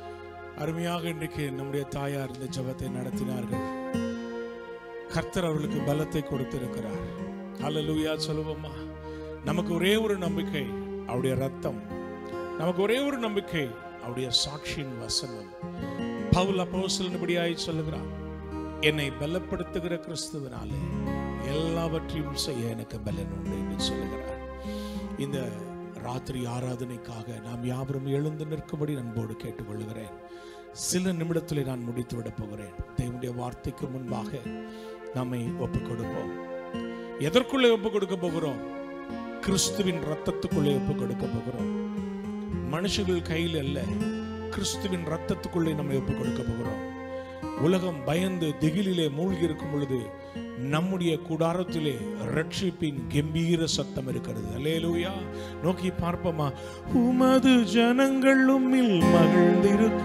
அருமையாக இன்றைக்கு நம்முடைய தாயார் இந்த ஜெபத்தை நடத்தினார்கள் கர்த்தர் அவர்களுக்கு பலத்தை கொடுத்திருக்கிறார் ஹalleluya சொல்லுவோமா நமக்கு ஒரே ஒரு நம்பிக்கை அவருடைய ரத்தம் நமக்கு ஒரே ஒரு நம்பிக்கை அவருடைய சாட்சியின் வசனம் பவுல் அப்போஸ்தலன்படியாய் சொல்லுகிறார் என்னை பலப்படுத்துகிற கிறிஸ்துவினாலே எல்லாவற்றையும் செய்ய எனக்கு பலன் உண்டு என்று சொல்லுகிறார் இந்த ராத்திரி ஆராதனைக்காக நாம் யாவரும் எழுந்து நிற்கும்படி அன்போடு கேட்டுக்கொள்கிறேன் சில நிமிடத்தில் நான் முடித்து விடப் போகிறேன் தேவனுடைய வார்த்தைக்கு முன்பாக நம்மை ஒப்புக் கொடுப்போம் எதற்குள்ளே ஒப்புக் கொடுக்க போகிறோம் கிறிஸ்துவின் ரத்தத்துக்குள்ளே ஒப்புக் கொடுக்க போகிறோம் மனுஷர்கள் கையில் அல்ல கிறிஸ்துவின் ரத்தத்துக்குள்ளே நம்மை ஒப்புக் கொடுக்க போகிறோம் உலகம் பயந்து திகிலிலே மூழ்கி இருக்கும் பொழுது நம்முடைய கூடாரத்திலே ரட்சிப்பின் கம்பீர சத்தம் இருக்கிறது அல்லேலூயா நோக்கி பார்ப்போமா உமது ஜனங்கள் உம்மில் மகிழ்ந்திருக்க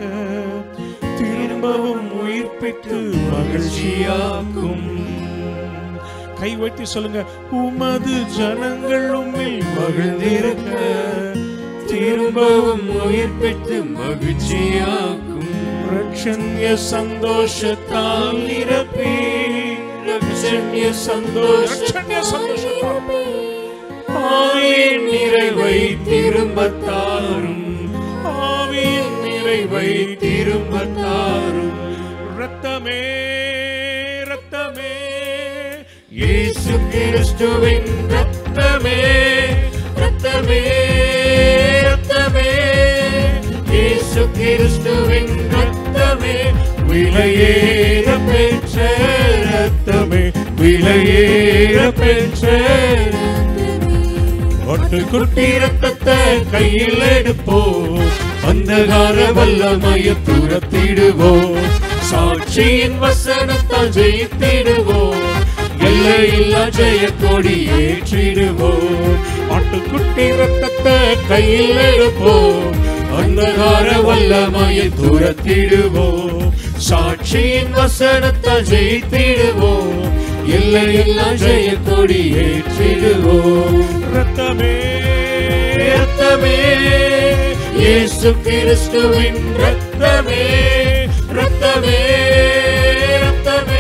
திரும்பவும் உயிர்ப்பித்து மகிழ்ச்சியாக்கும் கை வைத்து சொல்லுங்க உமது ஜனங்கள் உம்மில் மகிழ்ந்திருக்க திரும்பவும் உயிர் பெற்று மகிழ்ச்சியாக்கும் ரட்சண்ய சந்தோஷத்தால் நிரப்பி ரட்சண்ய சந்தோஷ ரட்சண்ய சந்தோஷத்தால் ஆவியின் நிறைவை திரும்ப தாரும் ஆவியின் நிறைவை திரும்ப தாரும் ரத்தமே ரத்தமே இயேசு கிறிஸ்துவின் ரத்தமே ரத்தமே ரத்தமே இயேசு கிறிஸ்துவின் ரத்தமே விலையேற பெற்ற ரத்தமே விலையேற பெற்ற ஒட்டுக்குட்டி ரத்தத்தை கையில் எடுப்போம் அந்தகார வல்லமைய துரத்திடுவோம் சாட்சியின் வசனத்தால் ஜெயித்திடுவோம் எல்லையில்லா ஜெய கொடி ஏற்றிடுவோம் ஆட்டுக்குட்டி ரத்தத்தை கையில் எடுப்போம் அந்தகார வல்லமையை துரத்திடுவோம் சாட்சியின் வசனத்தால் ஜெயித்திடுவோம் எல்லையில்லா ஜெய கொடி ஏற்றிடுவோம் ரத்தமே ரத்தமே இயேசு கிறிஸ்துவின் ரத்தமே ரத்தமே ரத்தமே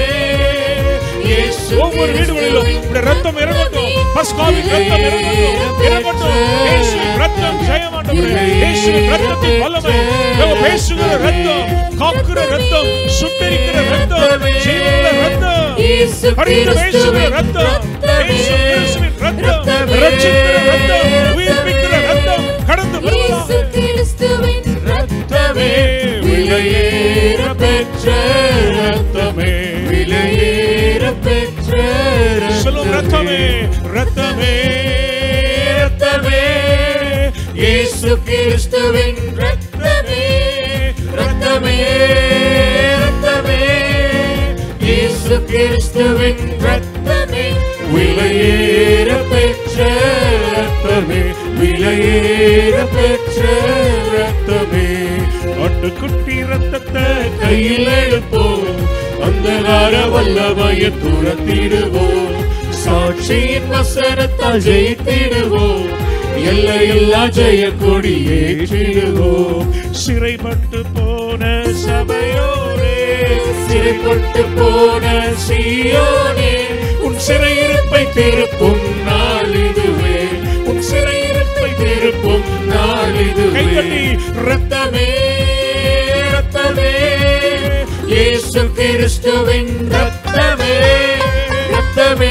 இயேசு ஒவ்வொரு வீடுகளிலும் இந்த ரத்தம் இறங்கட்டும் பஸ்காவின் ரத்தம் இறங்கட்டும் இறங்கட்டும் இயேசுவின் ரத்தம் ஜெயமாண்டவரே இயேசுவின் ரத்தத்தின் வல்லமை நாங்க பேசுகிற ரத்தம் காக்குற ரத்தம் சுட்டரிக்கிற ரத்தம் ஜீவனுள்ள ரத்தம் இயேசு பரிந்து பேசுகிற கிறிஸ்துவின் ரத்தம் இயேசு கிறிஸ்துவின் ரத்தம் ரத்தமே. ரட்சிக்கிற ரத்தம் உயிர்ப்பிக்கிற ரத்தம் கடந்து வருவதாக இயேசு கிறிஸ்துவின் ரத்தமே விலையேற பெற்ற ரத்தமே விலையேற பெற்ற சொல்லும் ரத்தமே ரத்தமே ரத்தமே இயேசு கிறிஸ்துவின் ரத்தமே ரத்தமே ரத்தமே இயேசு கிறிஸ்துவின் ரத்தமே விலையேற பெற்ற ரத்தமே விலையேற பெற்ற ரத்தமே ஆட்டுக்குட்டி ரத்தத்தை கையில் எடுப்போம் அந்தகார வல்லமைய துரத்திடுவோம் சாட்சியின் வசனத்தால் ஜெயித்திடுவோம் எல்லையில்லா ஜெய கொடி ஏற்றிடுவோம் சிறைப்பட்டு போன சபையோரே சிறைப்பட்டு போன சீயோனே உன் சிறையிருப்பை திருப்பும் நாள் இதுவே உன் சிறையிருப்பை திருப்பும் நாள் இதுவே கைத்தட்டி ரத்தமே ரத்தமே இயேசு கிறிஸ்துவின் ரத்தமே ரத்தமே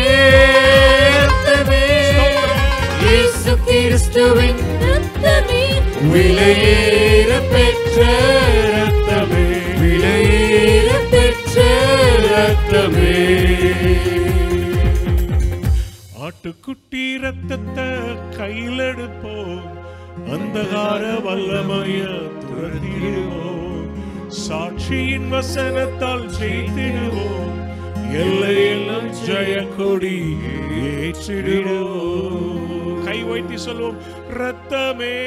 ரத்தமே இயேசு கிறிஸ்துவின் ரத்தமே விலையேற பெற்ற ரத்தமே விலையேற பெற்ற ரத்தமே ஆட்டுக்குட்டி ரத்தத்தை கையில் எடுப்போம் அந்தகார வல்லமைய துரத்திடுவோம் சாட்சியின் வசனத்தால் ஜெயித்திடுவோம் எல்லையெல்லாம் ஜெய கொடி ஏற்றிடுவோம் கை வைத்து சொல்வோம் ரத்தமே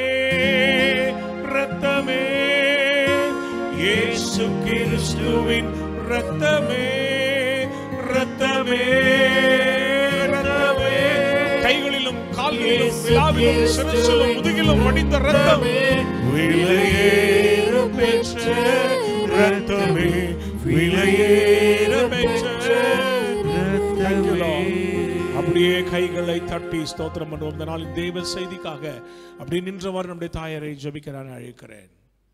ரத்தமே இயேசு கிறிஸ்துவின் ரத்தமே ரத்தமே ரத்தமே கைகளிலும் கால்களிலும் விழாவிலும் சிறச்சிலும் முதுகிலும் வடிந்த ரத்தம் விலையேற பெற்ற ரத்தமே விலையேற பெற்ற Thank you, Lord. அப்படியே கைகளை தட்டி ஸ்தோத்திரம் பண்ணுவோம் இந்த நாளின் தேவ செய்திக்காக அப்படி நின்றவாறு நம்முடைய தாயரை ஜெபிக்க நான் அழைக்கிறேன்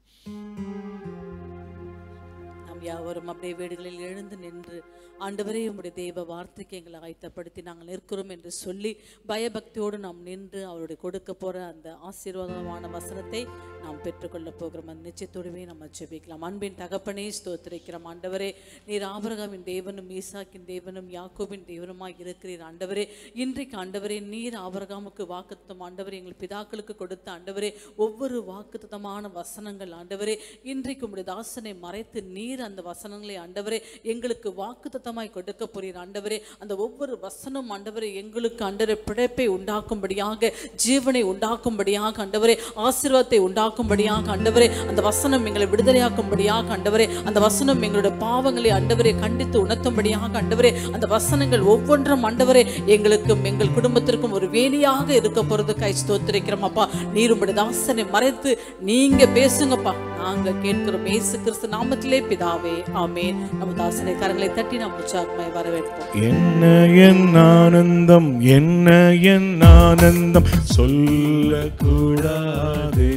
நாம் யாவரும் அப்படியே வீடுகளில் எழுந்து நின்று ஆண்டவரே உம்முடைய தேவ வார்த்தைக்கு எங்களை ஆயத்தப்படுத்தி நாங்கள் நிற்கிறோம் என்று சொல்லி பயபக்தியோடு நாம் நின்று அவருடைய கொடுக்க போற அந்த ஆசீர்வாதமான வசனத்தை நாம் பெற்றுக்கொள்ள போகிறோம் அந்த நிச்சயத்தோடுவே நம்ம ஜெபிக்கலாம் அன்பின் தகப்பனே ஸ்தோத்திரிக்கிறோம் ஆண்டவரே நீர் ஆபிரகாமின் தேவனும் ஈசாக்கின் தேவனும் யாக்கோபின் தேவனுமாய் இருக்கிறீர் ஆண்டவரே இன்றைக்கு ஆண்டவரே நீர் ஆபிரகாமுக்கு வாக்குத்தம் ஆண்டவரே எங்கள் பிதாக்களுக்கு கொடுத்த ஆண்டவரே ஒவ்வொரு வாக்குத்தத்தமான வசனங்கள் ஆண்டவரே இன்றைக்கு உம்முடைய தாசனை மறைத்து நீர் அந்த அந்த வசனங்களை ஆண்டவரே எங்களுக்கு வாக்குத்தத்தமாய் கொடுக்க போறீர் ஆண்டவரே அந்த ஒவ்வொரு வசனம் ஆண்டவரே எங்களுக்கு ஆண்டவரே பிழைப்பை உண்டாக்கும்படியாக ஜீவனை உண்டாக்கும்படியாக ஆண்டவரே ஆசீர்வாதத்தை உண்டாக்கும்படியாக ஆண்டவரே அந்த வசனம் எங்களை விடுதலையாக்கும்படியாக ஆண்டவரே அந்த வசனம் எங்களுடைய பாவங்களை ஆண்டவரே கண்டித்து உணர்த்தும்படியாக ஆண்டவரே அந்த வசனங்கள் ஒவ்வொன்றும் ஆண்டவரே எங்களுக்கும் எங்கள் குடும்பத்திற்கும் ஒரு வேலியாக இருக்க போறது கை ஸ்தோத்திரிக்கிறோம் அப்பா நீர் உம்முடைய தாசனை மறைத்து நீங்க பேசுங்கப்பா நாங்க கேட்கிறோம் இயேசு கிறிஸ்து நாமத்திலே பிதாவே ஆமென் நம்ம தாசனை கரங்களை தட்டி நாம் உற்சாகமாய் வரவேற்போம் என்ன என் ஆனந்தம் என்ன என் ஆனந்தம் சொல்லக்கூடாதே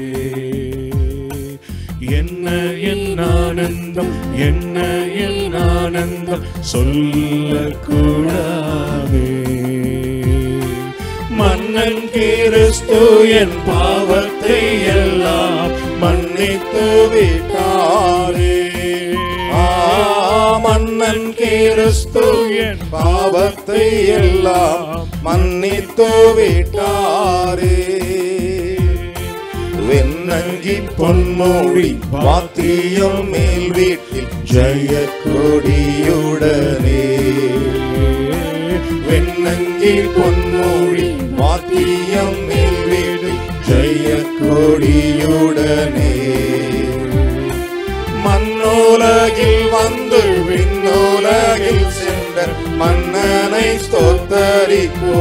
என்ன என் ஆனந்தம் என்ன என் ஆனந்தம் சொல்லக்கூடாதே மன்னன் கிறிஸ்து என் பாவத்தை எல்லாம் மன்னித்து விட்டாரே ஆ, மன்னன் கிறிஸ்து என் பாவத்தை எல்லாம் மன்னித்து விட்டாரே வெண்ணங்கி பொன்மூடி வாத்தியம் மேல் வீட்டில் ஜெய கொடியுடனே வெண்ணங்கி பொன்மூடி வாத்தியம் மேல் வீட்டில் ஜெய கொடியுடனே மண்ணுலகில் வந்து விண்ணுலகில் சென்ற மன்னனை ஸ்தோத்தரிப்போ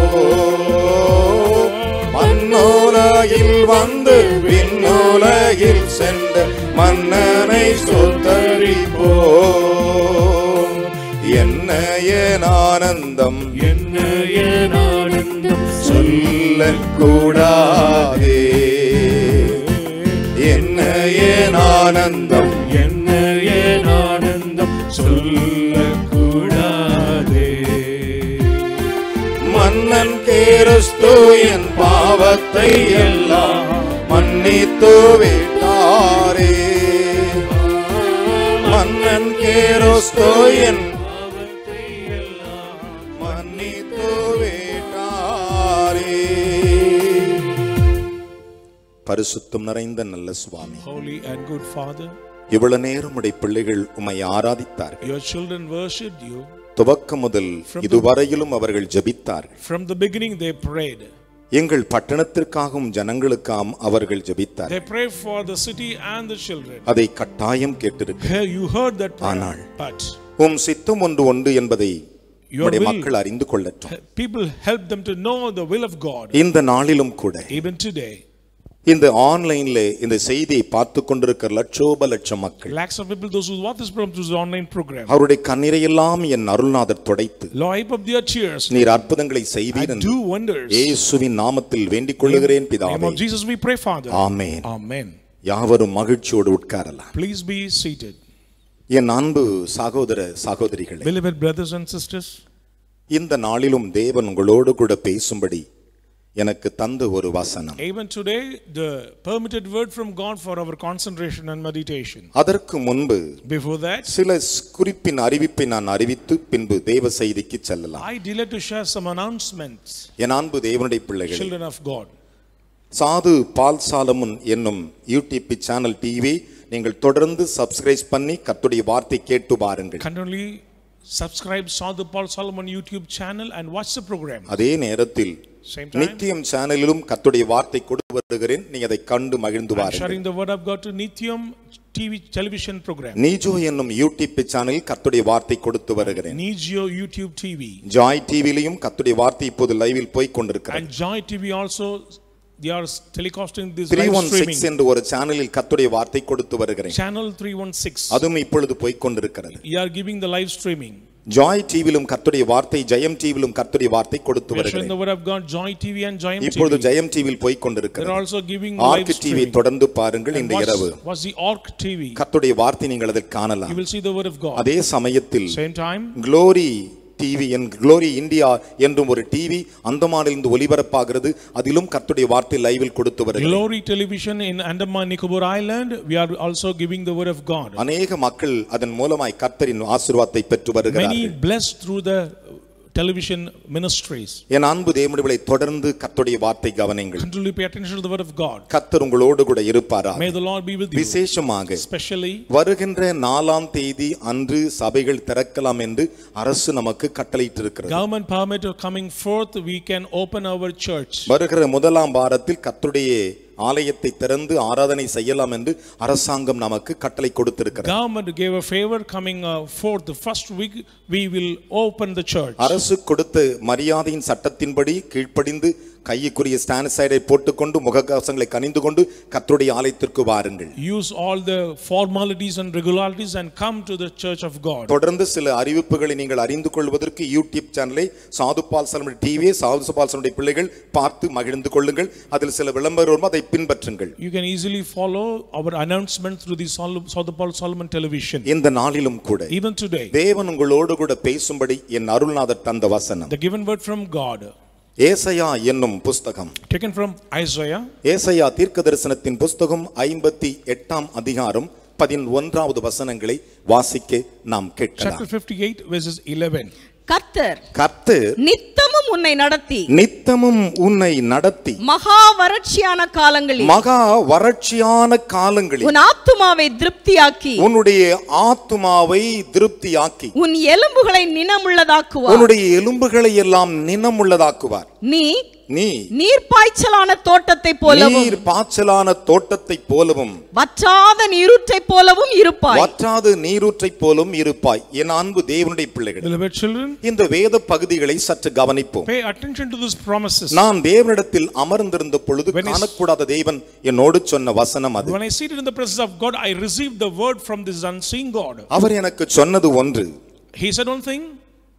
மண்ணுலகில் வந்து விண்ணுலகில் சென்ற மன்னனை ஸ்தோத்தரிப்போ என்ன என் ஆனந்தம் என்ன என் ஆனந்தம் சொல்லக்கூடாதே என்ன என் ஆனந்தம் என்ன என் ஆனந்தம் சொல்லக்கூடாதே மன்னன் கிறிஸ்து என் பாவத்தை எல்லாம் மன்னித்து விட்டாரே மன்னன் கிறிஸ்து என் பாவத்தை எல்லாம் மன்னித்து விட்டாரே பரிசுத்தம் நிறைந்த நல்ல சுவாமி Holy and good Father, இவ்வளவு நேரம் உடைய பிள்ளைகள் உம்மை ஆராதித்தார்கள் your children worshipped you. துவக்கம் முதல் இதுவரையிலும் அவர்கள் ஜெபித்தார்கள் From the beginning, they prayed. எங்கள் பட்டணத்திற்காகவும் ஜனங்களுக்காம் அவர்கள் ஜெபித்தார்கள் They prayed for the city and the children. அதை கட்டாயம் கேட்டிருக்க Here you heard that prayer, ஆனால் but உம் சித்தம் ஒன்று உண்டு என்பதை Your உம்முடைய will. மக்கள் அறிந்து கொள்ளட்டும் people help them to know the will of God. இந்த நாளிலும் கூட Even today, இந்த ஆன்லைன்ல இந்த செய்தியை பார்த்து கொண்டிருக்கிற லட்சோப லட்சம் மக்கள் lakhs of people, those who watch this program through the online program, அவருடைய கண்ணீரையெல்லாம் என் அருள்நாதர் துடைத்து Lord, wipe up their tears நீர் அற்புதங்களை செய்வீர் and என்று do wonders. இயேசுவின் நாமத்தில் வேண்டிக் கொள்ளுகிறேன் In the name பிதாவே of Jesus, we pray, Father. Amen Amen. யாவரும் மகிழ்ச்சியோடு உட்காரலாம் Please be seated. என் அன்பு சகோதர சகோதரிகளே Beloved brothers and sisters, இந்த நாளிலும் தேவன் உங்களோடு கூட பேசும்படி எனக்கு தந்த ஒரு வசனம் even today, the permitted word from God for our concentration and meditation. அதற்கு முன்பு Before that, சில ஸ்- குறிப்பின் அறிவிப்பை நான் அறிவித்து பின்பு தேவ செய்திக்கு செல்லலாம் I delight to share some announcements, என் அன்பு தேவனுடைய பிள்ளைகள் children of God. சாது பால் சாலமுன் என்னும் யூடியூப் சேனல் டிவி நீங்கள் தொடர்ந்து சப்ஸ்கிரைப் பண்ணி கர்த்தருடைய வார்த்தை கேட்டு பாருங்கள் Continually subscribe Sadhu Paul Solomon YouTube channel and watch the program. அதே நேரத்தில் Same time, நித்தியம் சேனலிலும் கர்த்தருடைய வார்த்தை கொடுத்து வருகிறேன் நீங்க அதை கண்டு மகிழ்ந்து I'm பாருங்கள் sharing the word of God to Nityam TV television program. நீஜோ என்னும் யூடியூப் சேனலில் கர்த்தருடைய வார்த்தை கொடுத்து வருகிறேன் Nijio YouTube TV. ஜாய் டிவிலையும் கர்த்தருடைய வார்த்தை இப்போது லைவில் போய் கொண்டிருக்கிறேன் And Joy TV also, they are telecasting this three live one streaming. Six என்று ஒரு சேனலில் கர்த்தருடைய வார்த்தை கொடுத்து வருகிறேன் Channel 316. அதுவும் இப்பொழுது போய் கொண்டிருக்கிறது We are giving the live streaming. Joy டிவிலும் கர்த்தருடைய வார்த்தை ஜெயம் டிவிலும் கர்த்தருடைய வார்த்தை கொடுத்து We are sharing வருகிறேன் the word of God, Joy TV and Joy இப்பொழுது TV. ஜெயம் டிவியில் போய் They're கொண்டிருக்கிறது also giving live Ark TV streaming. தொடர்ந்து பாருங்கள் இந்த And இரவு what's, what's the Orc TV? கர்த்தருடைய வார்த்தை நீங்கள் அதில் You காணலாம் will see the word of God. அதே சமயத்தில் Same time, குளோரி டிவி என் குளோரி இந்தியா என்றும் ஒரு டிவி அந்தமானிலிருந்து ஒலிபரப்பாகிறது அதிலும் கர்த்தருடைய வார்த்தை லைவில் கொடுத்து வருகிறது Glory Television in Andaman Nicobar Island, we are also giving the word of God. அநேக மக்கள் அதன் மூலமாய் கர்த்தரின் ஆசீர்வாதத்தை பெற்று Many வருகிறார்கள் blessed through the television ministries. என் அன்பு தேவனுடைய தொடர்ந்து கர்த்தருடைய வார்த்தை கவனிங்கள் Continually pay attention to the word of God. கர்த்தர் உங்களோடு கூட இருப்பாரா May the Lord be with you. விசேஷமாக Especially வருகின்ற நாலாம் தேதி அன்று சபைகள் திறக்கலாம் என்று அரசு நமக்கு கட்டளையிட்டிருக்கிறது government permit of coming forth, we can open our church. வருகிற முதலாம் வாரத்தில் கர்த்தருடைய ஆலயத்தை திறந்து ஆராதனை செய்யலாம் என்று அரசாங்கம் நமக்கு கட்டளை கொடுத்திருக்கிறது Government gave a favor coming uh, forth. The first week we will open the church. அரசு கொடுத்த மரியாதையின் சட்டத்தின்படி கீழ்ப்படிந்து கையுக்குரிய ஸ்டானிசைடை போட்டுக்கொண்டு முகக்கவசங்களை கனிந்து கொண்டு கர்த்தருடைய ஆலயத்திற்கு வாருங்கள் Use all the formalities and regularities and come to the church of God. தொடர்ந்து சில அறிவிப்புகளை நீங்கள் அறிந்து கொள்வதற்கு யூடியூப் சேனலை சாதுபால் சலமுடைய டிவியை சாதுபால் சலமுடைய பிள்ளைகள் பார்த்து மகிழ்ந்து கொள்ளுங்கள் அதில் சில விளம்பரம் வரும் அதை பின்பற்றுங்கள் You can easily follow our announcement through the Sol- South Paul Solomon television. இந்த நாளிலும் கூட Even today, தேவன் உங்களோடு கூட பேசும்படி என் அருள்நாதர் தந்த வசனம் the given word from God, ஏசையா என்னும் புஸ்தகம் taken from Isaiah, ஏசையா தீர்க்க தரிசனத்தின் புஸ்தகம் ஐம்பத்தி எட்டாம் அதிகாரம் பதினொன்றாவது வசனங்களை வாசிக்க நாம் கேட்கலாம் chapter 58, verses 11. கர்த்தர் கர்த்தர் நித்தமும் உன்னை நடத்தி நித்தமும் உன்னை நடத்தி மகா வறட்சியான காலங்களில் மகா வறட்சியான காலங்களில் உன் ஆத்துமாவை திருப்தியாக்கி உன்னுடைய ஆத்துமாவை திருப்தியாக்கி உன் எலும்புகளை நினமுள்ளதாக்குவார் உன்னுடைய எலும்புகளை எல்லாம் நினமுள்ளதாக்குவார் நீ நீ நீர்ப்பாய்ச்சலான தோட்டத்தை போலவும் நீர் பாய்ச்சலான தோட்டத்தை போலவும் வற்றாத நீரூற்றை போலவும் இருப்பாய் வற்றாது நீரூற்றைப் போலும் இருப்பாய் என் அன்பு தேவனுடைய பிள்ளைகள் Beloved children, இந்த வேத பகுதிகளை சற்று கவனிப்போம் pay attention to these promises. நான் தேவனிடத்தில் அமர்ந்திருந்த பொழுது When is- காணக்கூடாத தேவன் என்னோடு சொன்ன வசனம் அது When I seated in the presence of God, I received the word from this unseen God. அவர் எனக்கு சொன்னது ஒன்று He said one thing,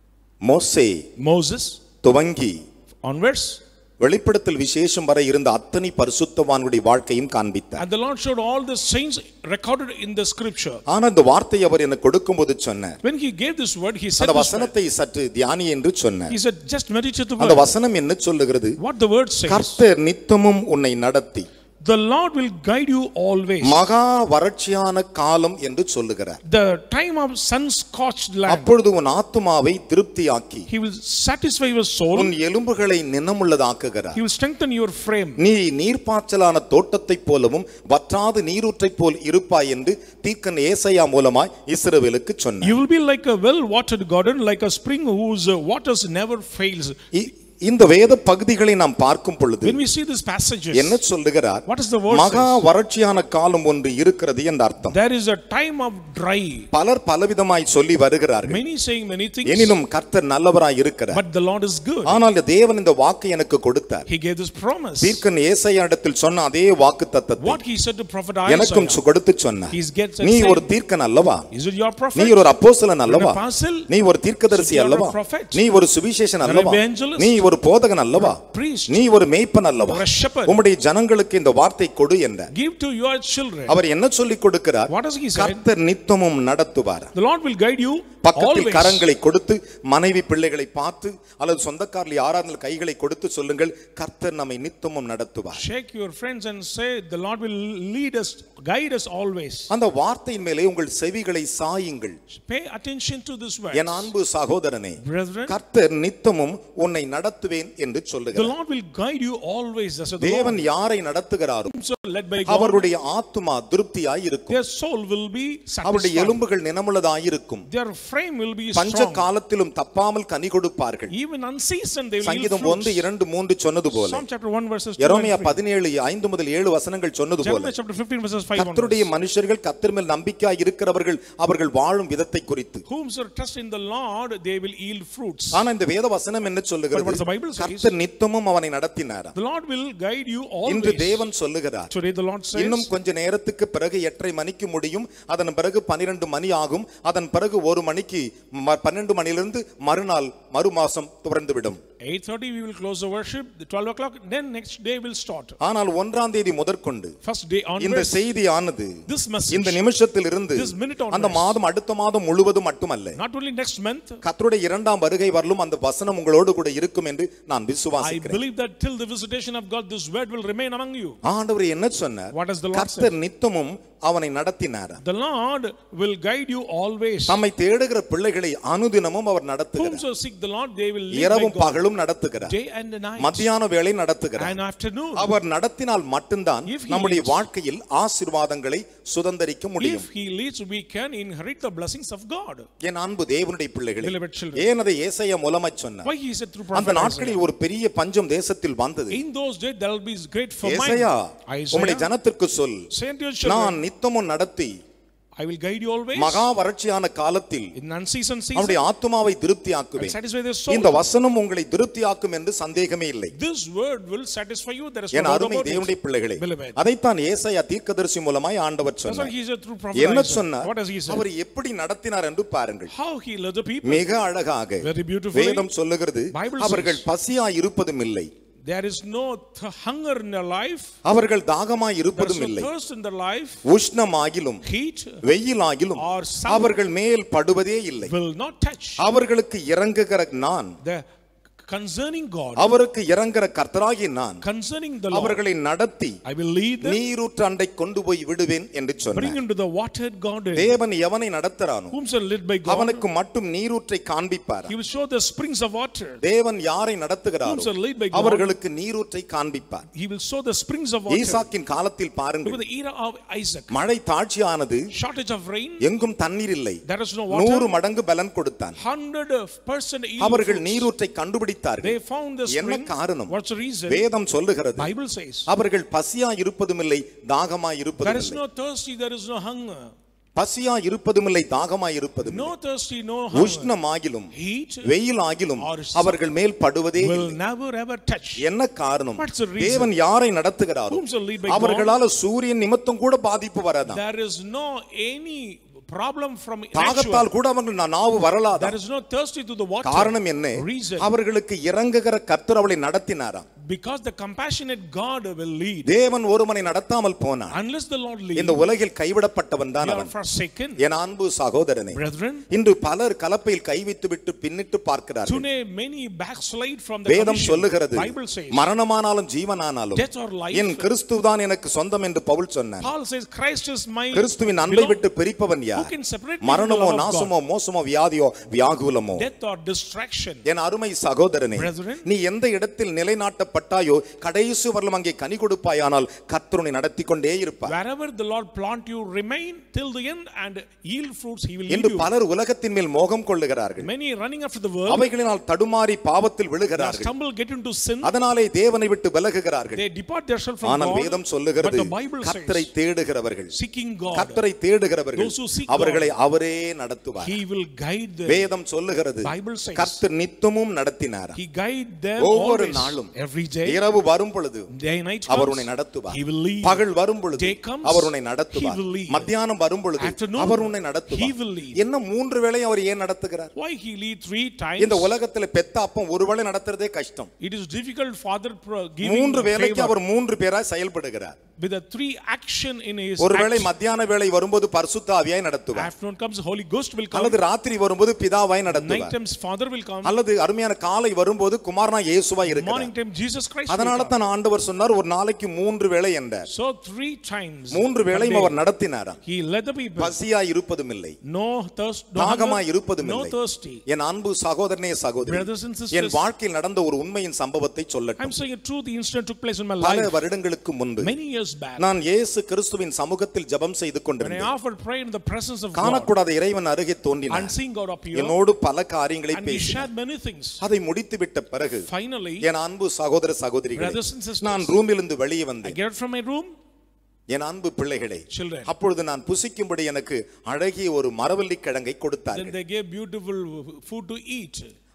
மோசே Moses, துவங்கி onwards, வெளிப்படுத்தல் விசேஷம் வரை இருந்த அத்தனை பரிசுத்தவான்களுடைய வாழ்க்கையும் காண்பித்தார் and the Lord showed all the saints recorded in the scripture. ஆனா இந்த வார்த்தை அவர் எனக்கு கொடுக்கும்போது சொன்னார் When he gave this word, he said, அந்த this word. வசனத்தை சற்று தியானி என்று சொன்னார் he said, just meditate the அந்த word. வசனம் என்ன சொல்லுகிறது What the word says, கர்த்தர் நித்தமும் உன்னை நடத்தி the Lord will guide you always. மகா வறட்சியான காலம் என்று சொல்லுகிறார் The time of sun-scorched land, அப்பொழுது உன் ஆத்துமாவை திருப்தியாக்கி he will satisfy your soul. உன் எலும்புகளை நினமுள்ளதாக்குகிறார் He will strengthen your frame. நீ நீர்ப்பாய்ச்சலான தோட்டத்தைப் போலவும் வற்றாது நீரூற்றைப் போல் இருப்பாய் என்று தீர்க்கன் ஏசையா மூலமாய் இஸ்ரவேலுக்கு சொன்னார் You will be like a well-watered garden, like a spring whose uh, waters never fails. இ- இந்த வேத பகுதிகளை நாம் பார்க்கும் பொழுது When we see these passages, என்ன சொல்லுகிறார் What is the word மகா says? வறட்சியான காலம் ஒன்று இருக்கிறது என்ற அர்த்தம் there is a time of dry. பலர் பலவிதமாய் சொல்லி வருகிறார்கள் Many saying many things, எனினும் கர்த்தர் நல்லவராய் இருக்கிறார் but the Lord is good. ஆனால் இந்த தேவன் இந்த வாக்கை எனக்கு கொடுத்தார் He gave this promise. தீர்க்கன் ஏசையா இடத்தில் சொன்ன அதே வாக்கு தத்தத்தை What he said to prophet எனக்கும் Isaiah, சு- கொடுத்து சொன்னார் He gets நீ said, ஒரு தீர்க்கன் அல்லவா is it your நீ prophet? ஒரு அப்போஸ்தலன் அல்லவா You're an apostle? நீ ஒரு தீர்க்கதரிசி You are a அல்லவா prophet? நீ ஒரு சுவிசேஷன் You're an அல்லவா evangelist? நீ ஒரு போதகன் அல்லவா priest? நீ ஒரு மேய்ப்பன் அல்லவா You're a shepherd? உம்முடைய ஜனங்களுக்கு இந்த வார்த்தை கொடு என்றார் Give to your children. அவர் என்ன சொல்லிக் கொடுக்கிறார் What does he say? கர்த்தர் நித்தமும் நடத்துவார் The Lord will guide you பக்கத்தில் always. கரங்களை கொடுத்து மனைவி பிள்ளைகளை பார்த்து அல்லது சொந்தக்காரர்களை யாராவது கைகளை கொடுத்து சொல்லுங்கள் கர்த்தர் நம்மை நித்தமும் நடத்துவார் Shake your friends and say, the Lord will lead us, guide us always. அந்த வார்த்தையின் மேலே உங்கள் செவிகளை சாயுங்கள் Pay attention to this word. என் அன்பு சகோதரனே Brethren, கர்த்தர் நித்தமும் உன்னை நடத்துவேன் என்று the சொல்லுகிறார் Lord will guide you always. That's what the தேவன் Lord யாரை நடத்துகிறாரோ so led by God. அவருடைய ஆத்துமா திருப்தியாய் இருக்கும் Their soul will be அவருடைய satisfied. எலும்புகள் நினமுள்ளதாய் இருக்கும் Their frame will be பஞ்ச strong. காலத்திலும் தப்பாமல் கனி கொடுப்பார்கள் Even unseasoned, they will yield சங்கீதம் ஒன்று fruits. இரண்டு மூன்று சொன்னது போல Psalm chapter 1 verses 2 எரோமியா and 3. பதினேழு ஐந்து முதல் ஏழு வசனங்கள் சொன்னது போல Jeremiah chapter 15 verses 5 கர்த்தருடைய onwards. மனுஷர்கள் கர்த்தர் மேல் நம்பிக்கையாய் இருக்கிறவர்கள் அவர்கள் வாழும் விதத்தை குறித்து Whomsoever trust in the Lord, they will yield fruits. ஆனா இந்த வேத வசனம் என்ன But what சொல்லுகிறது does the Bible says? கர்த்தர் நித்தமும் அவனை நடத்தினார் The Lord will guide you இன்று always. தேவன் சொல்லுகிறார் Today the Lord இன்னும் says, கொஞ்ச நேரத்துக்கு பிறகு எட்டரை மணிக்கு முடியும் அதன் பிறகு பன்னிரண்டு மணி ஆகும் அதன் பிறகு ஒரு மணிக்கு ம- பன்னெண்டு மணியிலிருந்து மறுநாள் மறு மாசம் துறந்து விடும் 8.30 we will close the worship. The 12 o'clock, then next day will start. ஆனால் ஒன்றாம் தேதி முதற்கொண்டு First day இந்த onwards, செய்தியானது this message, இந்த நிமிஷத்தில் இருந்து This minute onwards. அந்த மாதம் அடுத்த மாதம் முழுவதும் மட்டுமல்ல not only next month, கர்த்தருடைய இரண்டாம் வருகை வரலும் அந்த வசனம் உங்களோடு கூட இருக்கும் என்று நான் I விசுவாசிக்கிறேன் believe that till the visitation of God, this word will remain among you. ஆண்டவர் என்ன சொன்னார் What does the Lord கர்த்தர் நித்தமும் அவனை நடத்தினார் The Lord will guide you always. தம்மை தேடுகிற பிள்ளைகளை அனுதினமும் அவர் நடத்துகிறார் Whomso seek the Lord, they will live by இரவும் God. பகலும் நடத்துகிறார் Day and night. மத்தியான வேளை நடத்துகிறார் And afternoon. அவர் நடத்தினால் மட்டும்தான் If he நம்முடைய leads- வாழ்க்கையில் ஆசீர்வாதங்களை சுதந்தரிக்க முடியும் If He leads, we can inherit the blessings of God. என் அன்பு தேவனுடைய பிள்ளைகளே Beloved children. ஏன் அதை ஏசாயா மூலமாய் சொன்னார் Why He said through அந்த prophet நாட்களில் Isaiah. ஒரு பெரிய பஞ்சம் தேசத்தில் வந்தது In those days, there will be great famine. ஏசாயா உம்முடைய Isaiah, ஜனத்திற்கு சொல் say unto your children, நான் நித்தமும் நடத்தி I will guide you always. மகா வறட்சியான காலத்தில் In unseason season, அவனுடைய ஆத்துமாவை and திருப்தியாக்குவேன் satisfy their soul. இந்த வசனம் உங்களை திருப்தியாக்கும் என்று சந்தேகமே இல்லை This word will satisfy you. There is N no doubt அருமை about தேவனுடைய it. பிள்ளைகளே Beloved. அதைத்தான் ஏசாயா தீர்க்கதரிசி மூலமாய் ஆண்டவர் That's what சொன்னார் He said through என்ன prophet Isaiah. சொன்னார் What does He say? அவர் எப்படி நடத்தினார் என்று பாருங்கள் How He led the people. மிக அழகாக Very beautifully. வேதம் சொல்லுகிறது Bible அவர்கள் says. பசியாய் இருப்பதும் இல்லை There is no th- hunger in their life. அவர்கள் தாகமாய் There is இருப்பதும் no இல்லை thirst in their life. உஷ்ணமாகிலும் Heat வெயிலாகிலும் Or sun. அவர்கள் மேல் படுவதே இல்லை will not touch. அவர்களுக்கு இறங்குகிற நான் The concerning God, அவருக்கு இறங்குற கர்த்தராகி நான் concerning the Lord, அவர்களை நடத்தி I will lead them, நீரூற்று அண்டை கொண்டு போய் விடுவேன் என்று bring சொன்னார் into the watered garden. தேவன் எவனை நடத்துறானோ Whom shall led by God, அவனுக்கு மட்டும் நீரூற்றை காண்பிப்பார் He will show the springs of water. தேவன் யாரை நடத்துகிறாரோ Whom shall lead by God, அவர்களுக்கு நீரூற்றை காண்பிப்பார் He will show the springs of water. ஈசாக்கின் காலத்தில் Look at பாருங்கள் the era of Isaac. மழை தாட்சியானது Shortage of rain, எங்கும் தண்ணீர் இல்லை there is no நூறு water. மடங்கு பலன் கொடுத்தான் Hundred percent yield அவர்கள் fruits. நீரூற்றை கண்டுபிடித்தார்கள் They found the என்ன spring. காரணம் What's the reason? வேதம் சொல்லுகிறது Bible says, அவர்கள் பசியா இருப்பதும் இல்லை தாகமா there இருப்பதும் is இல்லை no thirsty, there is no hunger. பசியா இருப்பதும் இல்லை தாகமா இருப்பதும் இல்லை. No thirsty, no hunger. உஷ்ணமாகிலும் Heat வெயிலாகிலும் Or அவர்கள் மேல் படுவதே will இல்லை never ever touch. என்ன காரணம் What's the reason? தேவன் யாரை நடத்துகிறாரோ Whom shall lead by God? அவர்களால சூரியன் நிமித்தம் கூட பாதிப்பு வராதான் There is no any problem from actual. தாகத்தால் கூட அவர்கள் நான் நாவு வரலாதான் There is no thirsty to the water. காரணம் என்ன Reason. அவர்களுக்கு இறங்குகிற கர்த்தர் அவளை நடத்தினாராம் Because the compassionate God will lead. தேவன் ஒருவனை நடத்தாமல் போனான் Unless the Lord இந்த lead, உலகில் கைவிடப்பட்டவன் தான் you are அவன் forsaken. என் அன்பு சகோதரனே Brethren, இன்று பலர் கலப்பையில் கை வைத்து விட்டு பின்னிட்டு பார்க்கிறார்கள் today many backslide from the வேதம் commission. சொல்லுகிறது Bible says, மரணமானாலும் ஜீவனானாலும் death or life. என் கிறிஸ்து தான் எனக்கு சொந்தம் என்று பவுல் சொன்னார் Paul says, Christ is my கிறிஸ்துவின் அன்பை belong- விட்டு பிரிப்பவன் Who யார் can separate me from the மரணமோ love of God? நாசமோ மோசமோ வியாதியோ வியாகுலமோ Death or distraction. என் அருமை சகோதரனே Brethren. நீ எந்த இடத்தில் நிலைநாட்டப்பட்டாயோ கடைசி வரலும் அங்கே கனி கொடுப்பாயானால் கர்த்தருனை நடத்தி கொண்டே இருப்பார் Wherever the Lord plant you, remain till the end and yield fruits, He will lead என்று you. பலர் உலகத்தின் மேல் மோகம் கொள்ளுகிறார்கள் Many running after the world, அவைகளினால் தடுமாறி பாவத்தில் they விழுகிறார்கள் stumble, get into sin, அதனாலே தேவனை விட்டு விலகுகிறார்கள் they depart themselves from ஆனால் God. வேதம் But சொல்லுகிறது the Bible கர்த்தரை says, தேடுகிறவர்கள் seeking God, கர்த்தரை தேடுகிறவர்கள் Those who seek அவர்களை அவரே நடத்துவார் He will guide them. வேதம் சொல்லுகிறது Bible says, கர்த்தர் நித்தமும் நடத்தினார் He guide them ஒவ்வொரு always, நாளும் every day, இரவு வரும் பொழுது day and night our comes, உன்னை நடத்துவார் He will lead. பகல் வரும் பொழுது Day comes, அவர் உன்னை He நடத்துவார் will lead. மத்தியானம் வரும் பொழுது Afternoon, அவர் உன்னை He நடத்துவார் will lead. என்ன மூன்று வேளை அவர் ஏன் நடத்துகிறார் Why He lead three இந்த times? உலகத்துல பெத்த அப்பம் ஒரு வேளை நடத்துறதே கஷ்டம் It is difficult Father pro- giving மூன்று வேளைக்கு favor அவர் மூன்று பேரா செயல்படுகிறார் with a three action in His ஒருவேளை acts. மத்தியான வேளை வரும்போது பரிசுத்த ஆவியாய் நடத்துவார் Afternoon comes, Holy Ghost will come. அல்லது ராத்திரி வரும்போது பிதாவாய் Night நடத்துவார் times, Father will come. அல்லது அருமையான காலை வரும்போது குமாரனா இயேசுவாய் Morning இருக்கிறார் time, Jesus Christ will அதனால come. தான் ஆண்டவர் சொன்னார் ஒரு நாளைக்கு மூன்று வேளை என்றார் So three times, மூன்று per வேளையும் day, our நடத்தினாராம் He led the people. பசியாய் இருப்பதும் இல்லை No thirst, no தாகமாய் hunger, இருப்பதும் no இல்லை thirsty. என் அன்பு சகோதரனே சகோதரி Brothers and sisters, என் வாழ்க்கையில் நடந்த ஒரு உண்மையின் சம்பவத்தை I'm சொல்லட்டும் saying a truth. The incident took place in my பல life வருடங்களுக்கு முன்பு many years back. நான் இயேசு கிறிஸ்துவின் சமூகத்தில் ஜெபம் செய்து When I கொண்டிருந்தேன் offered prayer in the presence of God, காணக்கூடாத இறைவன் அருகே தோன்றினார் unseen God appeared, என்னோடு பல காரியங்களை and we பேசினார் shared many things. அதை முடித்து விட்ட பிறகு Finally, என் அன்பு சகோதர சகோதரிகளே brothers and sisters, நான் ரூமிலிருந்து வெளியே I வந்தேன் get out from my room, என் அன்பு பிள்ளைகளே children. அப்பொழுது நான் புசிக்கும்படி எனக்கு அழகிய ஒரு மரவள்ளி கிழங்கை Then கொடுத்தார்கள் they gave beautiful food to eat.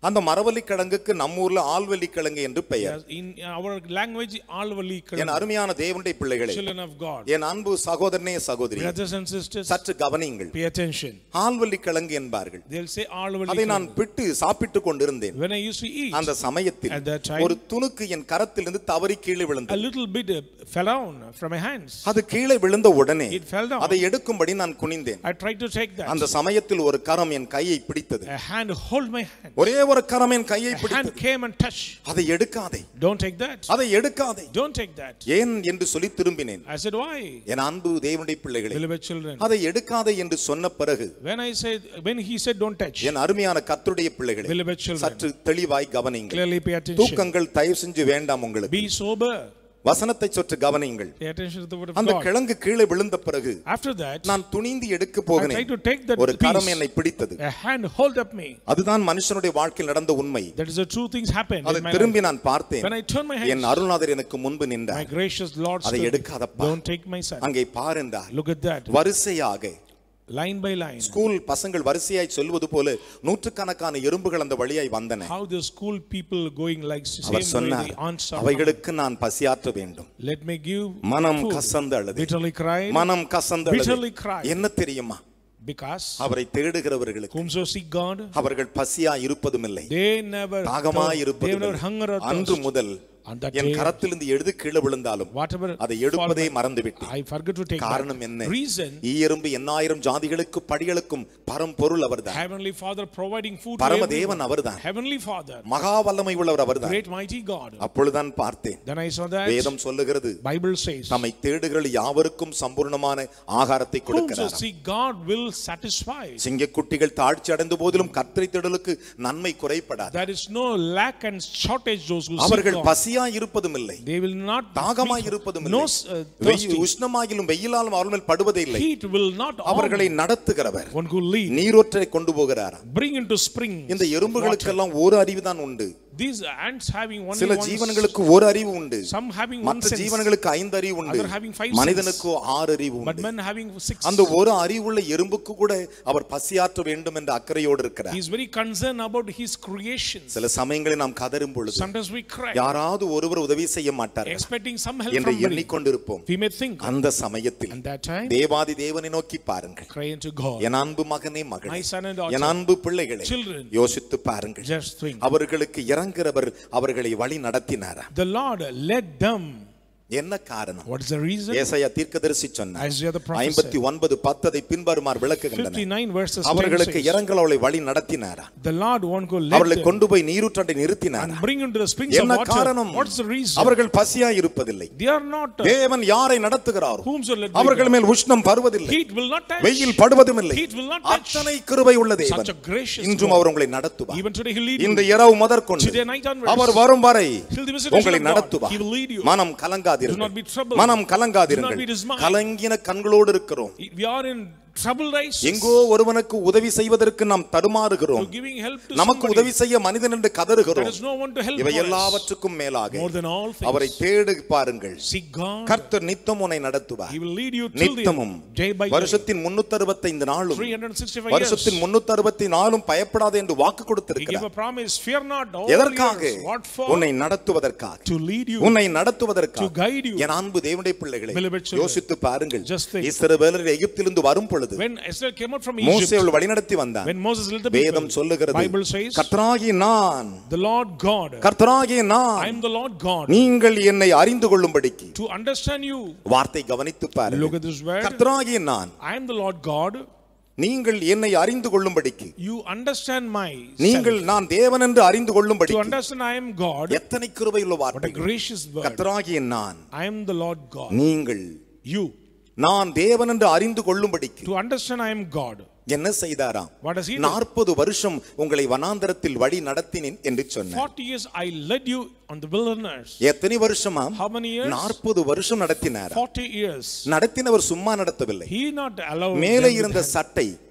அந்த மரவள்ளி கிழங்குக்கு நம்ம ஊர்ல ஆள்வள்ளி கிழங்கு என்று பெயர் In our language, Alvali என் அருமையான தேவனுடைய பிள்ளைகளே children of God. என் அன்பு சகோதரனே சகோதரி Brothers and sisters, சற்று கவனியுங்கள் pay attention. ஆள்வள்ளி கிழங்கு என்பார்கள் They'll say Alvali. அதை நான் பிட்டு சாப்பிட்டுக் கொண்டிருந்தேன் When I used to eat, அந்த சமயத்தில் At that time, ஒரு துணுக்கு என் கரத்திலிருந்து தவறி கீழே a விழுந்தது little bit uh, fell down from my hands. அது கீழே விழுந்த உடனே It fell down. அதை எடுக்கும்படி நான் குனிந்தேன் I tried to take that. அந்த சமயத்தில் ஒரு கரம் என் கையை பிடித்தது A hand hold my hand. ஒரே ஒரு கரம் என் கையை A hand பிடித்தது came and touched. அதை எடுக்காதே Don't take that. அதை எடுக்காதே Don't take that. ஏன் என்று சொல்லி திரும்பினேன் I said, why? என் அன்பு தேவனுடைய பிள்ளைகளே Beloved children. அதை எடுக்காதே என்று சொன்ன பிறகு When I said, when he said, don't touch, என் அருமையான கர்த்தருடைய பிள்ளைகளே Beloved children. சற்று தெளிவாய் கவனியுங்கள் clearly pay attention. தூக்கங்கள் தயவு செஞ்சு வேண்டாம் உங்களுக்கு Be sober. வசனத்தை சற்று கவனியுங்கள் Pay attention to the word of அந்த God. கிழங்கு கீழே விழுந்த பிறகு After that, நான் துணிந்து எடுக்க I போகிறேன் tried to take that ஒரு கரம் piece. என்னை பிடித்தது A hand hold up me. அதுதான் மனுஷனுடைய வாழ்க்கையில் நடந்த உண்மை That is the true things happened அதை in my life. திரும்பி நான் பார்த்தேன் When I turned my N hands, அருள்நாதர் எனக்கு முன்பு my நின்றார் gracious Lord அதை stood. எடுக்காதப்பா. Don't take my son. அங்கே பாருந்தார் Look at that. வரிசையாக Line by line. ஸ்கூல் பசங்கள் வரிசையாய் சொல்வது போல நூற்றுக்கணக்கான எறும்புகள் அந்த வழியாய் வந்தன How the school people going like same our way சொன்னார் the ants are. அவைகளுக்கு நான் பசியாற்ற வேண்டும் Let me give மனம் food. கசந்து அழுது Bitterly cried. மனம் கசந்து அழுது Bitterly cried. என்ன தெரியுமா Because அவரை தேடுகிறவர்களுக்கு whom so seek God, அவர்கள் பசியா இருப்பதும் இல்லை they never தாகமா thirst- they இருப்பதும் never hunger or இல்லை. அன்று thirst. முதல் On that என் day, கரத்திலிருந்து எழுது கீழே விழுந்தாலும் whatever அதை fall எடுப்பதே by- மறந்து விட்டேன் I forget to take காரணம் that. என்ன Reason, ஈயரும்பு எண்ணாயிரம் ஜாதிகளுக்கு படிகளுக்கும் பரம்பொருள் அவர்தான் Heavenly Father providing food to பரம everyone. தேவன் அவர்தான் Heavenly Father, மகா வல்லமை உள்ளவர் அவர்தான் great mighty God. அப்பொழுதுதான் பார்த்தேன் Then I saw that வேதம் சொல்லுகிறது Bible says, தம்மை தேடுகிற யாவருக்கும் சம்பூர்ணமான ஆகாரத்தை whom so கொடுக்கிறார் seek God will satisfy. சிங்கக்குட்டிகள் தாழ்ச்சி அடைந்த போதிலும் கர்த்தரை தேடலுக்கு நன்மை குறைப்படாது There is no lack and shortage those who seek அவர்கள் God. பசியா இருப்பதும் இல்லை They will not தாகமாய் be- இருப்பதும் no இல்லை uh, வெயில் thirsty. உஷ்ணமாகிலும் வெயிலாலும் அவர்கள் மேல் படுவதே இல்லை Heat will not அவர்களை harm நடத்துகிறவர் one who lead. நீரொற்றை கொண்டு போகிறார் Bring into spring. இந்த எறும்புகளுக்கெல்லாம் ஒரு அறிவு தான் உண்டு These ants having only சில one ஜீவன்களுக்கு ஒரு அறிவு உண்டு some having one மற்ற sense, ஜீவன்களுக்கு ஐந்து அறிவு உண்டு Other having five மனிதனுக்கு ஆறு அறிவு but உண்டு men having six. அந்த ஒரு அறிவுள்ள எறும்புக்கு கூட அவர் பசியாற்ற வேண்டும் என்ற அக்கறையோடு இருக்கிறார் He is very concerned about his creations. சில சமயங்களில் நாம் கதரும் பொழுது Sometimes we cry, யாராவது ஒருவர் உதவி செய்ய மாட்டார் expecting some help என்று from somebody. எண்ணிக்கொண்டிருப்போம் We may think, அந்த சமயத்தில் and that time, தேவாதி தேவனை நோக்கி பாருங்கள் cry unto God. என் அன்பு மகனே My மகளே son and daughter, என் அன்பு பிள்ளைகளே Children. யோசித்து பாருங்கள் just think. அவர்களுக்கு இறங்குறவர் அவர்களை வழி நடத்தினாரா The Lord led them. என்ன காரணம் What is the reason? ஏசாயா தீர்க்கதரிசி சொன்னார் Isaiah the prophet ஐம்பத்தி said, ஒன்பது பத்ததை பின்வருமாறு விளக்குகின்றன 59 verses 10 அவர்களுக்கு says, இறங்கல் அவளை வழி நடத்தினாரா The Lord won't go let அவர்களை them கொண்டு போய் நீரூற்றண்டை நிறுத்தினாரா and bring into the springs of என்ன water. காரணம் What's the reason? அவர்கள் பசியா இருப்பதில்லை They are not, uh, தேவன் யாரை நடத்துகிறாரோ whom so led by அவர்கள் God. மேல் உஷ்ணம் பருவதில்லை Heat will not touch. வெயில் படுவதும் இல்லை Heat will not touch. அத்தனை கிருபை உள்ள தேவன் Such a gracious இன்றும் God. அவர் உங்களை நடத்துவார் Even today he'll lead you. இந்த இரவு முதற்கொண்டு Today night onwards. அவர் வரும் வரை Till the visitation உங்களை of God, நடத்துவார் he will lead you. மனம் Do கலங்காதீர்கள் not be troubled. மனம் Do not கலங்காதீர்கள் be dismayed. கலங்கின கண்களோடு இருக்கிறோம் We are in troubled eyes. எங்கோ ஒருவனுக்கு உதவி செய்வதற்கு நாம் தடுமாறுகிறோம் To giving help to நமக்கு somebody. உதவி செய்ய மனிதன் என்று There கதறுகிறோம் is no one to help இவை for us. எல்லாவற்றுக்கும் மேலாக More than all things. அவரை தேடு பாருங்கள் Seek God. கர்த்தர் நித்தம் உன்னை நடத்துவார் He will lead you till the நித்தமும் day by day. வருஷத்தின் முன்னூத்தி அறுபத்தைந்து நாளும் 365 வருஷத்தின் years. முன்னூத்தி அறுபத்தி நாளும் பயப்படாது என்று வாக்கு He gave கொடுத்திருக்கிறார் a promise. Fear not. All எதற்காக years. What for? உன்னை நடத்துவதற்காக To lead you. உன்னை To நடத்துவதற்காக guide you. என் அன்பு தேவனுடைய பிள்ளைகளை Beloved children. யோசித்து பாருங்கள் Just think. இஸ்ரவேலர் எகிப்திலிருந்து வரும் பொழுது When Israel came out from மோசே Egypt, அவள் வழிநடத்தி வந்தான் when Moses led the வேதம் people, சொல்லுகிறது Bible says, கர்த்தராகிய நான் the Lord God, கர்த்தராகிய I நான் am the Lord God, நீங்கள் என்னை அறிந்து கொள்ளும்படிக்கு to understand you. வார்த்தை கவனித்து Look பாருங்கள் at this word. கர்த்தராகிய நான் I am the Lord God. நீங்கள் என்னை அறிந்து கொள்ளும்படிக்கு You understand my நீங்கள் நான் தேவன் என்று அறிந்து To கொள்ளும்படிக்கு understand I am God. எத்தனை கிருபையுள்ள What a வார்த்தை gracious word. கர்த்தராகிய நான் I am the Lord God. நீங்கள் You. நான் தேவன் என்று அறிந்து கொள்ளும்படிக்கு To understand I am God. என்ன செய்தாராம் What does he do? நாற்பது வருஷம் உங்களை வனாந்தரத்தில் வழி நடத்தினேன் என்று சொன்னார் 40 years I led you on the wilderness. எத்தனை வருஷமா How many years? நாற்பது வருஷம் நடத்தினார் 40 years. நடத்தினவர் சும்மா நடத்தவில்லை He not allowed மேலே them with இருந்த hand. சட்டை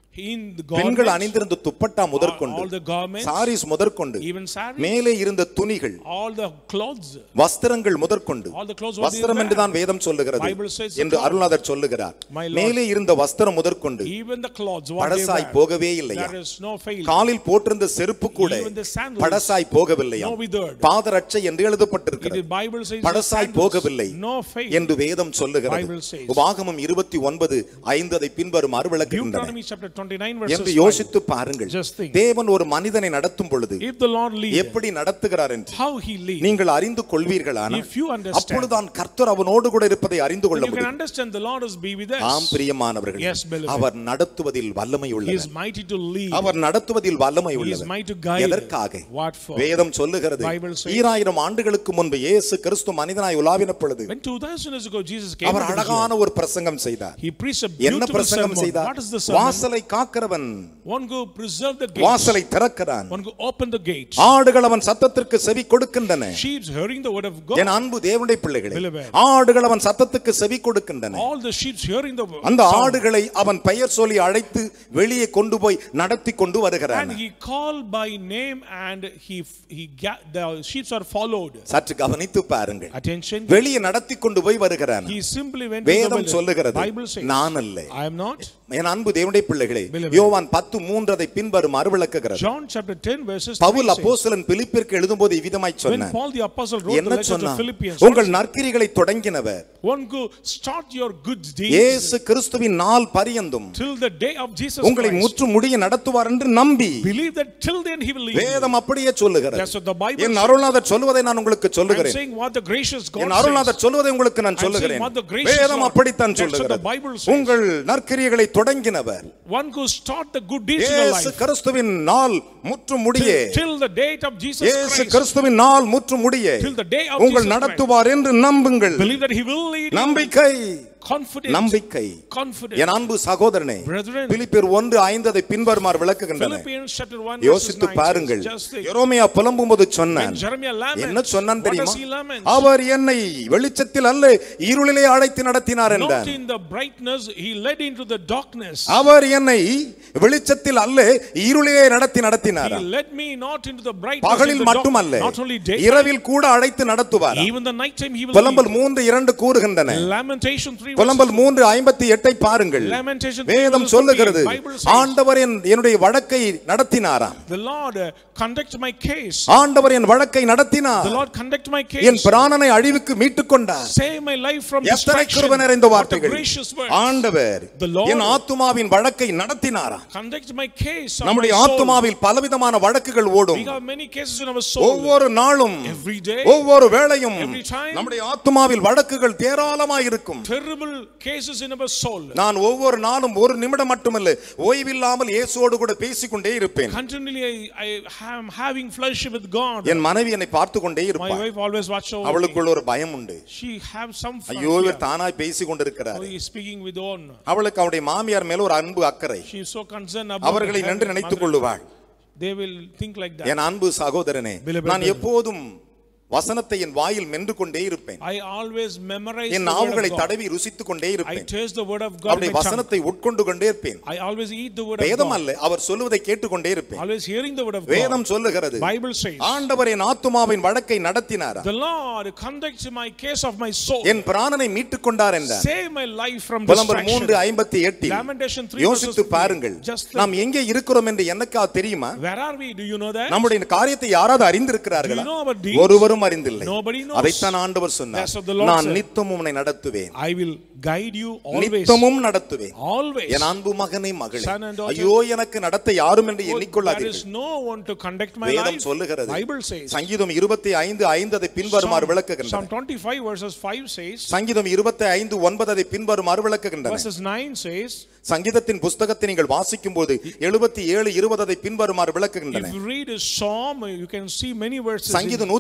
In the பெண்கள் garments, அணிந்திருந்த துப்பட்டா all முதற்கொண்டு the garments, சாரீஸ் முதற்கொண்டு even saris, மேலே இருந்த துணிகள் all the clothes, வஸ்திரங்கள் முதற்கொண்டு all the clothes what they வஸ்திரம் wear. என்றுதான் வேதம் சொல்லுகிறது Bible says என்று the அருள்நாதர் சொல்லுகிறார் My Lord. மேலே இருந்த வஸ்திரம் முதற்கொண்டு even the clothes, what they படசாய் wear, போகவே இல்லையா there is no failure. காலில் போட்டிருந்த செருப்பு கூட Even the sandals, படசாய் போகவில்லையா no withered. பாதரட்சை என்று It எழுதப்பட்டிருக்கிறது is Bible says the படசாய் sandals, போகவில்லை no fail. என்று வேதம் சொல்லுகிறது Bible says. உபாகமம் இருபத்தி ஒன்பது ஐந்து அதை பின்வரும் அருவிளக்குகின்றன Deuteronomy chapter 29 என்று verses 5. யோசித்து பாருங்கள் Just think. தேவன் ஒரு மனிதனை நடத்தும் பொழுது If the Lord leads, எப்படி நடத்துகிறார் என்று how he leads, நீங்கள் அறிந்து கொள்வீர்களானால் If you understand. அப்பொழுதுதான் கர்த்தர் அவனோடு கூட இருப்பதை அறிந்து கொள்ள you can முடியும் understand the Lord is be with ஆம் us. பிரியமானவர்கள் Yes, beloved. அவர் நடத்துவதில் வல்லமை He is உள்ளவர் mighty to lead. அவர் நடத்துவதில் வல்லமை He is உள்ளவர் mighty to guide. எதற்காக What for? வேதம் சொல்லுகிறது Bible says- ஈராயிரம் ஆண்டுகளுக்கு முன்பு இயேசு கிறிஸ்து மனிதனாய் உலாவின பொழுது When 2000 years ago Jesus came our into this அழகான world, ஒரு பிரசங்கம் செய்தார் he preached a என்ன beautiful பிரசங்கம் sermon. செய்தார் What is the sermon? வாசலை காக்கிறவன் One go preserve the gates. வாசலை திறக்கிறான் One go open the gates. ஆடுகள் அவன் சத்தத்திற்கு செவி கொடுக்கின்றன Sheep hearing the word of God. என் அன்பு தேவனுடைய பிள்ளைகளே Beloved. ஆடுகள் அவன் சத்தத்துக்கு செவி கொடுக்கின்றன All the sheep hearing the word. அந்த sound. ஆடுகளை அவன் பெயர் சொல்லி அழைத்து வெளியே கொண்டு போய் நடத்தி கொண்டு வருகிறான் And he called by name and he he ga- the sheep are followed. சற்று கவனித்து பாருங்கள் Attention. வெளியே நடத்தி கொண்டு போய் வருகிறான் He simply went to the வேதம் village. சொல்லுகிறது Bible says. நான் அல்ல I am not. என் அன்பு தேவனுடைய பிள்ளைகளே Beloved. யோவான் பத்து மூன்று அதை பின்வரும் அருவிளக்குகிறது John chapter 10 verses 3 Pavul says, அப்போஸ்தலன் பிலிப்பிற்கு எழுதும்போது இவ்விதமாய் When சொன்னார் Paul the apostle wrote the என்ன letter to the சொன்னார் Philippians, உங்கள் நற்கிரிகளை தொடங்கினவர் one go start your good deeds இயேசு கிறிஸ்துவின் நாள் பரியந்தும் till the day of Jesus உங்களை Christ. முற்று முடிய நடத்துவார் என்று நம்பி Believe that till then he will lead. you. வேதம் அப்படியே சொல்லுகிறது That's what the Bible N says. அருள்நாதர் சொல்லுவதை நான் உங்களுக்கு I'm சொல்லுகிறேன் saying what the gracious God N says. அருள்நாதர் சொல்வதை உங்களுக்கு நான் I'm சொல்லுகிறேன் saying what the gracious வேதம் Lord- அப்படித்தான் That's what the சொல்லுகிறது Bible says. உங்கள் நற்கிரியைகளை தொடங்கினவர் One go start the good deeds in your இயேசு life. கிறிஸ்துவின் நாள் முற்று முடிய Till, till the date of Jesus இயேசு Christ. கிறிஸ்துவின் நாள் முற்று முடிய Till the day of உங்கள் Jesus நடத்துவார் என்று நம்புங்கள் Believe that he will lead you. நம்பிக்கை Confident. நம்பிக்கை Confident. என் அன்பு சகோதரனே Brethren. பிலிப்பியர் ஒன்று ஐந்து அதை பின்வருமாறு விளக்குகின்றன Philippians chapter 1 verses யோசித்து 9 பாருங்கள் says, Just think. எரோமியா புலம்பும்போது சொன்னான் When Jeremiah laments, என்ன சொன்னான் what தெரியுமா does he lament? அவர் என்னை வெளிச்சத்தில் அல்ல இருளிலே அழைத்து நடத்தினார் Not என்றார் in the brightness, he led into the darkness. அவர் என்னை வெளிச்சத்தில் அல்ல இருளிலே நடத்தி நடத்தினார் He led me not into the brightness, in பகலில் the dark- மட்டுமல்ல not only day, இரவில் கூட அழைத்து நடத்துவார் even the night time he will புலம்பல் lead. மூன்று இரண்டு கூறுகின்றன Lamentation 3 புலம்பல் மூன்று ஐம்பத்தி எட்டை பாருங்கள் Lamentation three வேதம் verses சொல்லுகிறது 15, Bible says, ஆண்டவர் என்- என்னுடைய வழக்கை நடத்தினாராம் The Lord uh, conduct my case. ஆண்டவர் என் வழக்கை The நடத்தினார் Lord conduct my N case. பிராணனை அழிவுக்கு மீட்டுக் கொண்டார் Save my life from எத்தனை destruction. கிருபை நிறைந்த What a வார்த்தைகள் gracious word. ஆண்டவர் The Lord- என் ஆத்துமாவின் வழக்கை நடத்தினாராம் Conduct my case of நம்முடைய my soul. ஆத்துமாவில் பலவிதமான வழக்குகள் ஓடும் We have many cases in our soul. ஒவ்வொரு நாளும் Every day. ஒவ்வொரு வேளையும் Every time. நம்முடைய ஆத்துமாவில் வழக்குகள் ஏராளமாய் இருக்கும் Terrible cases in our soul. நான் ஒவ்வொரு நாளும் ஒரு நிமிடம் மட்டுமல்ல ஓய்வில்லாமல் இயேசுவோடு கூட பேசிக்கொண்டே இருப்பேன் Continually, I, I am having fellowship with God. என் மனைவி என்னை பார்த்து கொண்டே My இருப்பாள் wife always watch over me. அவளுக்குள்ள ஒரு பயம் உண்டு She have some fear. ஐயோ இவர் தானாய் பேசி கொண்டிருக்கிறார் Oh, he is speaking with own. அவளுக்கு அவருடைய மாமியார் மேல ஒரு அன்பு அக்கறை She is so concerned about அவர்களை her நன்று நினைத்துக் mother. கொள்ளுவாள் They will think like that. என் அன்பு சகோதரனே Beloved நான் brother. எப்போதும் வசனத்தை என் வாயில் மென்று கொண்டே இருப்பேன் I always memorize N the word நாவுகளை of God. தடவி ருசித்துக் கொண்டே I இருப்பேன் taste the word of God. in அவருடைய my tongue. வசனத்தை உட்கொண்டு கொண்டே இருப்பேன் I always eat the word of வேதம் God. அல்ல அவர் சொல்லுவதை கேட்டுக்கொண்டே இருப்பேன் Always hearing the word of வேதம் God. சொல்லுகிறது Bible says, ஆண்டவர் என் ஆத்துமாவின் வழக்கை நடத்தினாரா The Lord conducts my case of my soul. என் பிராணனை மீட்டுக் கொண்டார் என்றார் Save my life from புலம்பர் மூன்று destruction. ஐம்பத்தி எட்டில் Lamentation 3 யோசித்து verses 3. பாருங்கள் Just think. நாம் எங்கே இருக்கிறோம் என்று எனக்கா தெரியுமா Where are we? Do you know that? நம்முடைய காரியத்தை யாராவது Do அறிந்திருக்கிறார்களா you know our deeds? ஒருவரும் அறிந்தில்லை Nobody knows. அதைத்தான் ஆண்டவர் சொன்னார் That's what the Lord நான் said. நித்தமும் உன்னை நடத்துவேன் I will guide you always. நித்தமும் நடத்துவேன் Always. என் அன்பு மகனை மகளே Son and daughter. ஐயோ எனக்கு நடத்த யாரும் என்று Oh, there is எண்ணிக்கொள்ளாதீர்கள் no one to conduct my வேதம் life. சொல்லுகிறது Bible says. சங்கீதம் இருபத்தி ஐந்து ஐந்து அதை பின்வருமாறு Psalm விளக்குகின்றன 25 verses 5 says, சங்கீதம் இருபத்தி ஐந்து ஒன்பது அதை பின்வருமாறு விளக்குகின்றன verses 9 says, சங்கீதத்தின் புஸ்தகத்தை நீங்கள் வாசிக்கும் போது எழுபத்தி ஏழு இருபது அதை பின்வருமாறு if விளக்குகின்றன you read a psalm, you can see many verses. in- சங்கீதம் நூத்தி முப்பத்தி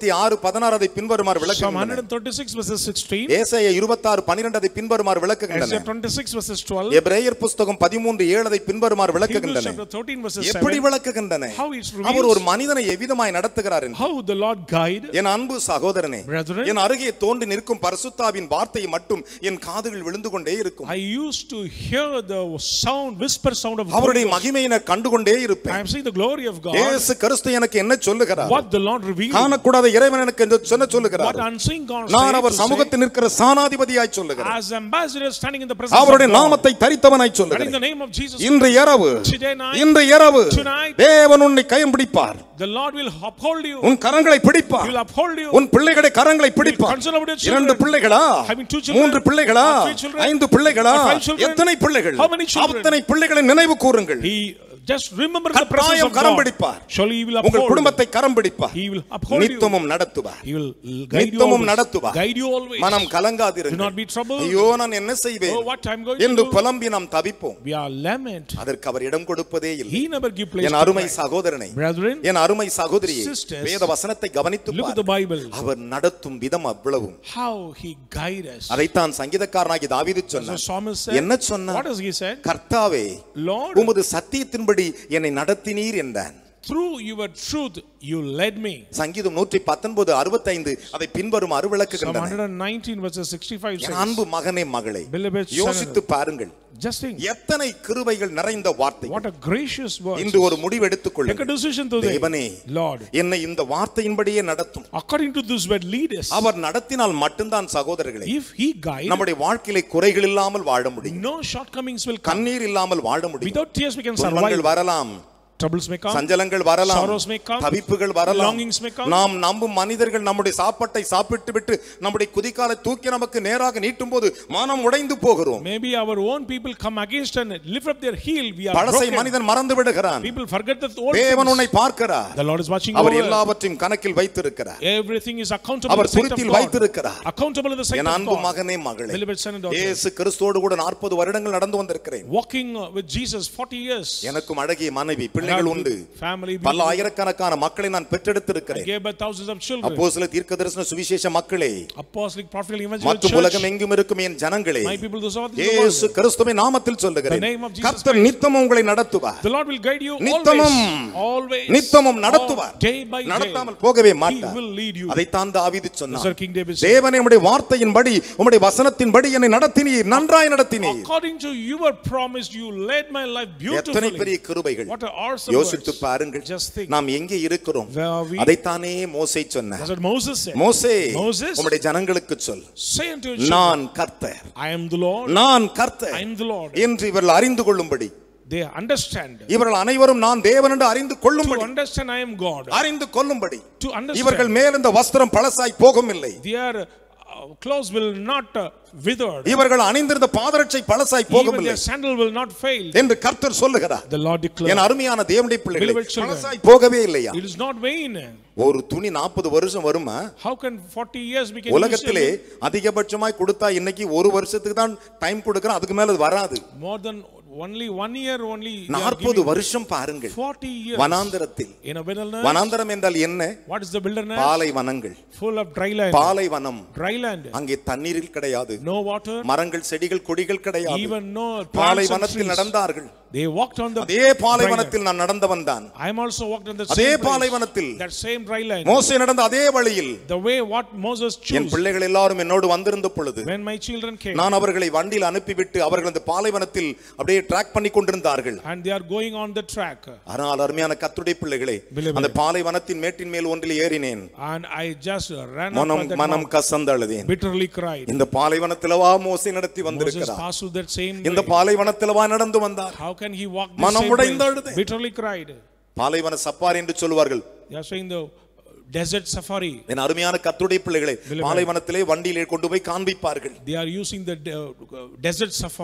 இருபத்தி ஆறு பதினாறு அதை பின்வருமாறு Psalm விளக்குகின்றன 136 verses 16. ஏசாயா இருபத்தாறு பன்னிரண்டு அதை பின்வருமாறு விளக்குகின்றன Isaiah 26 verses 12. எபிரேயர் புஸ்தகம் பதிமூன்று ஏழு அதை பின்வருமாறு Hebrews விளக்குகின்றன chapter 13 verses எப்படி 7. விளக்குகின்றன How it reveals- அவர் ஒரு மனிதனை எவ்விதமாய் நடத்துகிறார் என்று. How the Lord guide. என் அன்பு சகோதரனே Brethren. என் அருகே தோன்றி நிற்கும் பரிசுத்தாவின் வார்த்தை மட்டும் என் காதுகள் விழுந்து கொண்டே இருக்கும் I used to hear the sound, whisper sound of அவருடைய God. மகிமையை நான் கண்டுகொண்டே I இருப்பேன் am seeing the glory of God. இயேசு கிறிஸ்து எனக்கு என்ன சொல்லுகிறார் What the Lord revealed. காணக்கூடாத இறைவன் எனக்கு என்று சொன்ன சொல்லுகிறார் What unseen God நான் said அவர் to say, சமூகத்தில் நிற்கிற சானாதிபதியாய் சொல்லுகிறார் as ambassador standing in the presence அவருடைய of God. நாமத்தை தரித்தவனாய் And in the சொல்லுகிறேன் name of Jesus, இன்று இரவு Today night, இன்று இரவு tonight, தேவன் உன்னை கையம் பிடிப்பார் the Lord will uphold you. உன் கரங்களை He பிடிப்பார் will uphold you. உன் பிள்ளைகளை கரங்களை பிடிப்பார் concern about your children. இரண்டு பிள்ளைகளா Having two children, மூன்று பிள்ளைகளா or three children, ஐந்து பிள்ளைகளா or five children, எத்தனை பிள்ளைகள் how many children? அத்தனை பிள்ளைகளை நினைவு கூறுங்கள் He just remember the presence கட்டாயம் of garam God. பிடிப்பார் Surely he will உங்கள் uphold. குடும்பத்தை கரம் பிடிப்பார் He will uphold you. நித்தமும் நடத்துவார் He will guide you நித்தமும் always. நடத்துவார் Guide you always. மனம் Do கலங்காதிருங்கள் not be troubled. ஐயோ நான் என்ன செய்வேன் Oh, what I'm going to என்று do. புலம்பி நாம் தவிப்போம் We are lament. அதற்கு அவர் இடம் கொடுப்பதே இல்லை He never give place N to அருமை pride. சகோதரனை Brethren, என் அருமை சகோதரியே Sisters, வேத வசனத்தை கவனித்து look at the பாருங்கள். Bible. அவர் நடத்தும் விதம் அவ்வளவும் How he guide us. அதைத்தான் சங்கீதக்காரனாகி தாவீது As the சொன்னார் psalmist said, என்ன சொன்னார் what does he said? கர்த்தாவே Lord, உமது சத்தியத்தின்படி என்னை நடத்தினீர் என்றான் through your truth you led me. சங்கீதம் நூற்றி பத்தொன்பது அறுபத்தைந்து அதை பின்வரும் Psalm அருவிளக்குகின்றன 119 verses 65 என் says, அன்பு மகனே மகளே Beloved son, யோசித்து பாருங்கள் just think, எத்தனை கிருபைகள் நிறைந்த வார்த்தை what a gracious word. இன்று ஒரு முடிவு Take a எடுத்துக்கொள்ளுங்கள் decision today. தேவனே Lord, என்னை இந்த வார்த்தையின்படியே நடத்தும் according to this word, lead us. அவர் நடத்தினால் மட்டும்தான் சகோதரர்களே If he guide, நம்முடைய வாழ்க்கையிலே குறைகள் இல்லாமல் வாழ முடியும் no shortcomings will come. கண்ணீர் இல்லாமல் வாழ முடியும் Without tears we can துன்பங்கள் survive. வரலாம் Troubles may come. சஞ்சலங்கள் வரலாம் Sorrows may come. தவிப்புகள் வரலாம் Longings may come. நாம் நம்பும் மனிதர்கள் நம்முடைய சாப்பாட்டை சாப்பிட்டு விட்டு நம்முடைய குதிக்காலை தூக்கி நமக்கு நேராக நீட்டும் போது மனம் உடைந்து போகிறோம் Maybe our own people come against and lift up their heel. We are பழசை broken. மனிதன் மறந்து விடுகிறான் People forget the old தேவன் உன்னை things. பார்க்கிறார் The Lord is watching our over. எல்லாவற்றையும் கணக்கில் வைத்திருக்கிறார் Everything is accountable our in the sight of துருத்தில் God. வைத்திருக்கிறார் Accountable in the sight N of அன்பு God. மகனே மகளே Beloved son and daughter. இயேசு கிறிஸ்துவோடு கூட நாற்பது வருடங்கள் நடந்து வந்திருக்கிறேன் Walking uh, with Jesus 40 years. எனக்கும் அழகிய மனைவி I பிள்ளைகள் have உண்டு Family. பல ஆயிரக்கணக்கான மக்களை நான் I பெற்றெடுத்திருக்கிறேன் gave birth thousands of children. அப்போ சில தீர்க்க தரிசன சுவிசேஷ மக்களே Apostolic, prophetic, evangelical மற்றும் church. உலகம் எங்கும் இருக்கும் என் ஜனங்களே My people, those of இயேசு the கிறிஸ்துவின் நாமத்தில் சொல்லுகிறேன் The name of Jesus கர்த்தர் நித்தமும் உங்களை நடத்துவார் The Lord will guide you நித்தமும் always. Always. நித்தமும் நடத்துவார் Day by day. நடத்தாமல் போகவே He மாட்டார் will lead you. அதைத்தான் தாவீது That's what சொன்னார் King David said. தேவனே உம்முடைய வார்த்தையின்படி உம்முடைய வசனத்தின்படி என்னை நடத்தினீர் நன்றாய் நடத்தினீர் According to your promise, you led my life எத்தனை பெரிய beautifully. கிருபைகள் What an awesome யோசித்து words. பாருங்கள் Just think. நாம் எங்கே இருக்கிறோம் Where are we? அதைத்தானே மோசே சொன்னார் That's what Moses said. மோசே Moses. உம்முடைய ஜனங்களுக்கு சொல் Say unto your children, நான் கர்த்தர் I am the Lord. நான் கர்த்தர் I am the Lord. என்று இவர்கள் அறிந்து கொள்ளும்படி They understand. இவர்கள் அனைவரும் நான் தேவன் என்று அறிந்து To கொள்ளும்படி understand I am God. அறிந்து கொள்ளும்படி To understand. இவர்கள் மேல் இந்த வஸ்திரம் பழசாய் போகும் இல்லை Their uh, clothes will not uh, wither. இவர்கள் அணிந்திருந்த பாதரட்சை பழசாய் போகும் Even இல்லை their sandal will not fail. என்று கர்த்தர் சொல்லுகிறார் The Lord என் declared. அருமையான தேவனுடைய பிள்ளைகளை Beloved children. பழசாய் போகவே இல்லையா It is not vain. ஒரு துணி நாற்பது வருஷம் வருமா How can 40 years we can use உலகத்திலே it? அதிகபட்சமாய் கொடுத்தா இன்னைக்கு ஒரு வருஷத்துக்கு தான் டைம் கொடுக்கிறோம் அதுக்கு மேல அது வராது more than only one year only they are நாற்பது giving வருஷம் பாருங்கள் 40 years வனாந்தரத்தில் in a wilderness வனாந்தரம் என்றால் என்ன what is the wilderness பாலை வனங்கள் full of dry land பாலை வனம் dry land அங்கே தண்ணீரில் கிடையாது no water மரங்கள் செடிகள் கொடிகள் கிடையாது even no பாலை plants and வனத்தில் trees நடந்தார்கள் they walked on the அதே பாலை dry land. வனத்தில் நான் நடந்தவன் தான் I am also walked on the அதே same place, பாலைவனத்தில் that same dry land மோசே நடந்த அதே வழியில் the way what Moses N chose பிள்ளைகள் எல்லாரும் என்னோடு வந்திருந்த பொழுது when my children came நான் அவர்களை வண்டியில் அனுப்பிவிட்டு அவர்கள் அந்த பாலைவனத்தில் அப்படியே ட்ராக் பண்ணி கொண்டிருந்தார்கள் and they are going on the track ஆனால் அருமையான கத்துடைய பிள்ளைகளே Beloved. அந்த பாலைவனத்தின் மேட்டின் மேல் ஒன்றில் ஏறினேன் and I just ran up மனம் on that மனம் mount, கசந்தழுதேன் bitterly cried இந்த பாலைவனத்திலவா மோசை நடத்தி Moses வந்திருக்கிறார் passed through that same இந்த way. பாலைவனத்திலவா நடந்து வந்தார் How can he walk மனம் this same உடைந்து way? அழுதேன். Bitterly cried. பாலைவன சப்பாரி என்று சொல்வார்கள் They are saying the desert safari. என் அருமையான கத்துடைய பிள்ளைகளை Beloved. பாலைவனத்திலே வண்டியிலே கொண்டு போய் காண்பிப்பார்கள் They are using the de- uh, desert safari.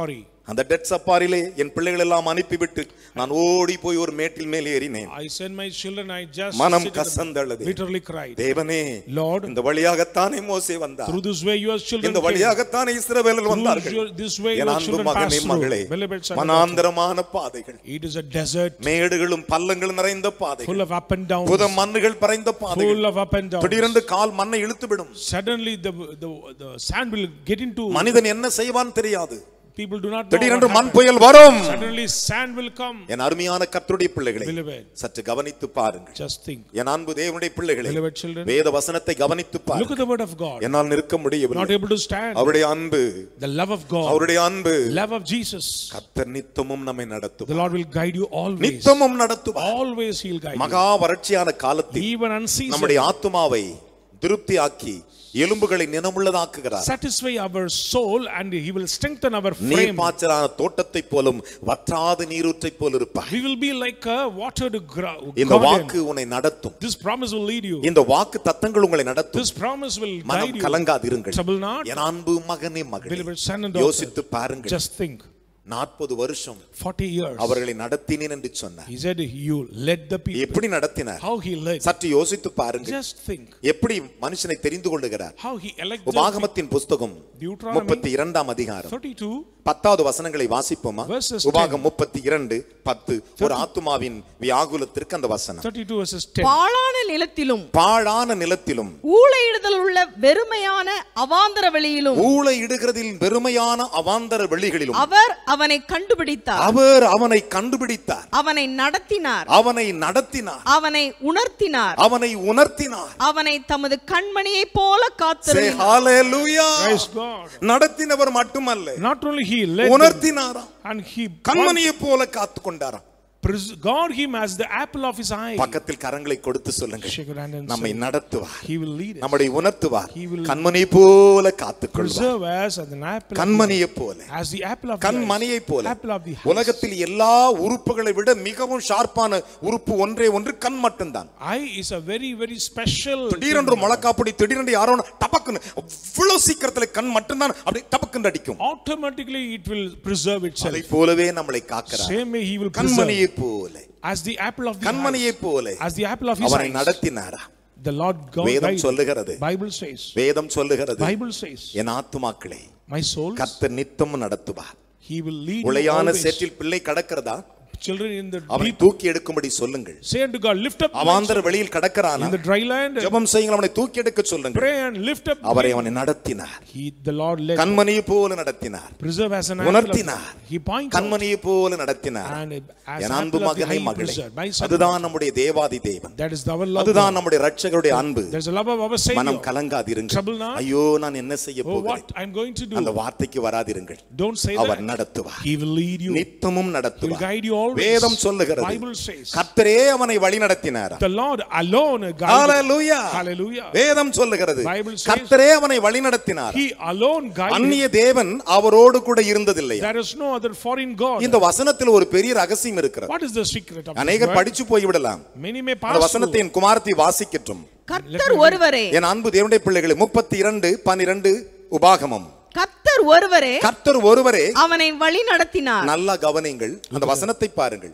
அந்த டெட் சப்பாரிலே என் பிள்ளைகள் எல்லாம் அனுப்பிவிட்டு நான் ஓடி போய் ஒரு மேட்டில் மேல் ஏறினேன் I sent my children, I just மனம் sit in the- கசந்தழுது literally cried. தேவனே Lord, இந்த வழியாகத்தானே மோசே வந்தார் through this way your children இந்த came. வழியாகத்தானே இஸ்ரவேலர் வந்தார்கள் your- this way N your அன்பு children மகனே passed through. மகளே Beloved son and மனாந்தரமான பாதைகள் It is a desert மேடுகளும் பள்ளங்களும் நிறைந்த பாதைகள் full of up and downs, புத மண்ணுகள் பறைந்த பாதைகள் full of up and downs. திடீரென்று கால் மண்ணை இழுத்து விடும் Suddenly the, the, the sand will get into, மனிதன் என்ன செய்வான் தெரியாது people do not know திடீரென்று what மண் happened. புயல் வரும் Suddenly sand will come. என் அருமையான கர்த்தருடைய பிள்ளைகளை Beloved, சற்று கவனித்து பாருங்கள் just think. என் அன்பு தேவனுடைய பிள்ளைகளை Beloved children, வேத வசனத்தை கவனித்து look பாருங்கள் at the word of God. என்னால் நிற்க Not முடியவில்லை able to stand. அவருடைய அன்பு The love of God, அவருடைய அன்பு love of Jesus. கர்த்தர் நித்தமும் நம்மை The நடத்தும் Lord will guide you always. நித்தமும் நடத்துவார் Always He'll guide you. மகா வறட்சியான காலத்தில் Even unseasoned. நம்முடைய ஆத்துமாவை திருப்தியாக்கி எலும்புகளை நினமுள்ளதாக்குகிறார் Satisfy our soul and He will strengthen our frame. நீர்ப்பாய்ச்சலான தோட்டத்தை போலும் வற்றாத நீரூற்றை போல் இருப்பார் We will be like a watered gra- இந்த garden. வாக்கு உன்னை நடத்தும் This promise will lead you. இந்த வாக்கு தத்தங்கள் உங்களை நடத்தும் This promise will மனம் guide you. கலங்காதிருங்கள் Trouble not. என் அன்பு மகனே மகளே Beloved son and daughter. யோசித்து பாருங்கள் Just think. நாற்பது வருஷம் 40 years. அவர்களை நடத்தினேன் என்று சொன்னார் He said, You led the people. எப்படி நடத்தினார் How He led. சற்று யோசித்து பாருங்கள் Just think. எப்படி மனுஷனை தெரிந்து கொள்ளுகிறார் How He elected. உபாகமத்தின் புஸ்தகம் Deuteronomy முப்பத்தி இரண்டாம் அதிகாரம் 32. பத்தாவது வசனங்களை வாசிப்போமா Verses உபாகம் முப்பத்தி இரண்டு பத்து ஒரு ஆத்துமாவின் வியாகுலத்திற்கு அந்த வசனம் 32 verses 10. பாழான நிலத்திலும் பாழான நிலத்திலும் ஊழையிடுதல் உள்ள வெறுமையான அவாந்தர வெளியிலும் ஊளை இடுகிறதில் வெறுமையான அவாந்தர வெளிகளிலும் அவர் அவனை கண்டுபிடித்தார் அவர் அவனை கண்டுபிடித்தார் அவனை நடத்தினார் அவனை நடத்தினார் அவனை உணர்த்தினார் அவனை உணர்த்தினார் அவனை தமது கண்மணியைப் போல Say காத்திருந்தார் hallelujah. Praise God. நடத்தினவர் மட்டுமல்ல Not only He led them, உணர்த்தினாராம் and He கண்மணியை போல காத்து கொண்டாராம் pres- God Him as the apple of His eye. பக்கத்தில் கரங்களை கொடுத்து சொல்லுங்க Shake your hand and நம்மை say, நடத்துவார் He will lead us. நம்மை உணர்த்துவார் He will கண்மணி போல காத்துக்கொள்வார் Preserve us as an apple. of கண்மணியை போல the- As the apple of the கண்மணியை eye. போல Apple of the eye. உலகத்தில் எல்லா உறுப்புகளை விட மிகவும் ஷார்ப்பான உறுப்பு ஒன்றே ஒன்று கண் மட்டும்தான் Eye is a very, very special. திடீரென்று முழக்காப்படி திடீரென்று யாரோ ஒண்ணு டபக்குன்னு அவ்வளவு சீக்கிரத்துல கண் மட்டும்தான் அப்படி டபக்குன்னு அடிக்கும் Automatically it will preserve itself. அதை போலவே நம்மளை காக்கிறார் Same way He will preserve. கண்மணியை போல As the apple of the கண்மணியை eye. போல As the apple of His அவரை eyes. நடத்தினாரா The Lord God வேதம் guide. சொல்லுகிறது Bible says. வேதம் சொல்லுகிறது Bible says. N ஆத்துமாக்களே My soul, கர்த்தர் நித்தம் நடத்துவார் He will lead you உளையான always. சேற்றில் பிள்ளை கடக்கிறதா Children in the அவனை deep. தூக்கி எடுக்கும்படி சொல்லுங்கள் Say unto God, lift up my அவாந்தர வெளியில் கடக்கிறானா in the dry land. ஜெபம் செய்யுங்கள் அவனை தூக்கி எடுக்க சொல்லுங்கள் Pray and lift up. அவரை அவனை நடத்தினார் He, the Lord led. கண்மணியை போல நடத்தினார் Preserve as an apple of- உணர்த்தினார் He points out. கண்மணியை போல நடத்தினார் And as என் apple அன்பு of the மகனை eye மகளே preserved. My son. அதுதான் நம்முடைய தேவாதி தேவன் That is our love. அதுதான் நம்முடைய ரட்சகருடைய அன்பு There's a love of our மனம் Savior. கலங்காதிருங்கள் Trouble not. ஐயோ நான் என்ன செய்ய Oh, போகிறேன் what I'm going to அந்த do. வார்த்தைக்கு வராதிருங்கள் Don't say அவர் that. நடத்துவார் He will lead you. நித்தமும் He will நடத்துவார் guide you always. வேதம் சொல்லுகிறது Bible says. கர்த்தரே அவனை வழி நடத்தினார் The Lord alone guided. Hallelujah. Hallelujah. வேதம் சொல்லுகிறது Bible says- கர்த்தரே அவனை வழி நடத்தினார் He alone guided. அந்நிய தேவன் அவரோடு கூட இருந்ததில்லையா There is no other foreign God. இந்த வசனத்தில் ஒரு பெரிய ரகசியம் இருக்கிறது What is the secret of this அநேகர் word? படிச்சு போய்விடலாம் Many may அந்த pass வசனத்தை through. என் குமாரத்தை வாசிக்கட்டும் கர்த்தர் ஒருவரே என் அன்பு தேவனுடைய பிள்ளைகளை முப்பத்தி இரண்டு பனிரெண்டு உபாகமம் கர்த்தர் ஒருவரே கர்த்தர் ஒருவரே அவனை வழி நடத்தினார் நல்லா கவனிங்கள் அந்த வசனத்தை பாருங்கள்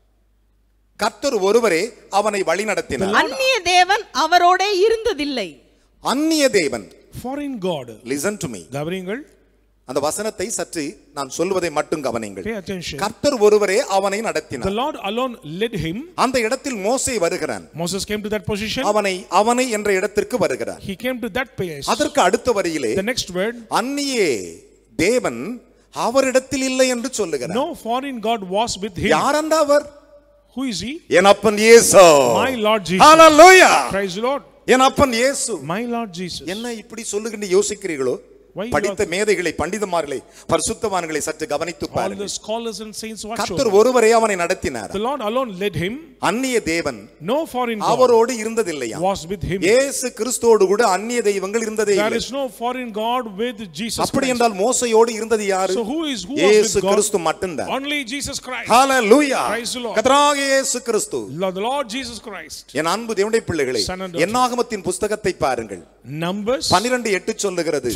கர்த்தர் ஒருவரே அவனை வழி நடத்தினார் அந்நிய தேவன் அவரோட இருந்ததில்லை அந்நிய தேவன் Foreign God. Listen to me கவனிங்கள் அந்த வசனத்தை சற்று நான் சொல்வதை மட்டும் கவனிங்கள் Pay attention. கர்த்தர் ஒருவரே அவனை The நடத்தினார் Lord alone led him. அந்த இடத்தில் மோசே வருகிறான் Moses came to that position. அவனை அவனை என்ற இடத்திற்கு வருகிறார் He came to that place. அதற்கு அடுத்த வரியிலே The next word. அந்நியே தேவன் அவரிடத்தில் இல்லை என்று சொல்லுகிறார் No foreign God was with him. யார் அந்த அவர் Who is he? என் அப்பன் இயேசு My Lord Jesus. Hallelujah Praise the Lord. என் அப்பன் இயேசு My Lord Jesus. என்ன இப்படி சொல்லுகின்ற யோசிக்கிறீர்களோ Why you படித்த are- மேதைகளை பண்டிதமார்களை பரிசுத்தவான்களை சற்று கவனித்து All பாருங்கள் the scholars and saints watch கர்த்தர் over. ஒருவரே அவனை நடத்தினார் The Lord alone led him. அந்நிய தேவன் No foreign God அவரோடு இருந்ததில்லையா was with him. இயேசு கிறிஸ்துவோடு கூட அந்நிய தெய்வங்கள் இருந்ததே There இல்லை is no foreign God with Jesus அப்படி Christ. என்றால் மோசையோடு இருந்தது யாரு So who is who was இயேசு with God? கிறிஸ்து மட்டும்தான் Only Jesus Christ. Hallelujah Praise the Lord. கர்த்தராகிய இயேசு கிறிஸ்து Lord- The Lord Jesus Christ. என் அன்பு தேவனுடைய பிள்ளைகளை Son and daughter. என்னாகமத்தின் புஸ்தகத்தை பாருங்கள் Numbers பன்னிரண்டு எட்டு சொல்லுகிறது 12 verses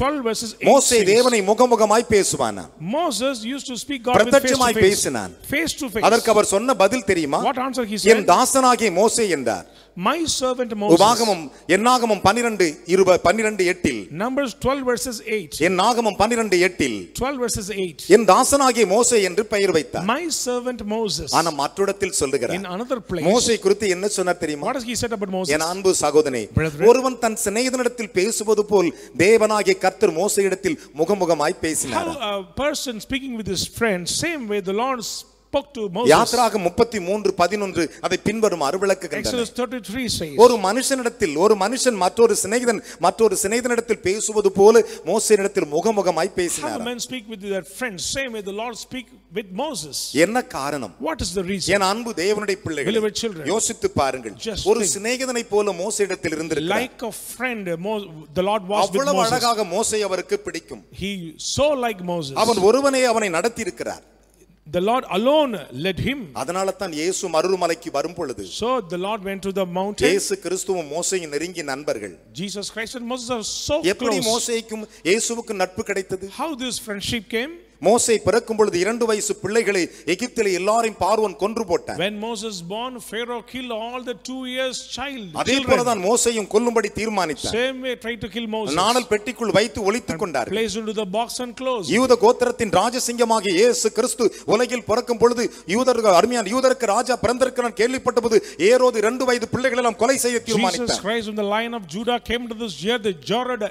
verses 8 மோசே says, தேவனை முகமுகமாய் பேசுவானா Moses used to speak God with face to பிரத்யட்சமாய் face. பேசினான். Face to face. அதற்கு அவர் சொன்ன பதில் தெரியுமா What answer he N said? தாசனாகிய மோசே என்றார் My servant Moses. உபாகமம் என்னாகமம் பன்னிரண்டு இருப பன்னிரண்டு எட்டில் Numbers 12 verses 8. என் நாகமம் பன்னிரண்டு எட்டில் 12 verses 8. என் தாசனாகிய மோசே என்று பெயர் வைத்தார் My servant Moses. ஆனா மற்றொடத்தில் In சொல்லுகிறார் another place. மோசே குறித்து என்ன சொன்னார் தெரியுமா What has he said about Moses? என் அன்பு சகோதரனே Brethren. ஒருவன் தன் சிநேகிதனிடத்தில் பேசுவது போல் தேவனாகிய கர்த்தர் மோசையிடத்தில் முகமுகமாய் How பேசினார் a person speaking with his friend, same way the Lord spoke to Moses. யாத்ராக முப்பத்தி மூன்று பதினொன்று அதை பின்வரும் அருவிளக்குகின்றன Exodus 33 says. ஒரு மனுஷனிடத்தில் ஒரு மனுஷன் மற்றொரு சிநேகிதன் மற்றொரு சிநேகிதனிடத்தில் பேசுவது போல மோசையிடத்தில் முகமுகமாய் How பேசினார் a man speak with their friends, same way the Lord speak with Moses. என்ன காரணம் What is the reason? என் அன்பு தேவனுடைய பிள்ளைகள் Beloved children. யோசித்து பாருங்கள் Just ஒரு think. சிநேகிதனை போல மோசையிடத்தில் இருந்திருக்கிறார் Like a friend, Mo- the Lord was with அவ்வளவு Moses. அழகாக மோசை அவருக்கு பிடிக்கும் He so like Moses. அவன் ஒருவனே அவனை நடத்தி இருக்கிறார் The Lord alone led him. அதனால தான் இயேசு மறுமலைக்கு வரும் பொழுது So the Lord went to the mountain. இயேசு கிறிஸ்துவும் மோசையின் நெருங்கிய நண்பர்கள் Jesus Christ and Moses are so எப்படி close. மோசைக்கும் இயேசுவுக்கும் நட்பு கிடைத்தது How this friendship came? மோசை பிறக்கும் பொழுது இரண்டு வயசு பிள்ளைகளை எகிப்திலே எல்லாரையும் பார்வோன் கொன்று போட்டான் When Moses born, Pharaoh killed all the two years child. அதே children. போலதான் மோசையும் கொல்லும்படி தீர்மானித்தார் Same way tried to kill Moses. நாணல் பெட்டிக்குள் வைத்து ஒளித்துக் கொண்டார்கள் Placed into the box and closed. யூத கோத்திரத்தின் ராஜசிங்கமாகிய இயேசு கிறிஸ்து உலகில் பிறக்கும் பொழுது யூதர்கள் அருமையான யூதருக்கு ராஜா பிறந்திருக்கிறான் கேள்விப்பட்டபோது ஏரோது இரண்டு வயது பிள்ளைகளை எல்லாம் கொலை செய்ய Jesus தீர்மானித்தார் Christ, when the lion of Judah came to this year, the Herod,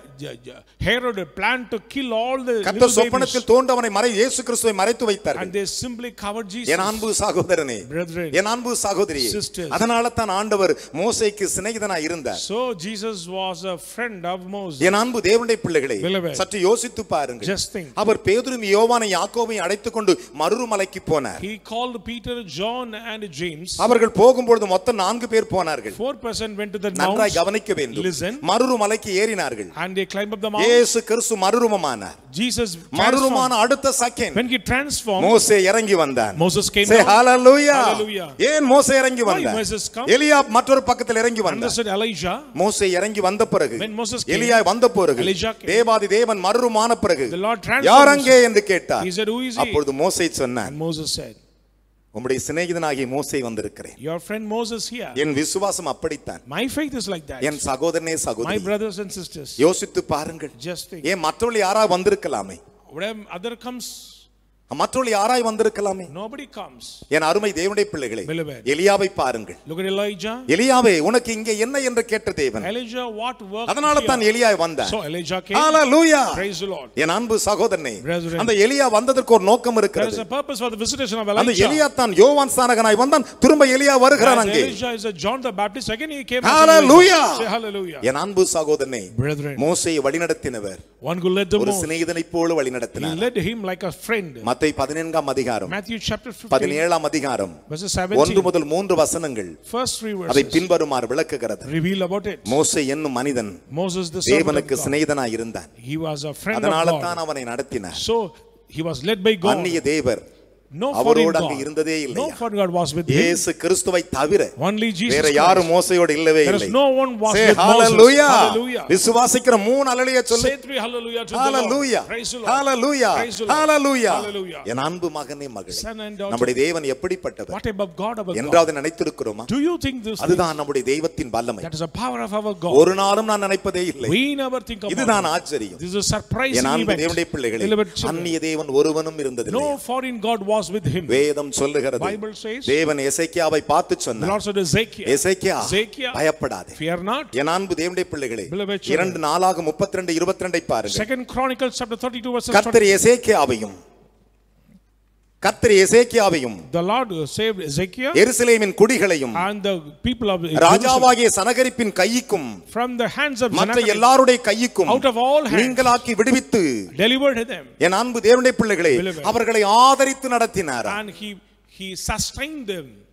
Herod planned to kill all the கர்த்தர் little babies. சொப்பனத்தில் தோன்றவனை மறை இயேசு கிறிஸ்துவை மறைத்து And வைத்தார்கள் they simply covered Jesus. என் அன்பு சகோதரனே Brethren. என் அன்பு சகோதரியே Sisters. அதனால தான் ஆண்டவர் மோசைக்கு சிநேகிதனாய் இருந்தார் So Jesus was a friend of Moses. என் அன்பு தேவனுடைய பிள்ளைகளை Beloved. சற்று யோசித்து பாருங்கள் Just think. அவர் பேதுரும் யோவானை யாக்கோபையும் அழைத்துக் கொண்டு மருமலைக்கு போனார் He called Peter, John, and James. அவர்கள் போகும்பொழுது மொத்தம் நான்கு பேர் போனார்கள் Four person went to the நன்றாய் mount கவனிக்க வேண்டும் Listen. மருரு மலைக்கு ஏறினார்கள் and they climbed up the mount. இயேசு கிறிஸ்து மறுரூபமானார் Jesus மறுரூபமான transformed. அடுத்த செகண்ட் When he transformed, மோசே இறங்கி வந்தான் Moses came Say down. hallelujah. Hallelujah. ஏன் மோசே இறங்கி Why வந்தான் Moses come? எலியா மற்றொரு பக்கத்தில் இறங்கி வந்தான் Understood Elijah. மோசே இறங்கி வந்த பிறகு When Moses came, எலியா வந்த பிறகு Elijah came. தேவாதி தேவன் மறுரூபமான பிறகு The Lord transformed யார் அங்கே என்று கேட்டார் He said, Who is he? அப்பொழுது மோசே சொன்னான் And Moses said, உம்முடைய சிநேகிதனாகிய மோசே வந்திருக்கிறேன் Your friend Moses here. என் விசுவாசம் அப்படித்தான் My faith is like that. என் சகோதரனே My சகோதரி brothers and sisters. யோசித்து பாருங்கள் Just think. ஏன் மற்றவர்கள் யாராய் வந்திருக்கலாமே When other comes, மற்றவர்கள் யாராய் வந்திருக்கலாமே nobody comes. என் அருமை தேவனுடைய பிள்ளைகளை Beloved. எலியாவை பாருங்கள் Look at Elijah. எலியாவே உனக்கு இங்கே என்ன என்று கேட்ட தேவன் Elijah, what work? அதனால here? தான் எலியாய் வந்தார் So Elijah came. Hallelujah Praise the Lord. என் அன்பு சகோதரனே Brethren. அந்த எலியா வந்ததற்கு ஒரு நோக்கம் There is இருக்கிறது a purpose for the visitation of அந்த Elijah. எலியா தான் யோவான் ஸ்நானகனாய் வந்தான் திரும்ப எலியா வருகிறான் As அங்கே Elijah is a John the Baptist. Again he came. as Hallelujah. Elijah. Say hallelujah. என் அன்பு சகோதரனே Brethren. மோசையை வழிநடத்தினவர் One who led the ஒரு most. சிநேகிதனைப் போல He வழிநடத்தினார் led him like a friend. மத்தை பதினான்காம் அதிகாரம் Matthew chapter 15, பதினேழாம் அதிகாரம் verses ஒன்று 17. முதல் மூன்று வசனங்கள் First three அதை verses பின்வருமாறு விளக்குகிறது reveal about it. மோசே என்னும் மனிதன் Moses, the servant of தேவனுக்கு God, சிநேகிதனாய் இருந்தான் he was a friend of அதனால God. தான் அவனை நடத்தினார் So he was led by God. அந்நிய தேவர் No foreign அவரோடு அங்கு God. இருந்ததே No இல்லையா foreign God was with him. இயேசு கிறிஸ்துவை தவிர Only Jesus வேற Christ. யாரும் மோசையோடு இல்லவே There இல்லை is no one was Say with Moses. hallelujah. Hallelujah. விசுவாசிக்கிற மூணு அலலிய சொல்லு Say three hallelujah to the Lord. Hallelujah Praise the Lord. Hallelujah Praise the Lord. Hallelujah Hallelujah. என் அன்பு மகனே மகளே Son and daughter. நம்முடைய தேவன் எப்படிப்பட்டவர் What about God about God? என்றாவது நினைத்திருக்கிறோமா Do you think this thing? அதுதான் நம்முடைய தெய்வத்தின் வல்லமை That is the power of our God. ஒரு நாளும் நான் நினைப்பதே இல்லை We never think about இதுதான் it. ஆச்சரியம் This is a surprising என் அன்பு event. தேவனுடைய பிள்ளைகளே Beloved children, அந்நிய தேவன் ஒருவனும் இருந்ததில்லை No foreign God was with him. வேதம் சொல்லுகிறது Bible says, தேவன் எசேக்கியாவை பார்த்து the சொன்னார் Lord said to Ezekiel, Hezekiah Ezekiel, பயப்படாதே fear not. என் அன்பு தேவனுடைய பிள்ளைகளே Beloved children. இரண்டு நாளாக முப்பத்தி ரெண்டு இருபத்தி ரெண்டை பாருங்க Second Chronicles chapter 32 verses கர்த்தர் 20. எசேக்கியாவையும் கர்த்தர் எசேக்கியாவையும் The Lord saved Ezekiel எருசலேமின் குடிகளையும் and the people of Jerusalem ராஜாவாகிய சனகரிப்பின் கைக்கும் from the hands of மற்ற Sennacherib, எல்லாருடைய கைக்கும் out of all hands, நீங்களாக்கி விடுவித்து delivered them. என் அன்பு தேவனுடைய பிள்ளைகளே Beloved. அவர்களை ஆதரித்து நடத்தினார் And he, he sustained them.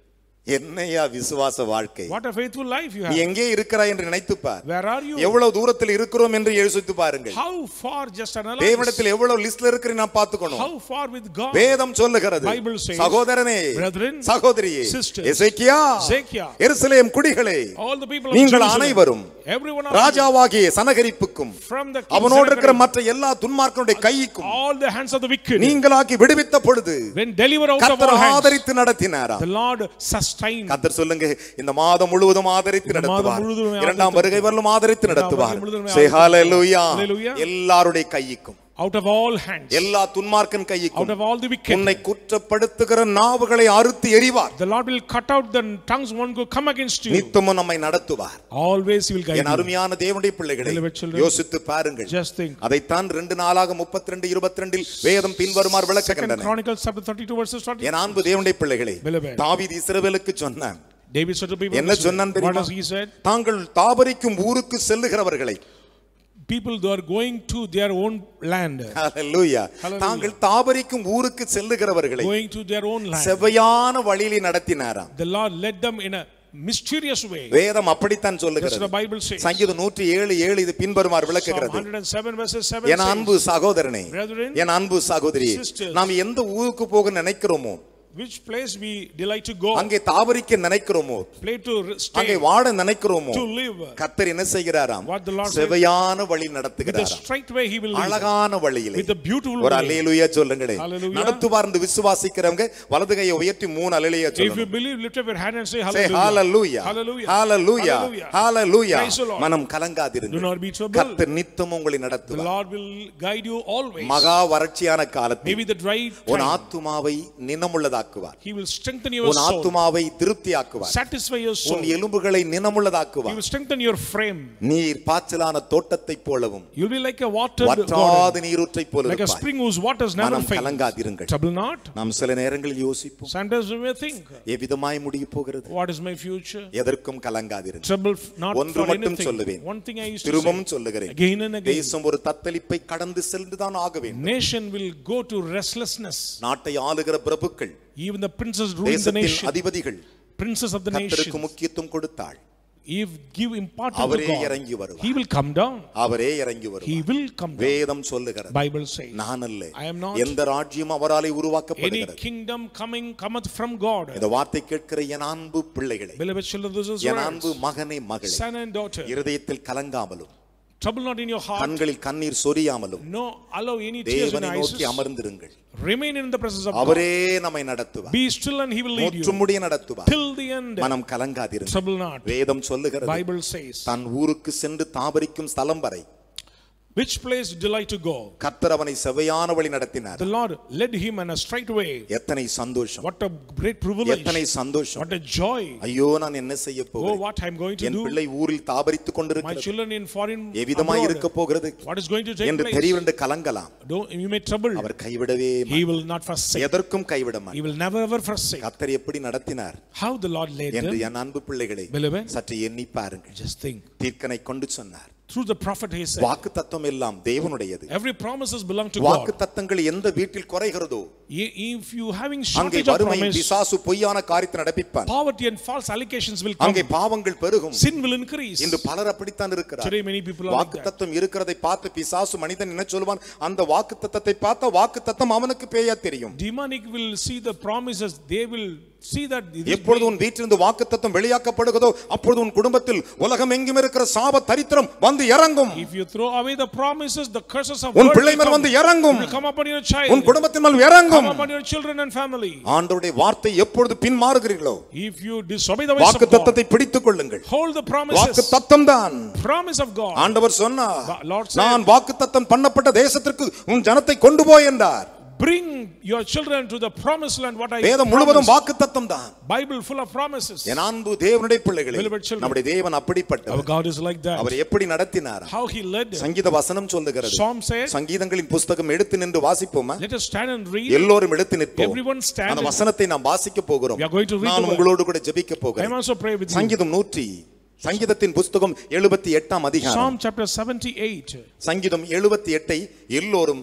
என்னையா விசுவாச வாழ்க்கை What a faithful life you நீ have. எங்கே இருக்கிறாய் என்று நினைத்துப் பார் Where are you? எவ்வளவு தூரத்தில் இருக்கிறோம் என்று யோசித்து பாருங்கள் How far just analyze? தேவனிடத்தில் எவ்வளவு லிஸ்ட்ல இருக்கிற நான் பார்த்துக்கணும் How far with God? வேதம் சொல்லுகிறது Bible says, சகோதரனே brethren, சகோதரியே sisters, எசேக்கியா Ezekiah, எருசலேம் குடிகளே All the people of நீங்கள் Jerusalem, அனைவரும் everyone of you, ராஜாவாகிய சனகரிப்புக்கும் from the king அவனோடு இருக்கிற Sennacherib, மற்ற எல்லா துன்மார்க்கனுடைய கைக்கும் all the hands of the wicked, நீங்களாக்கி விடுவித்த பொழுது when delivered out of கர்த்தர் our hands, ஆதரித்து நடத்தினாரா the Lord sustained. கர்த்தர் சொல்லுங்க இந்த மாதம் முழுவதும் ஆதரித்து இந்த மாதம் நடத்துவார் முழுவதும் இரண்டாம் ஆதரித்து வருகை வரலும் ஆதரித்து இரண்டாம் நடத்துவார் வருகை முழுவதும் Say ஆதரித்து hallelujah. Hallelujah. எல்லாருடைய கைக்கும் Out of all hands, எல்லா துன்மார்க்கன் out கைக்கும் of all the wicked, உன்னை குற்றப்படுத்துகிற நாவுகளை அறுத்து எறிவார் the Lord will cut out the tongues one who come against you. நித்தமும் நம்மை நடத்துவார் Always He will guide N you. அருமையான தேவனுடைய பிள்ளைகளை Beloved children, யோசித்து பாருங்கள் Just think. அதைத்தான் ரெண்டு நாளாக முப்பத்தி ரெண்டு இருபத்தி ரெண்டில் வேதம் பின்வருமாறு Second விளக்குகின்றன Chronicles chapter 32 verses 20. என் அன்பு தேவனுடைய பிள்ளைகளே Beloved. தாவீது இஸ்ரவேலுக்கு சொன்னான் David said to people, என்ன சொன்னான் what தெரியுமா does he said? தாங்கள் தாபரிக்கும் ஊருக்கு செல்லுகிறவர்களை People who are going to their own land, Hallelujah. Hallelujah. தாங்கள் தாபரிக்கும் ஊருக்கு செல்லுகிறவர்களை going to their own land. செவையான வழியிலே நடத்தினாராம் The Lord led them in a mysterious way. வேதம் அப்படித்தான் That's what the சொல்லுகிறது Bible says. சங்கீதம் நூற்றி ஏழு ஏழு இது பின்வருமாறு Psalm விளக்குகிறது 107 verses 7 என் says, அன்பு சகோதரனே Brethren, என் அன்பு சகோதரி sisters, நாம் எந்த ஊருக்கு போக நினைக்கிறோமோ which place we delight to go, அங்கே தாபரிக்க நினைக்கிறோமோ place to re- அங்கே stay, வாழ நினைக்கிறோமோ to live. கர்த்தர் என்ன செய்கிறாராம் What the Lord says, செவையான வழி With the நடத்துகிறாராம் straight way He will lead. அழகான வழியிலே With the beautiful ஒரு way. அல்லேலூயா சொல்லுங்களேன் Hallelujah. நடத்துவார் என்று விசுவாசிக்கிறவங்க வலது கையை உயர்த்தி மூணு அல்லேலூயா If you சொல்லணும் believe, lift up your hand and say Say hallelujah. hallelujah. Hallelujah. Hallelujah. Hallelujah. Praise the Lord. மனம் Do கலங்காதிருங்கள் not be troubled. கர்த்தர் நித்தம் உங்களை The நடத்துவார் Lord will guide you always. மகா வறட்சியான காலத்தில் Maybe the dry உன் time, ஆத்துமாவை நினமுள்ளதாக்குவார் He will strengthen your உன் soul, ஆத்துமாவை திருப்தியாக்குவார் satisfy your soul. உன் எலும்புகளை He நினமுள்ளதாக்குவார் will strengthen your frame. நீர் பாய்ச்சலான தோட்டத்தைப் போலவும் You'll be like a watered வற்றாத garden, நீரூற்றைப் போல like a இருப்பாய். spring whose waters never மனம் fail. கலங்காதிருங்கள் Trouble not. நாம் சில நேரங்களில் யோசிப்போம் Sometimes we may think, எவ்விதமாய் முடிய போகிறது what is my future? எதற்கும் கலங்காதிருங்கள் Trouble f- not ஒன்று for மட்டும் anything. சொல்லுவேன் One thing I used to திரும்பவும் say, சொல்லுகிறேன் again and again, தேசம் ஒரு தத்தளிப்பை கடந்து சென்றுதான் ஆக வேண்டும் nation will go to restlessness. நாட்டை ஆளுகிற பிரபுக்கள் Even the princes ruling the தேசத்தின் nation, அதிபதிகள் princes of the கர்த்தருக்கு nation, முக்கியத்துவம் கொடுத்தாள் if give importance to அவரே God, இறங்கி வருவார் He will come down. அவரே இறங்கி He வருவார் will come down. வேதம் சொல்லுகிறது Bible says, நான் அல்ல I am not. எந்த ராஜ்யம் அவராலே any உருவாக்கப்படுகிறது kingdom coming cometh from God. இந்த வார்த்தை கேட்கிற என் அன்பு பிள்ளைகளே Beloved children, this is N words. அன்பு மகனே மகளே Son and daughter, இருதயத்தில் கலங்காமலும் trouble not in your heart. கண்களில் கண்ணீர் சொரியாமலும் No, allow any tears in தேவனை your eyes. நோக்கி அமர்ந்திருங்கள் Remain in the presence of God. அவரே நம்மை நடத்துவார் Be still and He will lead you முற்றுமுடிய நடத்துவார் till the end. மனம் கலங்காதிருங்கள் Trouble not. வேதம் சொல்லுகிறது Bible says, தன் ஊருக்கு சென்று தாபரிக்கும் ஸ்தலம் வரை which place delight to go? கர்த்தர் அவனை செவையான வழி நடத்தினார் The Lord led him in a straight way. எத்தனை சந்தோஷம் What a great privilege. எத்தனை சந்தோஷம் What a joy. ஐயோ நான் என்ன செய்ய Oh, போகிறேன் what I'm going to N do. பிள்ளை ஊரில் தாபரித்துக் My கொண்டிருக்கிறது children in foreign எவ்விதமாய் abroad. இருக்க போகிறது What is going to take என்று place? தெரியவென்று கலங்கலாம் Don't, you may trouble. அவர் கைவிடவே He will not forsake. எதற்கும் கைவிட He மாட்டார் will never ever forsake. கர்த்தர் எப்படி நடத்தினார் How the Lord led என்று them. என் அன்பு பிள்ளைகளை Beloved. சற்று எண்ணி பாருங்கள் Just think. தீர்க்கனை கொண்டு சொன்னார் Through the prophet he said, வாக்கு தத்துவம் எல்லாம் தேவனுடையது every promises belong to வாக்கு God. தத்தங்கள் எந்த வீட்டில் குறைகிறதோ I- If you having அங்கே shortage of வறுமை promise, பிசாசு பொய்யான காரியத்தை நடப்பிப்பான் poverty and false allegations will come. அங்கே பாவங்கள் பெருகும் Sin will increase. இன்று பலர் அப்படித்தான் இருக்கிறார் Today many people are like வாக்கு that. தத்துவம் இருக்கிறதை பார்த்து பிசாசு மனிதன் என்ன சொல்வான் அந்த வாக்கு தத்தத்தை பார்த்தா வாக்கு தத்தம் அவனுக்கு பேயா தெரியும் Demonic will see the promises. They will see that this எப்பொழுது உன் வீட்டிலிருந்து வாக்கு தத்தம் வெளியாக்கப்படுகிறதோ அப்பொழுது உன் குடும்பத்தில் உலகம் எங்கும் இருக்கிற சாப தரித்திரம் வந்து இறங்கும் If you throw away the promises, the curses of உன் world பிள்ளை will மேல் come, வந்து இறங்கும் will come upon your உன் child, குடும்பத்தின் மேல் come இறங்கும் upon your children and family. ஆண்டவருடைய வார்த்தை எப்பொழுது பின்மாறுகிறீர்களோ If you disobey the ways வாக்கு of God, தத்தத்தை பிடித்துக் கொள்ளுங்கள் hold the வாக்கு promises, தத்தம் தான் promise of God. ஆண்டவர் சொன்னார் Ba- Lord said- நான் வாக்கு தத்தம் பண்ணப்பட்ட தேசத்திற்கு உன் ஜனத்தை கொண்டு போய் என்றார் Bring your children to the promised land. What I வேதம் முழுவதும் promised. வாக்கு தத்தம் தான் Bible full of promises. என் அன்பு தேவனுடைய பிள்ளைகளே Beloved children. நம்முடைய தேவன் Our அப்படிப்பட்டவர் God is like that. அவர் எப்படி நடத்தினார் How He led. சங்கீத வசனம் சொல்லுகிறது Psalm says, சங்கீதங்களின் புஸ்தகம் எடுத்து நின்று வாசிப்போமா Let us stand and read. எல்லோரும் எடுத்து நிற்போம் Everyone stand அந்த and- வசனத்தை நாம் வாசிக்க போகிறோம் We are going to read நான் the word. உங்களோடு கூட ஜெபிக்க I am போகிறேன் also pray with you. சங்கீதம் நூற்றி சங்கீதத்தின் புஸ்தகம் எழுபத்தி எட்டாம் அதிகாரம் Psalm chapter 78. சங்கீதம் எழுபத்தி எட்டை எல்லோரும்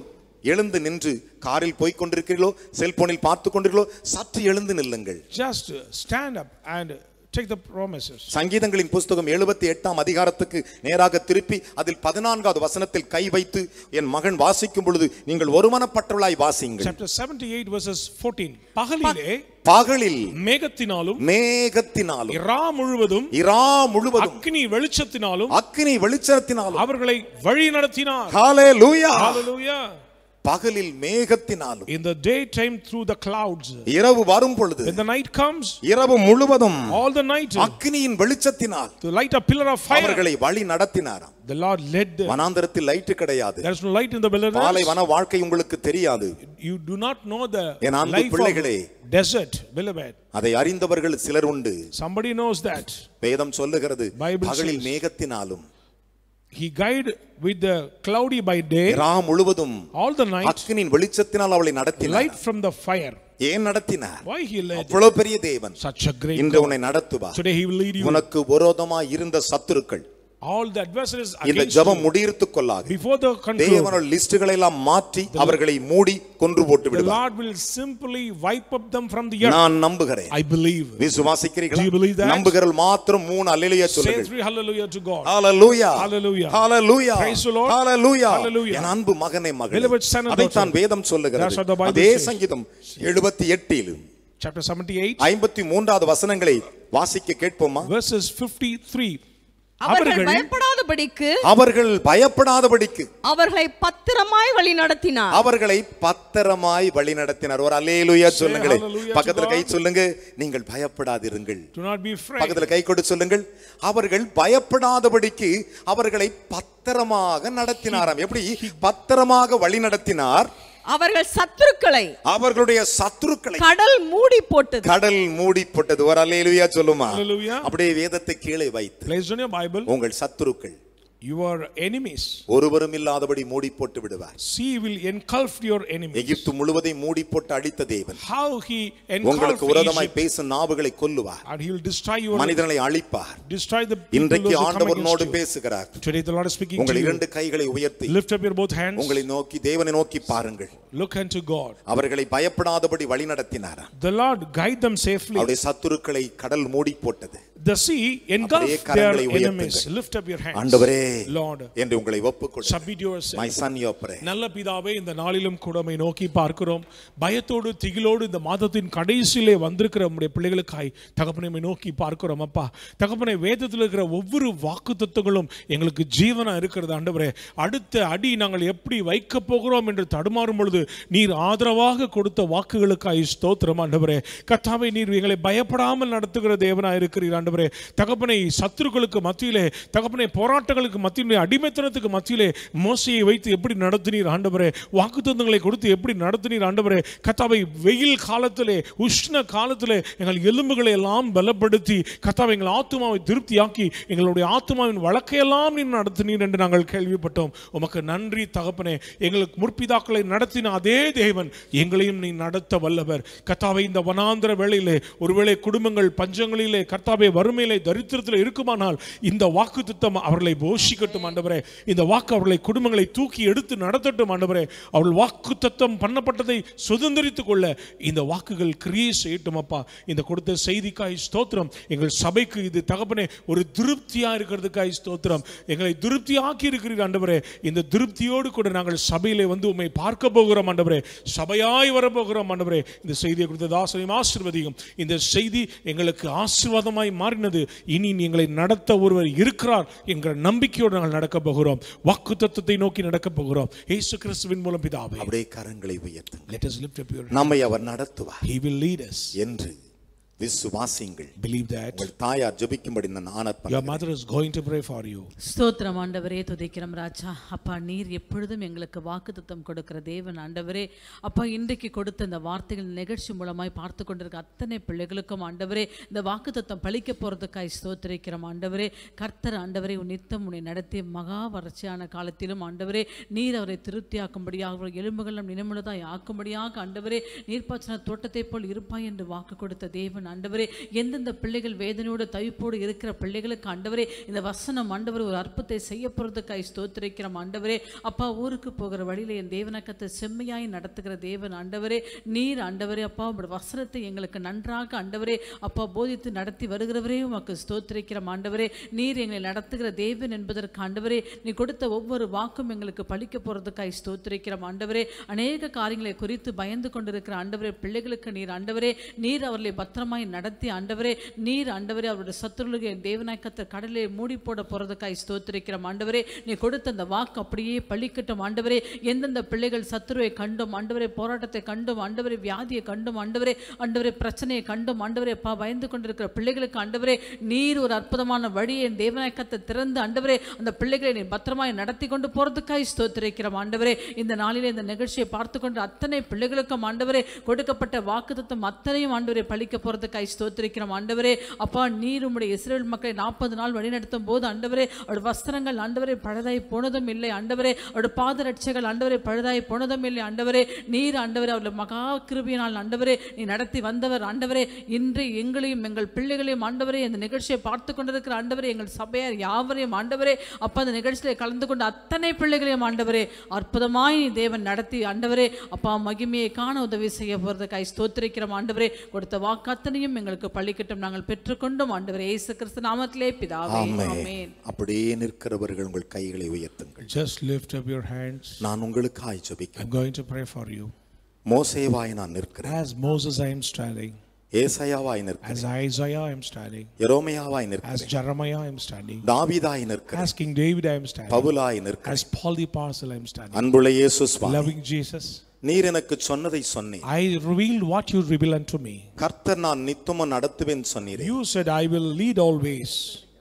எழுந்து நின்று காரில் போய் கொண்டிருக்கிறீர்களோ செல்போனில் பார்த்து கொண்டிருக்கிறீர்களோ சற்று எழுந்து நில்லுங்கள் Just uh, stand up and take the promises. சங்கீதங்களின் புஸ்தகம் எழுபத்தி எட்டாம் அதிகாரத்துக்கு நேராக திருப்பி அதில் பதினான்காவது வசனத்தில் கை வைத்து என் மகன் வாசிக்கும் பொழுது நீங்கள் ஒருமனப்பட்டவளாய் வாசியுங்கள் Chapter 78 verses 14. பகலிலே பகலில் மேகத்தினாலும் மேகத்தினாலும் இரா முழுவதும் இரா முழுவதும் அக்னி வெளிச்சத்தினாலும் அக்கினி வெளிச்சத்தினாலும் அவர்களை வழி நடத்தினார் ஹalleluya Hallelujah. பகலில் மேகத்தினாலும் In the daytime through the clouds. இரவு வரும் பொழுது When the night comes, இரவு முழுவதும் all the night, அக்கினியின் வெளிச்சத்தினால் to light a pillar of fire, அவர்களை வழி நடத்தினாராம் the Lord led them. வனாந்தரத்தில் லைட் கிடையாது There is no light in the பாலை wilderness. வன வாழ்க்கை உங்களுக்கு தெரியாது You do not know the என் அன்பு life பிள்ளைகளே. of desert, beloved. அதை அறிந்தவர்கள் சிலர் உண்டு Somebody knows that. வேதம் சொல்லுகிறது Bible பகலில் says- மேகத்தினாலும் He guide with the cloudy by day, இரா முழுவதும் all the night, அக்கினியின் வெளிச்சத்தினால் அவளை நடத்தினார் light from the fire. ஏன் நடத்தினார் Why he led அவ்வளவு பெரிய தேவன் such a great இன்று God. உன்னை நடத்துவார் Today he will lead you. உனக்கு விரோதமாய் இருந்த சத்துருக்கள் All the adversaries இந்த against ஜெபம் you. முடியறதுக் கொள்ளாது Before the conclude, தேவனோட லிஸ்டுகளை எல்லாம் மாற்றி அவர்களை மூடி கொன்று போட்டு the விடுவார் Lord will simply wipe up them from the earth. நான் நம்புகிறேன் I believe. விசுவாசிக்கிறீர்களா Do you believe that? நம்புகிறல் மாத்திரம் மூணு அல்லேலூயா Say சொல்லுங்கள் three hallelujah to God. Hallelujah Hallelujah. Hallelujah Praise the Lord. Hallelujah Hallelujah. என் அன்பு மகனே மகளே Beloved son and அதைத்தான் daughter. வேதம் சொல்லுகிறது That's what the Bible அதே says. சங்கீதம் 78 Chapter 78, ஐம்பத்தி மூன்றாவது வசனங்களை வாசிக்க கேட்போமா verses 53. அவர்கள் அவர்கள் பயப்படாதபடிக்கு அவர்கள் பயப்படாதபடிக்கு அவர்களை பத்திரமாய் வழி நடத்தினார் அவர்களை பத்திரமாய் வழி நடத்தினார் ஒரு அல்லேலூயா சொல்லுங்களே hallelujah to பக்கத்துல கை God. சொல்லுங்க நீங்கள் பயப்படாதிருங்கள் Do not be afraid. பக்கத்துல கை கொடு சொல்லுங்கள் அவர்கள் பயப்படாதபடிக்கு அவர்களை பத்திரமாக நடத்தினாராம் எப்படி பத்திரமாக வழி நடத்தினார் அவர்கள் சத்துருக்களை அவர்களுடைய சத்துருக்களை கடல் மூடி போட்டது கடல் மூடி போட்டது ஒரு அல்லேலூயா சொல்லுமா Hallelujah. அப்படியே வேதத்தை கீழே வைத்து Placed on your Bible, உங்கள் சத்துருக்கள் your enemies. ஒருவரும் இல்லாதபடி மூடி போட்டு விடுவார் Sea will engulf your enemies. எகிப்து முழுவதை மூடி போட்டு அடித்த தேவன் How he உங்களுக்கு engulfed விரோதமாய் Egypt பேசும் நாவுகளை கொல்லுவார் and he will destroy your மனிதர்களை அழிப்பார் destroy the people இன்றைக்கு those who come ஆண்டவர் against உன்னோடு you. பேசுகிறார் Today the Lord is speaking to உங்கள் you. இரண்டு கைகளை உயர்த்தி Lift up your both hands. உங்களை நோக்கி தேவனை நோக்கி பாருங்கள் Look unto God. அவர்களை பயப்படாதபடி வழி நடத்தினாரா The Lord guide them safely. அவருடைய சத்துருக்களை கடல் மூடி போட்டது The sea அப்படியே engulfed their கரங்களை enemies. உயர்த்துங்கள். Lift up your hands. ஆண்டவரே Lord, என்று உங்களை ஒப்புக்கொடு submit yourself. மை சன் யோப்பரே நல்ல பிதாவே இந்த நாளிலும் கூட உம்மை நோக்கி பார்க்கிறோம் பயத்தோடு திகிலோடு இந்த மாதத்தின் கடைசியிலே வந்திருக்கிற நம்முடைய பிள்ளைகளுக்காய் தகப்பனை உம்மை நோக்கி பார்க்கிறோம் அப்பா தகப்பனை வேதத்தில் இருக்கிற ஒவ்வொரு வாக்கு தத்துவங்களும் எங்களுக்கு ஜீவனா இருக்கிறது ஆண்டவரே அடுத்த அடி நாங்கள் எப்படி வைக்க போகிறோம் என்று தடுமாறும் பொழுது நீர் ஆதரவாக கொடுத்த வாக்குகளுக்காய் ஸ்தோத்திரம் ஆண்டவரே கர்த்தாவை நீர் எங்களை பயப்படாமல் நடத்துகிற தேவனாய் இருக்கிறீர் ஆண்டவரே தகப்பனை சத்துருக்களுக்கு மத்தியிலே தகப்பனை போராட்டங்களுக்கு மத்தியிலே அடிமைத்தனத்துக்கு மத்தியிலே மோசையை வைத்து எப்படி நடத்தினீர் ஆண்டவரே வாக்குத்தத்தங்களை கொடுத்து எப்படி நடத்தினீர் ஆண்டவரே கத்தாவை வெயில் காலத்திலே உஷ்ண காலத்திலே எங்கள் எலும்புகளை எல்லாம் பலப்படுத்தி கத்தாவை எங்கள் ஆத்துமாவை திருப்தியாக்கி எங்களுடைய ஆத்துமாவின் வழக்கையெல்லாம் நீர் நடத்தினீர் என்று நாங்கள் கேள்விப்பட்டோம் உமக்கு நன்றி தகப்பனே எங்களுக்கு முற்பிதாக்களை நடத்தின அதே தேவன் எங்களையும் நீ நடத்த வல்லவர் கத்தாவை இந்த வனாந்திர வேளையிலே ஒருவேளை குடும்பங்கள் பஞ்சங்களிலே கர்த்தாவே வறுமையிலே தரித்திரத்தில் இருக்குமானால் இந்த வாக்கு திட்டம் அவர்களை போஷிக்கட்டும் ஆண்டவரே இந்த வாக்கு அவர்களை குடும்பங்களை தூக்கி எடுத்து நடத்தட்டும் ஆண்டவரே அவர்கள் வாக்கு தத்தம் பண்ணப்பட்டதை சுதந்திரித்துக் கொள்ள இந்த வாக்குகள் கிரியை செய்யட்டும் அப்பா இந்த கொடுத்த செய்திக்காய் ஸ்தோத்திரம் எங்கள் சபைக்கு இது தகப்பனே ஒரு திருப்தியா இருக்கிறதுக்காய் ஸ்தோத்திரம் எங்களை திருப்தியாக்கி இருக்கிறீர் ஆண்டவரே இந்த திருப்தியோடு கூட நாங்கள் சபையிலே வந்து உம்மை பார்க்க போகிறோம் ஆண்டவரே சபையாய் வரப்போகிறோம் ஆண்டவரே இந்த செய்தியை கொடுத்த தாசனையும் ஆசீர்வதியும் இந்த செய்தி எங்களுக்கு ஆசீர்வாதமாய் மாறினது இனி நீ எங்களை நடத்த ஒருவர் இருக்கிறார் என்கிற நம்பிக்கையோடு நாங்கள் நடக்க போகிறோம் வாக்கு தத்துவத்தை நோக்கி நடக்க போகிறோம் இயேசு கிறிஸ்துவின் மூலம் பிதாவே அப்படியே கரங்களை உயர்த்துங்கள் let us lift up your நம்மை அவர் நடத்துவார் he will lead us என்று விசுவாசியுங்கள் believe that உங்கள் தாயார் ஜெபிக்கும்படி நான் ஆனர்ப்பணம் your mother is going to pray for you ஸ்தோத்திரம் ஆண்டவரே துதிக்கிறோம் ராஜா அப்பா நீர் எப்பொழுதும் எங்களுக்கு வாக்குத்தத்தம் கொடுக்கிற தேவன் ஆண்டவரே அப்பா இன்றைக்கு கொடுத்த இந்த வார்த்தைகள் நிகழ்ச்சி மூலமாய் பார்த்து கொண்டிருக்க அத்தனை பிள்ளைகளுக்கும் ஆண்டவரே இந்த வாக்குத்தத்தம் பழிக்க போறதுக்காய் ஸ்தோத்திரிக்கிறோம் ஆண்டவரே கர்த்தர் ஆண்டவரே உன் நித்தம் உன்னை நடத்திய மகா வறட்சியான காலத்திலும் ஆண்டவரே நீர் அவரை திருப்தியாக்கும்படியாக அவர் எலும்புகளும் நினைமுள்ளதாய் ஆக்கும்படியாக ஆண்டவரே நீர்ப்பாய்ச்சன தோட்டத்தை போல் இருப்பாய் என்று வாக்கு கொடுத்த தேவன் தேவன் ஆண்டவரே எந்தெந்த பிள்ளைகள் வேதனையோடு தவிப்போடு இருக்கிற பிள்ளைகளுக்கு ஆண்டவரே இந்த வசனம் ஆண்டவர் ஒரு அற்புதத்தை செய்ய போகிறதுக்காய் ஸ்தோத்திரிக்கிறோம் ஆண்டவரே அப்பா ஊருக்கு போகிற வழியில என் தேவனக்கத்தை செம்மையாய் நடத்துகிற தேவன் ஆண்டவரே நீர் ஆண்டவரே அப்பா உங்களுடைய வசனத்தை எங்களுக்கு நன்றாக ஆண்டவரே அப்பா போதித்து நடத்தி வருகிறவரே உமக்கு ஸ்தோத்திரிக்கிறோம் ஆண்டவரே நீர் எங்களை நடத்துகிற தேவன் என்பதற்கு ஆண்டவரே நீ கொடுத்த ஒவ்வொரு வாக்கும் எங்களுக்கு பழிக்க போகிறதுக்காய் ஸ்தோத்திரிக்கிறோம் ஆண்டவரே அநேக காரியங்களை குறித்து பயந்து கொண்டிருக்கிற ஆண்டவரே பிள்ளைகளுக்கு நீர் ஆண்டவரே நீர் அவர்களை பத்திரமாய் நடத்தி ஆண்டவரே நீர் ஆண்டவரே அவருடைய சத்துருளுக்கு தேவநாயக்கத்தை கடலிலே மூடி போட போகிறதுக்காய் ஸ்தோத்திரிக்கிறோம் ஆண்டவரே நீ கொடுத்த அந்த வாக்கு அப்படியே பழிக்கட்டும் ஆண்டவரே எந்தெந்த பிள்ளைகள் சத்துருவை கண்டும் ஆண்டவரே போராட்டத்தை கண்டும் ஆண்டவரே வியாதியை கண்டும் ஆண்டவரே ஆண்டவரே பிரச்சனையை கண்டும் ஆண்டவரே பா பயந்து கொண்டிருக்கிற பிள்ளைகளுக்கு ஆண்டவரே நீர் ஒரு அற்புதமான வழியை என் தேவநாயக்கத்தை திறந்து ஆண்டவரே அந்த பிள்ளைகளை நீ பத்திரமாய் நடத்தி கொண்டு போறதுக்காய் ஸ்தோத்திரிக்கிறோம் ஆண்டவரே இந்த நாளிலே இந்த நிகழ்ச்சியை பார்த்து கொண்டு அத்தனை பிள்ளைகளுக்கும் ஆண்டவரே கொடுக்கப்பட்ட வாக்குத்தத்தம் அத்தனையும் ஆண்டவரே பழிக்க போறதுக்காய் ஸ்தோத்திரிக்கிறோம் ஆண்டவரே அப்பா நீர் உம்முடைய இஸ்ரேல் மக்களை நாற்பது நாள் வழிநடத்தும் போது ஆண்டவரே அவருடைய வஸ்திரங்கள் ஆண்டவரே பழுதாய் போனதும் இல்லை ஆண்டவரே அவருடைய பாதரட்சைகள் ஆண்டவரே பழுதாய் போனதும் இல்லை ஆண்டவரே நீர் ஆண்டவரே அவருடைய மகா கிருபியினால் ஆண்டவரே நீ நடத்தி வந்தவர் ஆண்டவரே இன்று எங்களையும் எங்கள் பிள்ளைகளையும் ஆண்டவரே இந்த நிகழ்ச்சியை பார்த்து கொண்டிருக்கிற ஆண்டவரே எங்கள் சபையார் யாவரையும் ஆண்டவரே அப்பா அந்த நிகழ்ச்சியில் கலந்து கொண்ட அத்தனை பிள்ளைகளையும் ஆண்டவரே அற்புதமாய் நீ தேவன் நடத்தி ஆண்டவரே அப்பா மகிமையை காண உதவி செய்ய போகிறதுக்காய் ஸ்தோத்திரிக்கிறோம் ஆண்டவரே கொடுத்த வாக்கத்தனையும் எங்களுக்கு பள்ளிக்கட்டும் நாங்கள் பெற்றுக்கொண்டும் ஆண்டவரே இயேசு கிறிஸ்து நாமத்திலே பிதாவே ஆமென் ஆமென் அப்படியே நிற்கிறவர்கள் உங்கள் கைகளை உயர்த்துங்கள் Just lift up your hands. நான் உங்களுக்காய் ஜெபிக்கிறேன் I'm going to pray for you. மோசேவாய் நான் நிற்கிறேன் As Moses I am standing, ஏசாயாவாய் நிற்கிறேன் as Isaiah I am standing, எரோமையாவாய் as நிற்கிறேன் Jeremiah I am standing, தாவீதாய் நிற்கிறேன் as King David I am standing, பவுலாய் நிற்கிறேன் as Paul the Apostle I am standing. அன்புள்ள இயேசு சுவாமி Loving Jesus, நீர் எனக்கு சொன்னதை சொன்னேன் I revealed what you reveal unto me. கர்த்தர் நான் நித்தமும் நடத்துவேன் சொன்னீரே You said, I will lead always.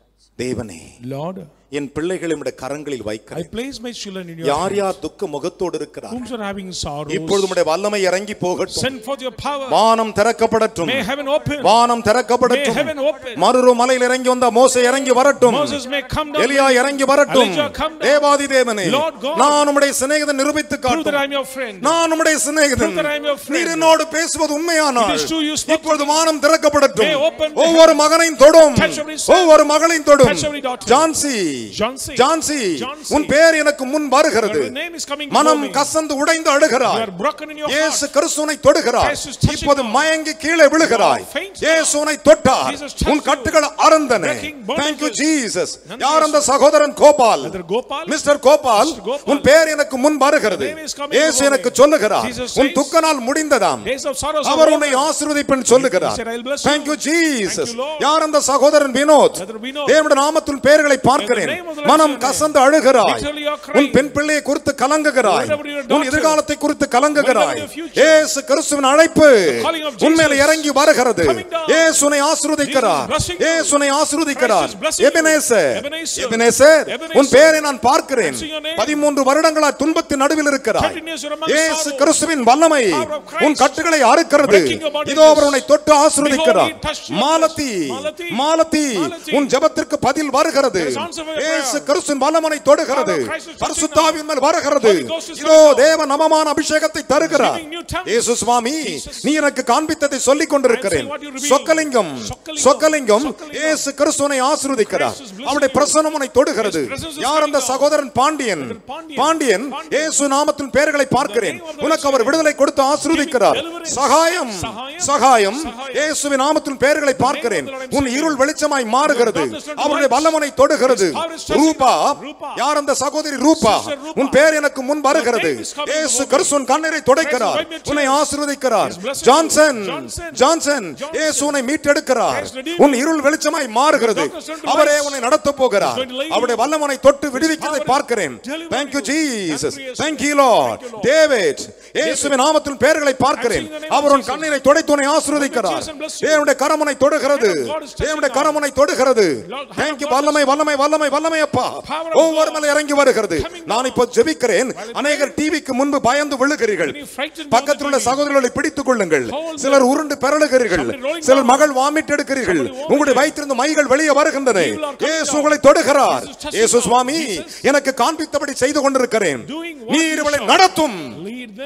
தேவனே Lord, என் பிள்ளைகளை உம்முடைய கரங்களில் I வைக்கிறேன் place my children in your யார் hands. யார் துக்க முகத்தோடு இருக்கிறார் Whom are having sorrows, இப்பொழுது உம்முடைய வல்லமை இறங்கி போகட்டும் send forth your power. வானம் திறக்கப்படட்டும் May heaven open. வானம் May திறக்கப்படட்டும் heaven open. மறுரு மலையில் இறங்கி வந்த மோசே இறங்கி வரட்டும் Moses may come down. எலியா இறங்கி வரட்டும் Elijah come down. தேவாதி தேவனே Lord God. நான் உம்முடைய சிநேகிதன் நிரூபித்து Prove that காட்டும் I am your friend. நான் உம்முடைய சிநேகிதன் Prove that I am your friend. நீர் என்னோடு பேசுவது உண்மையானால் It is true you spoke to இப்பொழுது வானம் திறக்கப்படட்டும் May open the ஒவ்வொரு மகனையும் தொடும் Touch every son. ஒவ்வொரு மகளையும் தொடும் Touch every daughter. Jhansi Johnson. Jhansi Johnson. உன் பேர் எனக்கு முன் வருகிறது Your name is coming மனம் before me. கசந்து உடைந்து You அழுகிறாய் are broken in your இயேசு heart. கிறிஸ்துனை தொடுகிறாய் Christ is touching இப்போது you. மயங்கி கீழே விழுகிறாய் You are faint now. இயேசுனை தொட்டார் Jesus touched உன் you. கட்டுகள் அறந்தன Breaking bondages. Thank you Jesus நன்றி யார் அந்த இயேசு. சகோதரன் Gopal Brother Gopal. Mister Gopal Mr. Gopal. உன் பேர் எனக்கு முன் வருகிறது Your name is coming இயேசு before எனக்கு me. சொல்லுகிறார் Jesus உன் says, துக்க நாள் முடிந்ததாம் Days of sorrows are our over. உன்னை ஆசீர்வதிப்பேன் சொல்லுகிறார் He said, "I'll bless you." Thank you Jesus Thank you, Lord. யார் அந்த சகோதரன் வினோத் Brother Vinod. தேவனுடைய நாமத்தில் பெயர்களை பார்க்கிறேன் In the name of the Lord மனம் Jesus. கசந்து அழுகிறாய் Literally you are crying. உன் பெண் பிள்ளையை குறித்து கலங்குகிறாய் Whatever your உன் daughter. எதிர்காலத்தை குறித்து கலங்குகிறாய் Whatever your future. இயேசு கிறிஸ்துவின் அழைப்பு calling of Jesus. உண்மையில இறங்கி வருகிறது Coming down. இயேசுனை ஆசீர்வதிக்கிறார் Jesus is blessing you. இயேசுனை ஆசீர்வதிக்கிறார் Christ is blessing you. Ebenezer Ebenezer. Ebenezer Ebenezer. உன் பெயரை நான் பார்க்கிறேன் I see your name. பதிமூன்று வருடங்களாய் துன்பத்தின் நடுவில் இருக்கிறாய் 13 years you're among இயேசு sorrows. கிறிஸ்துவின் வல்லமை Power of Christ. உன் கட்டுகளை அறுக்கிறது Breaking your bondages. இதோ அவர் உன்னை தொட்டு ஆசீர்வதிக்கிறார் Behold, he touched you. Malathi Malathi. Malathi Malathi. உன் ஜெபத்திற்கு பதில் வருகிறது There is answer for your இயேசு prayer. கிறிஸ்துவின் வல்லமனை தொடுகிறது Power of Christ is touching பரிசுத்தாவின் மேல் வருகிறது Holy Ghost is இதோ coming down. தேவ நவமான அபிஷேகத்தை தருகிறார் Giving new tongues. இயேசு சுவாமி Jesus. நீ எனக்கு காண்பித்ததை சொல்லிக் கொண்டிருக்கிறேன் I'm saying what you revealed. Chockalingam Chockalingam. Chockalingam Chockalingam. இயேசு கிறிஸ்துவனை ஆசீர்வதிக்கிறார் Christ is blessing அவருடைய you. பிரசன்னம் உன்னை தொடுகிறது His presence is யார் அந்த coming down. சகோதரன் Pandian Brother Pandian. Pandian Pandian. இயேசு நாமத்தின் பெயர்களை பார்க்கிறேன் name of the உனக்கு Lord அவர் விடுதலை கொடுத்து ஆசீர்வதிக்கிறார் deliverance. சகாயம் சகாயம். சகாயம் சகாயம். இயேசுவின் நாமத்தின் பெயர்களை பார்க்கிறேன் of the Lord I'm உன் saying. இருள் வெளிச்சமாய் மாறுகிறது darkness turned to அவருடைய light. வல்லமனை தொடுகிறது His power is touching ரூபா you. ரூபா. யார் அந்த சகோதரி ரூபா Sister ரூபா. உன் பெயர் எனக்கு முன் வருகிறது name is coming இயேசு before me. கிறிஸ்துவின் கண்ணீரை துடைக்கிறார் Christ is wiping your உன்னை tears. ஆசீர்வதிக்கிறார் He is blessing Johnson you. Johnson. Johnson Johnson. இயேசு உன்னை மீட்டெடுக்கிறார் Christ redeemed உன் இருள் வெளிச்சமாய் மாறுகிறது darkness turned to அவரே light. உன்னை நடத்த போகிறார் He's going to lead you. அவருடைய வல்லமனை தொட்டு விடுவிக்கிறதை power பார்க்கிறேன் deliver thank you you. Jesus நன்றி இயேசுவே. Thank you Lord Thank you, Lord. David இயேசுவின் நாமத்தின் பெயர்களை பார்க்கிறேன் I'm seeing the name of அவர் உன் Jesus. கண்ணீரை துடைத்து உன்னை ஆசீர்வதிக்கிறார் Jesus and bless you. தேவனுடைய கரமுனை தொடுகிறது Hand of God is touching தேவனுடைய now. கரமுனை தொடுகிறது Lord, hand thank you of God வல்லமை வல்லமை வல்லமை வல்லமை அப்பா Power of ஒவ்வொரு God. மேல இறங்கி வருகிறது Coming நான் down. இப்போ ஜெபிக்கிறேன் அநேகர் டிவிக்கு முன்பு பயந்து விழுகிறீர்கள் When you frightened பக்கத்தில் உள்ள behind the TV. சகோதரர்களை பிடித்துக் கொள்ளுங்கள் Hold சிலர் உருண்டு பெறலுகிறீர்கள் Somebody rolling சிலர் down. மகள் வாமிட் எடுக்கிறீர்கள் Somebody vomiting. உங்களுடைய வயிற்றிலிருந்து மைகள் வெளியே வருகின்றன Evil are coming இயேசு down. உங்களை தொடுகிறார் Jesus touching இயேசு now. சுவாமி Jesus. எனக்கு காண்பித்தபடி செய்து கொண்டிருக்கிறேன் Doing what நீர் you இவளை shall. நடத்தும் Lead them.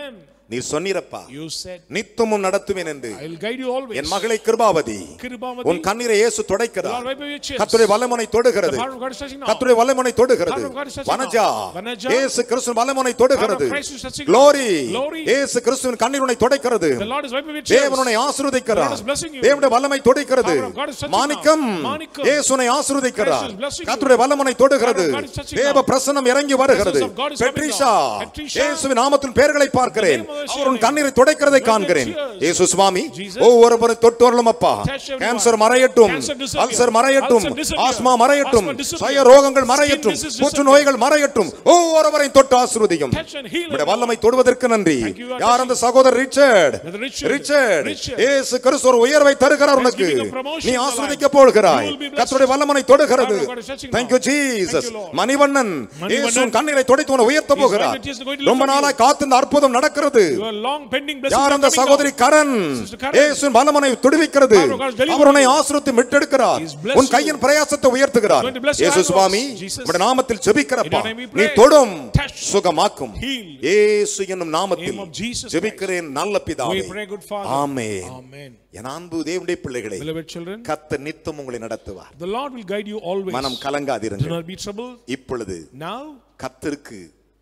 நீர் சொன்னீரப்பா You said, நித்தமும் நடத்துவேன் என்று I will guide you always. என் மகளை கிருபாவதி கிருபாவதி, உன் கண்ணீரை இயேசு the துடைக்கிறார் Lord wipe away your tears. கத்துடைய வல்லமனை தொடுகிறது The power of God is touching now. கத்துடைய வல்லமனை தொடுகிறது The power of God is touching Vanaja now. Vanaja, இயேசு கிறிஸ்துவின் வல்லமனை தொடுகிறது the power of Christ is touching now. glory Glory. இயேசு கிறிஸ்துவின் கண்ணீரை துடைக்கிறது The Lord is wiping away your tears. தேவனுனை ஆசீர்வதிக்கிறார் The Lord is blessing you. தேவனுடைய வல்லமை தொடுகிறது The power of God is touching Manickam now. மாணிக்கம். இயேசுனை ஆசீர்வதிக்கிறார் Christ is blessing you. கர்த்தருடைய வல்லமனை தொடுகிறது The power of God is touching தேவ now. பிரசன்னம் இறங்கி வருகிறது presence of God is coming பெட்ரிஷா down. Patricia. இயேசுவின் நாமத்தில் பெயர்களை பார்க்கிறேன் The name of the அவர் உன் Lord. கண்ணீரை துடைக்கிறதை Wipe your காண்கிறேன் tears. இயேசு சுவாமி Jesus. ஒவ்வொருவரும் தொட்டு வரலும் அப்பா Touch everyone. கேன்சர் மறையட்டும் Cancer disappear. அல்சர் மறையட்டும் Ulcer disappear. ஆஸ்மா மறையட்டும் Asthma disappear. சய ரோகங்கள் மறையட்டும் Skin disease புற்று disappear. நோய்கள் மறையட்டும் ஒவ்வொருவரையும் தொட்டு ஆசீர்வதியும் Touch and heal உம்முடைய them. வல்லமை தொடுவதற்கு நன்றி Thank you, Lord. யார் அந்த சகோதரர் Richard Brother Richard. Richard Richard. இயேசு கிறிஸ்து ஒரு உயர்வை தருகிறார் He's உனக்கு giving a promotion நீ in your ஆசீர்வதிக்க life. போகிறாய் You will be blessed. கர்த்தருடைய வல்லமனை தொடுகிறது Power of God is touching thank now. you jesus Thank you, Lord. Manivannan Manivannan. இயேசுவின் கண்ணீரை தொடைத்து உன்னை உயர்த்த He's போகிறார் right, it is going to lift ரொம்ப up you. நாளாய் காத்து இந்த அற்புதம் நடக்கிறது Your long pending blessings யார் are அந்த coming சகோதரி down. Karan Sister Karen. இயேசுவின் வல்லமனை துடிவிக்கிறது Power of God is delivering அவர் உன்னை you. ஆசிரியத்து மீட்டெடுக்கிறார் He's blessed உன் கையின் பிரயாசத்தை உயர்த்துகிறார் He's going to bless your இயேசு hands, சுவாமி Jesus. உம்முடைய நாமத்தில் ஜெபிக்கிறப்பா In your name we நீ pray. தொடும் Touch. சுகமாக்கும் Heal. இயேசு என்னும் நாமத்தில் Name of Jesus ஜெபிக்கிறேன் நல்ல பிதாவே We pray, good Father. Amen Amen. என் அன்பு தேவனுடைய பிள்ளைகளே Beloved children, கத்த நித்தம் உங்களை நடத்துவார் the Lord will guide you always. மனம் Do கலங்காதிருங்கள் not be troubled. இப்பொழுது Now கத்திற்கு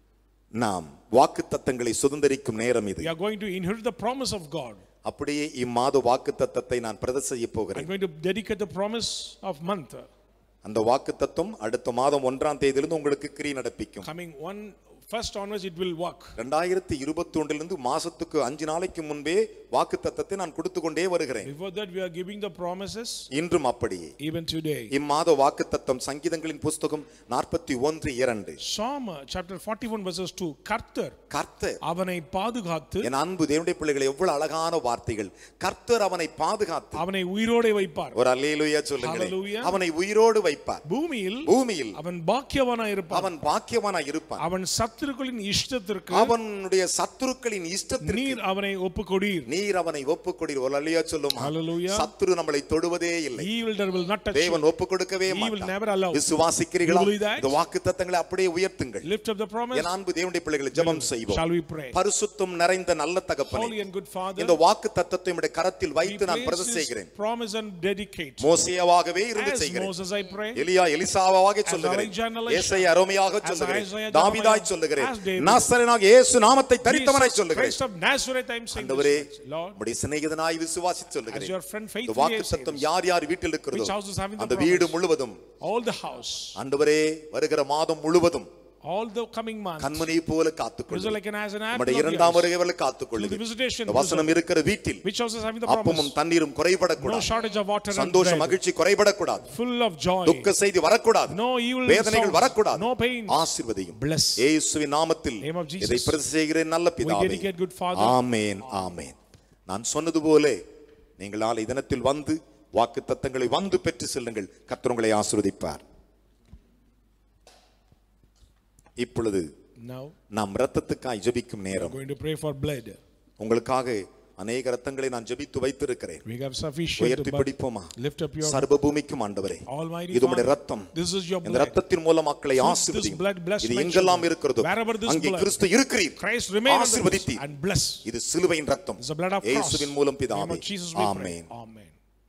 நாம் வாக்கு தத்தங்களை சுதந்திரிக்கும் நேரம் இது we are going to inherit the promise of God. அப்படியே இம்மாத வாக்கு தத்தத்தை நான் பிரதர் செய்ய I'm போகிறேன் going to dedicate the promise of month. அந்த வாக்கு தத்துவம் அடுத்த மாதம் ஒன்றாம் தேதியிலிருந்து உங்களுக்கு கிரி நடப்பிக்கும் Coming one first onwards, it will work. ரெண்டாயிரத்தி இருபத்தி ஒன்றிலிருந்து மாசத்துக்கு அஞ்சு நாளைக்கு முன்பே வாக்கு தத்தத்தை நான் கொடுத்து கொண்டே வருகிறேன் Before that, we are giving the promises இன்றும் அப்படியே even today. இம்மாத வாக்கு தத்தம் சங்கீதங்களின் புஸ்தகம் நாற்பத்தி ஒன்று இரண்டு Psalm uh, chapter 41 verses 2. கர்த்தர் கர்த்தர் அவனை பாதுகாத்து என் அன்பு தேவனுடைய பிள்ளைகளை எவ்வளவு அழகான வார்த்தைகள் கர்த்தர் அவனை பாதுகாத்து அவனை உயிரோടെ வைப்பார் ஒரு அல்லேலூயா சொல்லுங்களேன் Hallelujah. அவனை உயிரோடு வைப்பார் பூமியில் பூமியில் அவன் பாக்கியவனாய் இருப்பான் அவன் பாக்கியவானாய் இருப்பான் அவன் சத்துருக்களின் இஷ்டத்திற்கு அவனுடைய சத்துருக்களின் இஷ்டத்திற்கு நீர் அவனை ஒப்புக்கொடீர் நீர் அவனை ஒப்புக்கொடி ஒரு அல்லையா சொல்லும் Hallelujah. சத்துரு நம்மளை தொடுவதே இல்லை evil that will not touch you. தேவன் ஒப்பு கொடுக்கவே He will மாட்டார் never allow. விசுவாசிக்கிறீர்களா You believe that? இந்த வாக்கு தத்தங்களை அப்படியே உயர்த்துங்கள் Lift up the promise. என் அன்பு தேவனுடைய பிள்ளைகளை ஜெபம் செய்வோம் Shall we pray? பரிசுத்தம் நிறைந்த நல்ல Holy தகப்பனே and good Father, இந்த வாக்கு தத்தத்தை உம்முடைய கரத்தில் we வைத்து நான் place பிரத this செய்கிறேன் promise and dedicate. மோசேயாவாகவே இருந்து As செய்கிறேன் Moses I pray, எலியா எலிசாவாக As சொல்லுகிறேன் Elijah and Elisha. ஏசாயா அருமையாக As சொல்லுகிறேன் Isaiah, தாவீதாய் Jeremiah. சொல்லுகிறேன் As David. நாசரேனாக இயேசு நாமத்தை தரித்தவனாய் Jesus சொல்லுகிறேன் Christ of Nazareth, I am saying ஆண்டவரே this. words. Lord, உம்முடைய சிநேகிதனாய் விசுவாசி as சொல்லுகிறேன் your friend இந்த faithfully வாக்கு I say சத்தம் this. யார் யார் வீட்டில் இருக்கிறதோ Which house is having the அந்த வீடு promise? முழுவதும் all the house, ஆண்டவரே வருகிற மாதம் முழுவதும் all the coming months, கண்மணி போல is காத்துக்கொள்ளும் like an as an apple நம்முடைய of இரண்டாம் yours. வருகை வரை To the காத்துக்கொள்ளும் visitation, இந்த வசனம் இருக்கிற வீட்டில் which house is having the அப்பமும் promise? தண்ணீரும் No குறைபடக்கூடாது shortage of water and சந்தோஷம் bread. மகிழ்ச்சி குறைபடக்கூடாது Full of joy. துக்க செய்தி வரக்கூடாது No evil வேதனைகள் sounds. வரக்கூடாது No pain. ஆசீர்வதியும் Bless. இயேசுவின் நாமத்தில் Name of Jesus. இதை பிரதி செய்கிறேன் நல்ல We பிதாவே dedicate good Father. ஆமென் ஆமென் நான் சொன்னது போல நீங்கள் நாளை தினத்தில் வந்து வாக்கு தத்தங்களை வந்து பெற்று செல்லுங்கள் கர்த்தர் உங்களை ஆசீர்வதிப்பார் இப்பொழுது Now, நாம் இரத்தத்துக்காய் ஜெபிக்கும் we're நேரம் going to pray for blood. உங்களுக்காக அநேக ரத்தங்களை நான் ஜெபித்து வைத்திருக்கிறேன் We have sufficient உயர்த்தி blood. பிடிப்போமா Lift up your சர்வ பூமிக்கும் ஆண்டவரே Almighty இது உம்முடைய Father. ரத்தம் This is your இந்த blood. ரத்தத்தின் மூலம் மக்களை Through ஆசீர்வதியும் this blood, bless இது my எங்கெல்லாம் children. இருக்கிறதோ Wherever this அங்கே blood. கிறிஸ்து இருக்கிறீர் Christ remain on the ஆசீர்வதித்தீர் and bless. இது சிலுவையின் ரத்தம் It's the blood of cross. இயேசுவின் மூலம் Name பிதாவே of Jesus we pray. Amen Amen.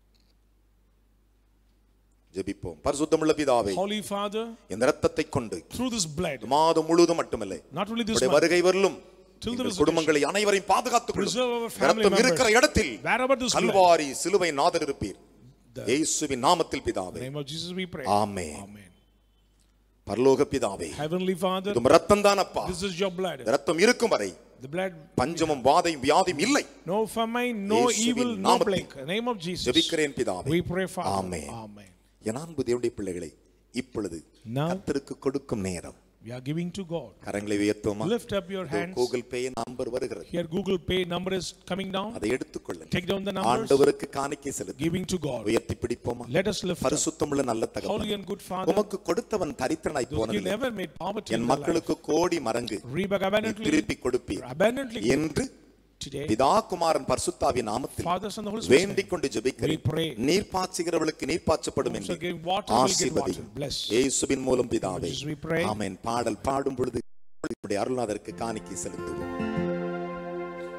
ஜெபிப்போம் பரிசுத்தமுள்ள பிதாவே Holy Father, இந்த ரத்தத்தை கொண்டு through this blood, இந்த மாதம் முழுவதும் மட்டுமில்லை not only this உடைய month, வருகை வரலும் Till the எங்கள் visitation. குடும்பங்களை அனைவரையும் பாதுகாத்துக் கொள்ளும் Preserve our இந்த family ரத்தம் இருக்கிற members. இடத்தில் wherever this blood, கல்வாரி சிலுவை நாதர் இருப்பீர் The- இயேசுவின் நாமத்தில் in the பிதாவே name of Jesus we pray. Amen Amen. பரலோக பிதாவே Heavenly Father, இது ரத்தம் தானப்பா this is your blood. இந்த ரத்தம் இருக்கும் வரை The blood, பஞ்சமும் வாதையும் வியாதியும் இல்லை no famine, no இயேசுவின் evil, no நாமத்தில் plague. In the name of Jesus, ஜெபிக்கிறேன் பிதாவே we pray, Father. Amen. Amen. என் அன்பு தேவனுடைய பிள்ளைகளை இப்பொழுது Now- கர்த்தருக்கு கொடுக்கும் நேரம் We are giving to God. கரங்களை உயர்த்துவோமா Lift up your hands. Google Pay number வருகிறது Here, Google Pay number is coming down. அதை எடுத்துக்கொள்ளுங்கள் Take down the numbers. ஆண்டவருக்கு காணிக்கை செலுத்தி Giving to God. உயர்த்தி பிடிப்போமா Let us lift up. பரிசுத்தமுள்ள நல்ல Holy தகவல் and good Father, உமக்கு கொடுத்தவன் தரித்திரனாய் those you போனதில்லை never made poverty in N their life. மக்களுக்கு கோடி மரங்கு Reap back நீ abundantly, திருப்பி கொடுப்பீர் abundantly என்று today. பிதா குமாரன் பரிசுத்தாவின் நாமத்தில் Father, Son, and the Holy Spirit. வேண்டிக் கொண்டு We ஜெபிக்கிறேன் pray. நீர் பாய்ச்சுகிறவளுக்கு நீர் பாய்ச்சப்படும் Also என்று give water, will get water. ஆசீர்வதியும் Bless. இயேசுவின் மூலம் பிதாவே Jesus, we pray. ஆமென் பாடல் பாடும் பொழுது உம்முடைய அருள்நாதருக்கு காணிக்கை செலுத்துவோம்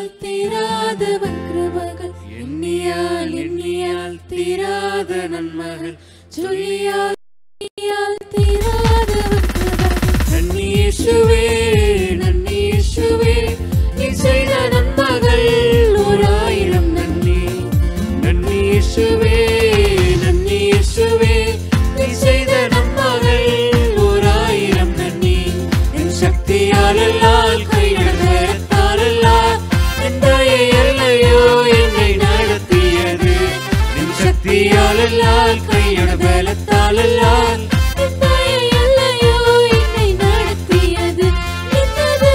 தீராதவன் கிருபைகள் எண்ணியால் எண்ணியால் தீராத நன்மகள் சொல்லியால் சொல்லியால் தீராதவன் கிருபைகள் நன்னி இயேசுவே நன்னி இயேசுவே நீ செய்த நன்மகள் ஓராயிரம் நன்னி நன்னி இயேசுவே நன்னி இயேசுவே நீ செய்த நன்மகள் ஓராயிரம் நன்னி என் சக்தியால் அல்லால் கையிடத்தால் அல்லால் என் தயை எல்லையோ என்னை நடத்தியது என் சக்தியால் அல்லால் கையிட பலத்தால் அல்லால் என் தயை எல்லையோ என்னை நடத்தியது என்னது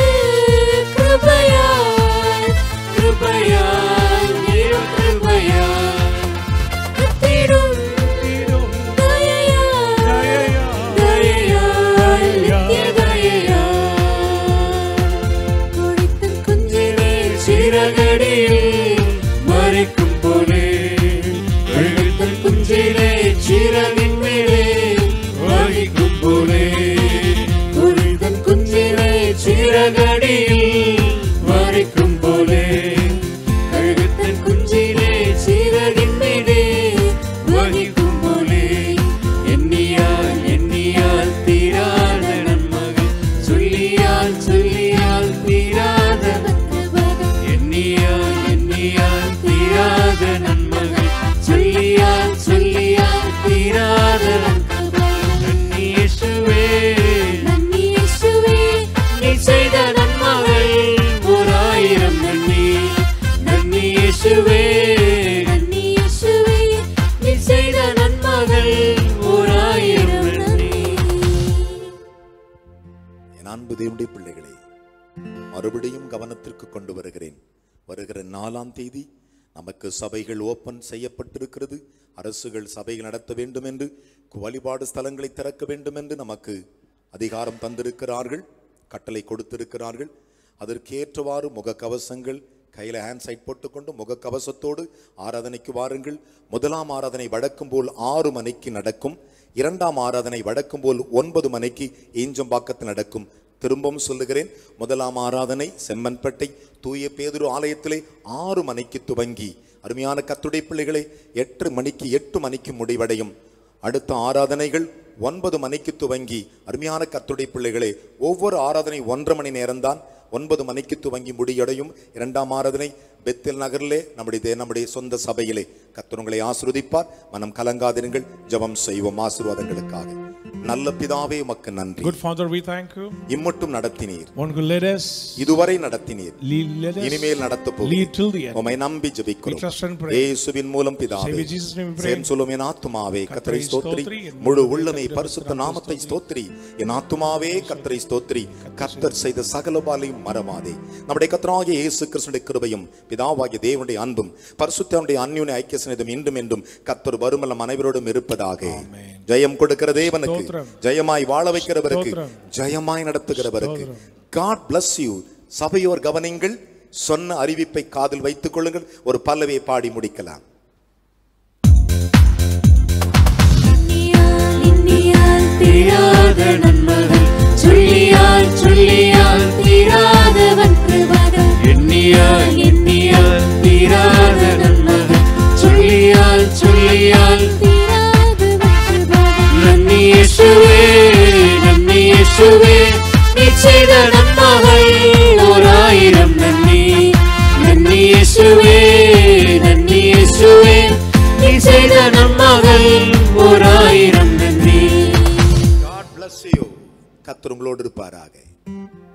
கிருபையால் கிருபையால் நீரும் கிருபையால் கத்திடும் தயையால் தயையால் நித்திய தயையால் கொடித்தன் குஞ்சிலே சிறகடியில் மறைக்கும் போலே எழுத்தன் குஞ்சிலே சிறகின் மேலே வகிக்கும் போலே கொடித்தன் குஞ்சிலே சிறகடியில் மறைக்கும் போலே கழுகுத்தன் குஞ்சிலே சிறகின் மேலே வகிக்கும் போலே எண்ணியால் எண்ணியால் தீராத நன்மகள் சொல்லியால் சொல்லியால் தீராத எண்ணியால் எண்ணியால் தீராத நன்மகள் சொல்லியால் சொல்லியால் தீராத நன்னி இயேசுவே நன்னி இயேசுவே நீ செய்த நன்மகள் ஓராயிரம் நன்னி நன்னி இயேசுவே நன்னி இயேசுவே நீ செய்த நன்மகள் ஓராயிரம் நன்னி என் அன்பு தேவனுடைய பிள்ளைகளே மறுபடியும் கவனத்திற்கு கொண்டு வருகிறேன் வருகிற நாலாம் தேதி நமக்கு சபைகள் ஓபன் செய்யப்பட்டிருக்கிறது அரசுகள் சபைகள் நடத்த வேண்டும் என்று வழிபாடு ஸ்தலங்களை திறக்க வேண்டும் என்று நமக்கு அதிகாரம் தந்திருக்கிறார்கள் கட்டளை கொடுத்திருக்கிறார்கள் அதற்கேற்றவாறு முகக்கவசங்கள் கையில் ஹேண்ட் சைட் போட்டுக்கொண்டு முகக்கவசத்தோடு ஆராதனைக்கு வாருங்கள் முதலாம் ஆராதனை வழக்கம் போல் ஆறு மணிக்கு நடக்கும் இரண்டாம் ஆராதனை வழக்கம் போல் ஒன்பது மணிக்கு ஈஞ்சம்பாக்கத்தில் நடக்கும் திரும்பவும் சொல்லுகிறேன் முதலாம் ஆராதனை செம்மன்பேட்டை தூய பேதுரு ஆலயத்திலே ஆறு மணிக்கு துவங்கி அருமையான கத்துடை பிள்ளைகளை எட்டு மணிக்கு எட்டு மணிக்கு முடிவடையும் அடுத்த ஆராதனைகள் ஒன்பது மணிக்கு துவங்கி அருமையான கத்துடை பிள்ளைகளே ஒவ்வொரு ஆராதனை ஒன்றரை மணி நேரம்தான் ஒன்பது மணிக்கு துவங்கி முடியடையும் இரண்டாம் ஆராதனை பெத்தில் நகரிலே நம்முடைய தே- நம்முடைய சொந்த சபையிலே கர்த்தர் உங்களை ஆசிர்வதிப்பார் மனம் கலங்காதிருங்கள் ஜெபம் செய்வோம் ஆசீர்வாதங்களுக்காக நல்ல பிதாவே உமக்கு நன்றி Good Father, we thank you. இம்மட்டும் நடத்தினீர் One who led us, இதுவரை நடத்தினீர் lead, led us, இனிமேல் நடத்த lead till the end. உமை நம்பி We ஜெபிக்கிறோம் trust and pray. இயேசுவின் மூலம் பிதாவே Save in Jesus' name we pray. சேம் சொல்லும் என் ஆத்துமாவே கத்தரை கர்த்தரை ஸ்தோத்திரி ஸ்தோத்திரி, என் முழு முழு உள்ளமே கர்த்தரை பரிசுத்த நாமத்தை ஸ்தோத்திரி. ஸ்தோத்திரி என் ஆத்துமாவே கத்தரை ஸ்தோத்திரி கர்த்தர் செய்த சகலபாலையும் மறவாதே நம்முடைய கத்தராகிய இயேசு கிறிஸ்துடைய கிருபையும் பிதாவாகிய தேவனுடைய அன்பும் பரிசுத்தனுடைய அந்யுன ஐக்கிய சிநேதம் இன்றும் என்றும் கத்தர் வருமலம் அனைவரோடும் இருப்பதாக ஜெயம் கொடுக்கிற தேவனுக்கு ஸ்தோத்திரம். ஜெயமாய் வாழ வைக்கிறவருக்கு ஸ்தோத்திரம். ஜெயமாய் நடத்துகிறவருக்கு ஸ்தோத்திரம். காட் bless யூ சபையோர் கவனிங்கள் சொன்ன அறிவிப்பை காதில் வைத்துக் கொள்ளுங்கள் ஒரு பல்லவியை பாடி முடிக்கலாம் எண்ணியால் எண்ணியால் தீராத நன்மகள் சொல்லியால் சொல்லியால் தீராதவன் கிருபைகள் எண்ணியால் எண்ணியால் தீராத நன்மகள் சொல்லியால் சொல்லியால் தீராதவன் கிருபைகள் நன்னி இயேசுவே நன்னி இயேசுவே நீ செய்த நன்மகள் ஓராயிரம் நன்னி நன்னி இயேசுவே நன்னி இயேசுவே நீ செய்த நன்மகள் ஓராயிரம் நன்றி காட் bless யூ கத்தர் உங்களோடு இருப்பாராக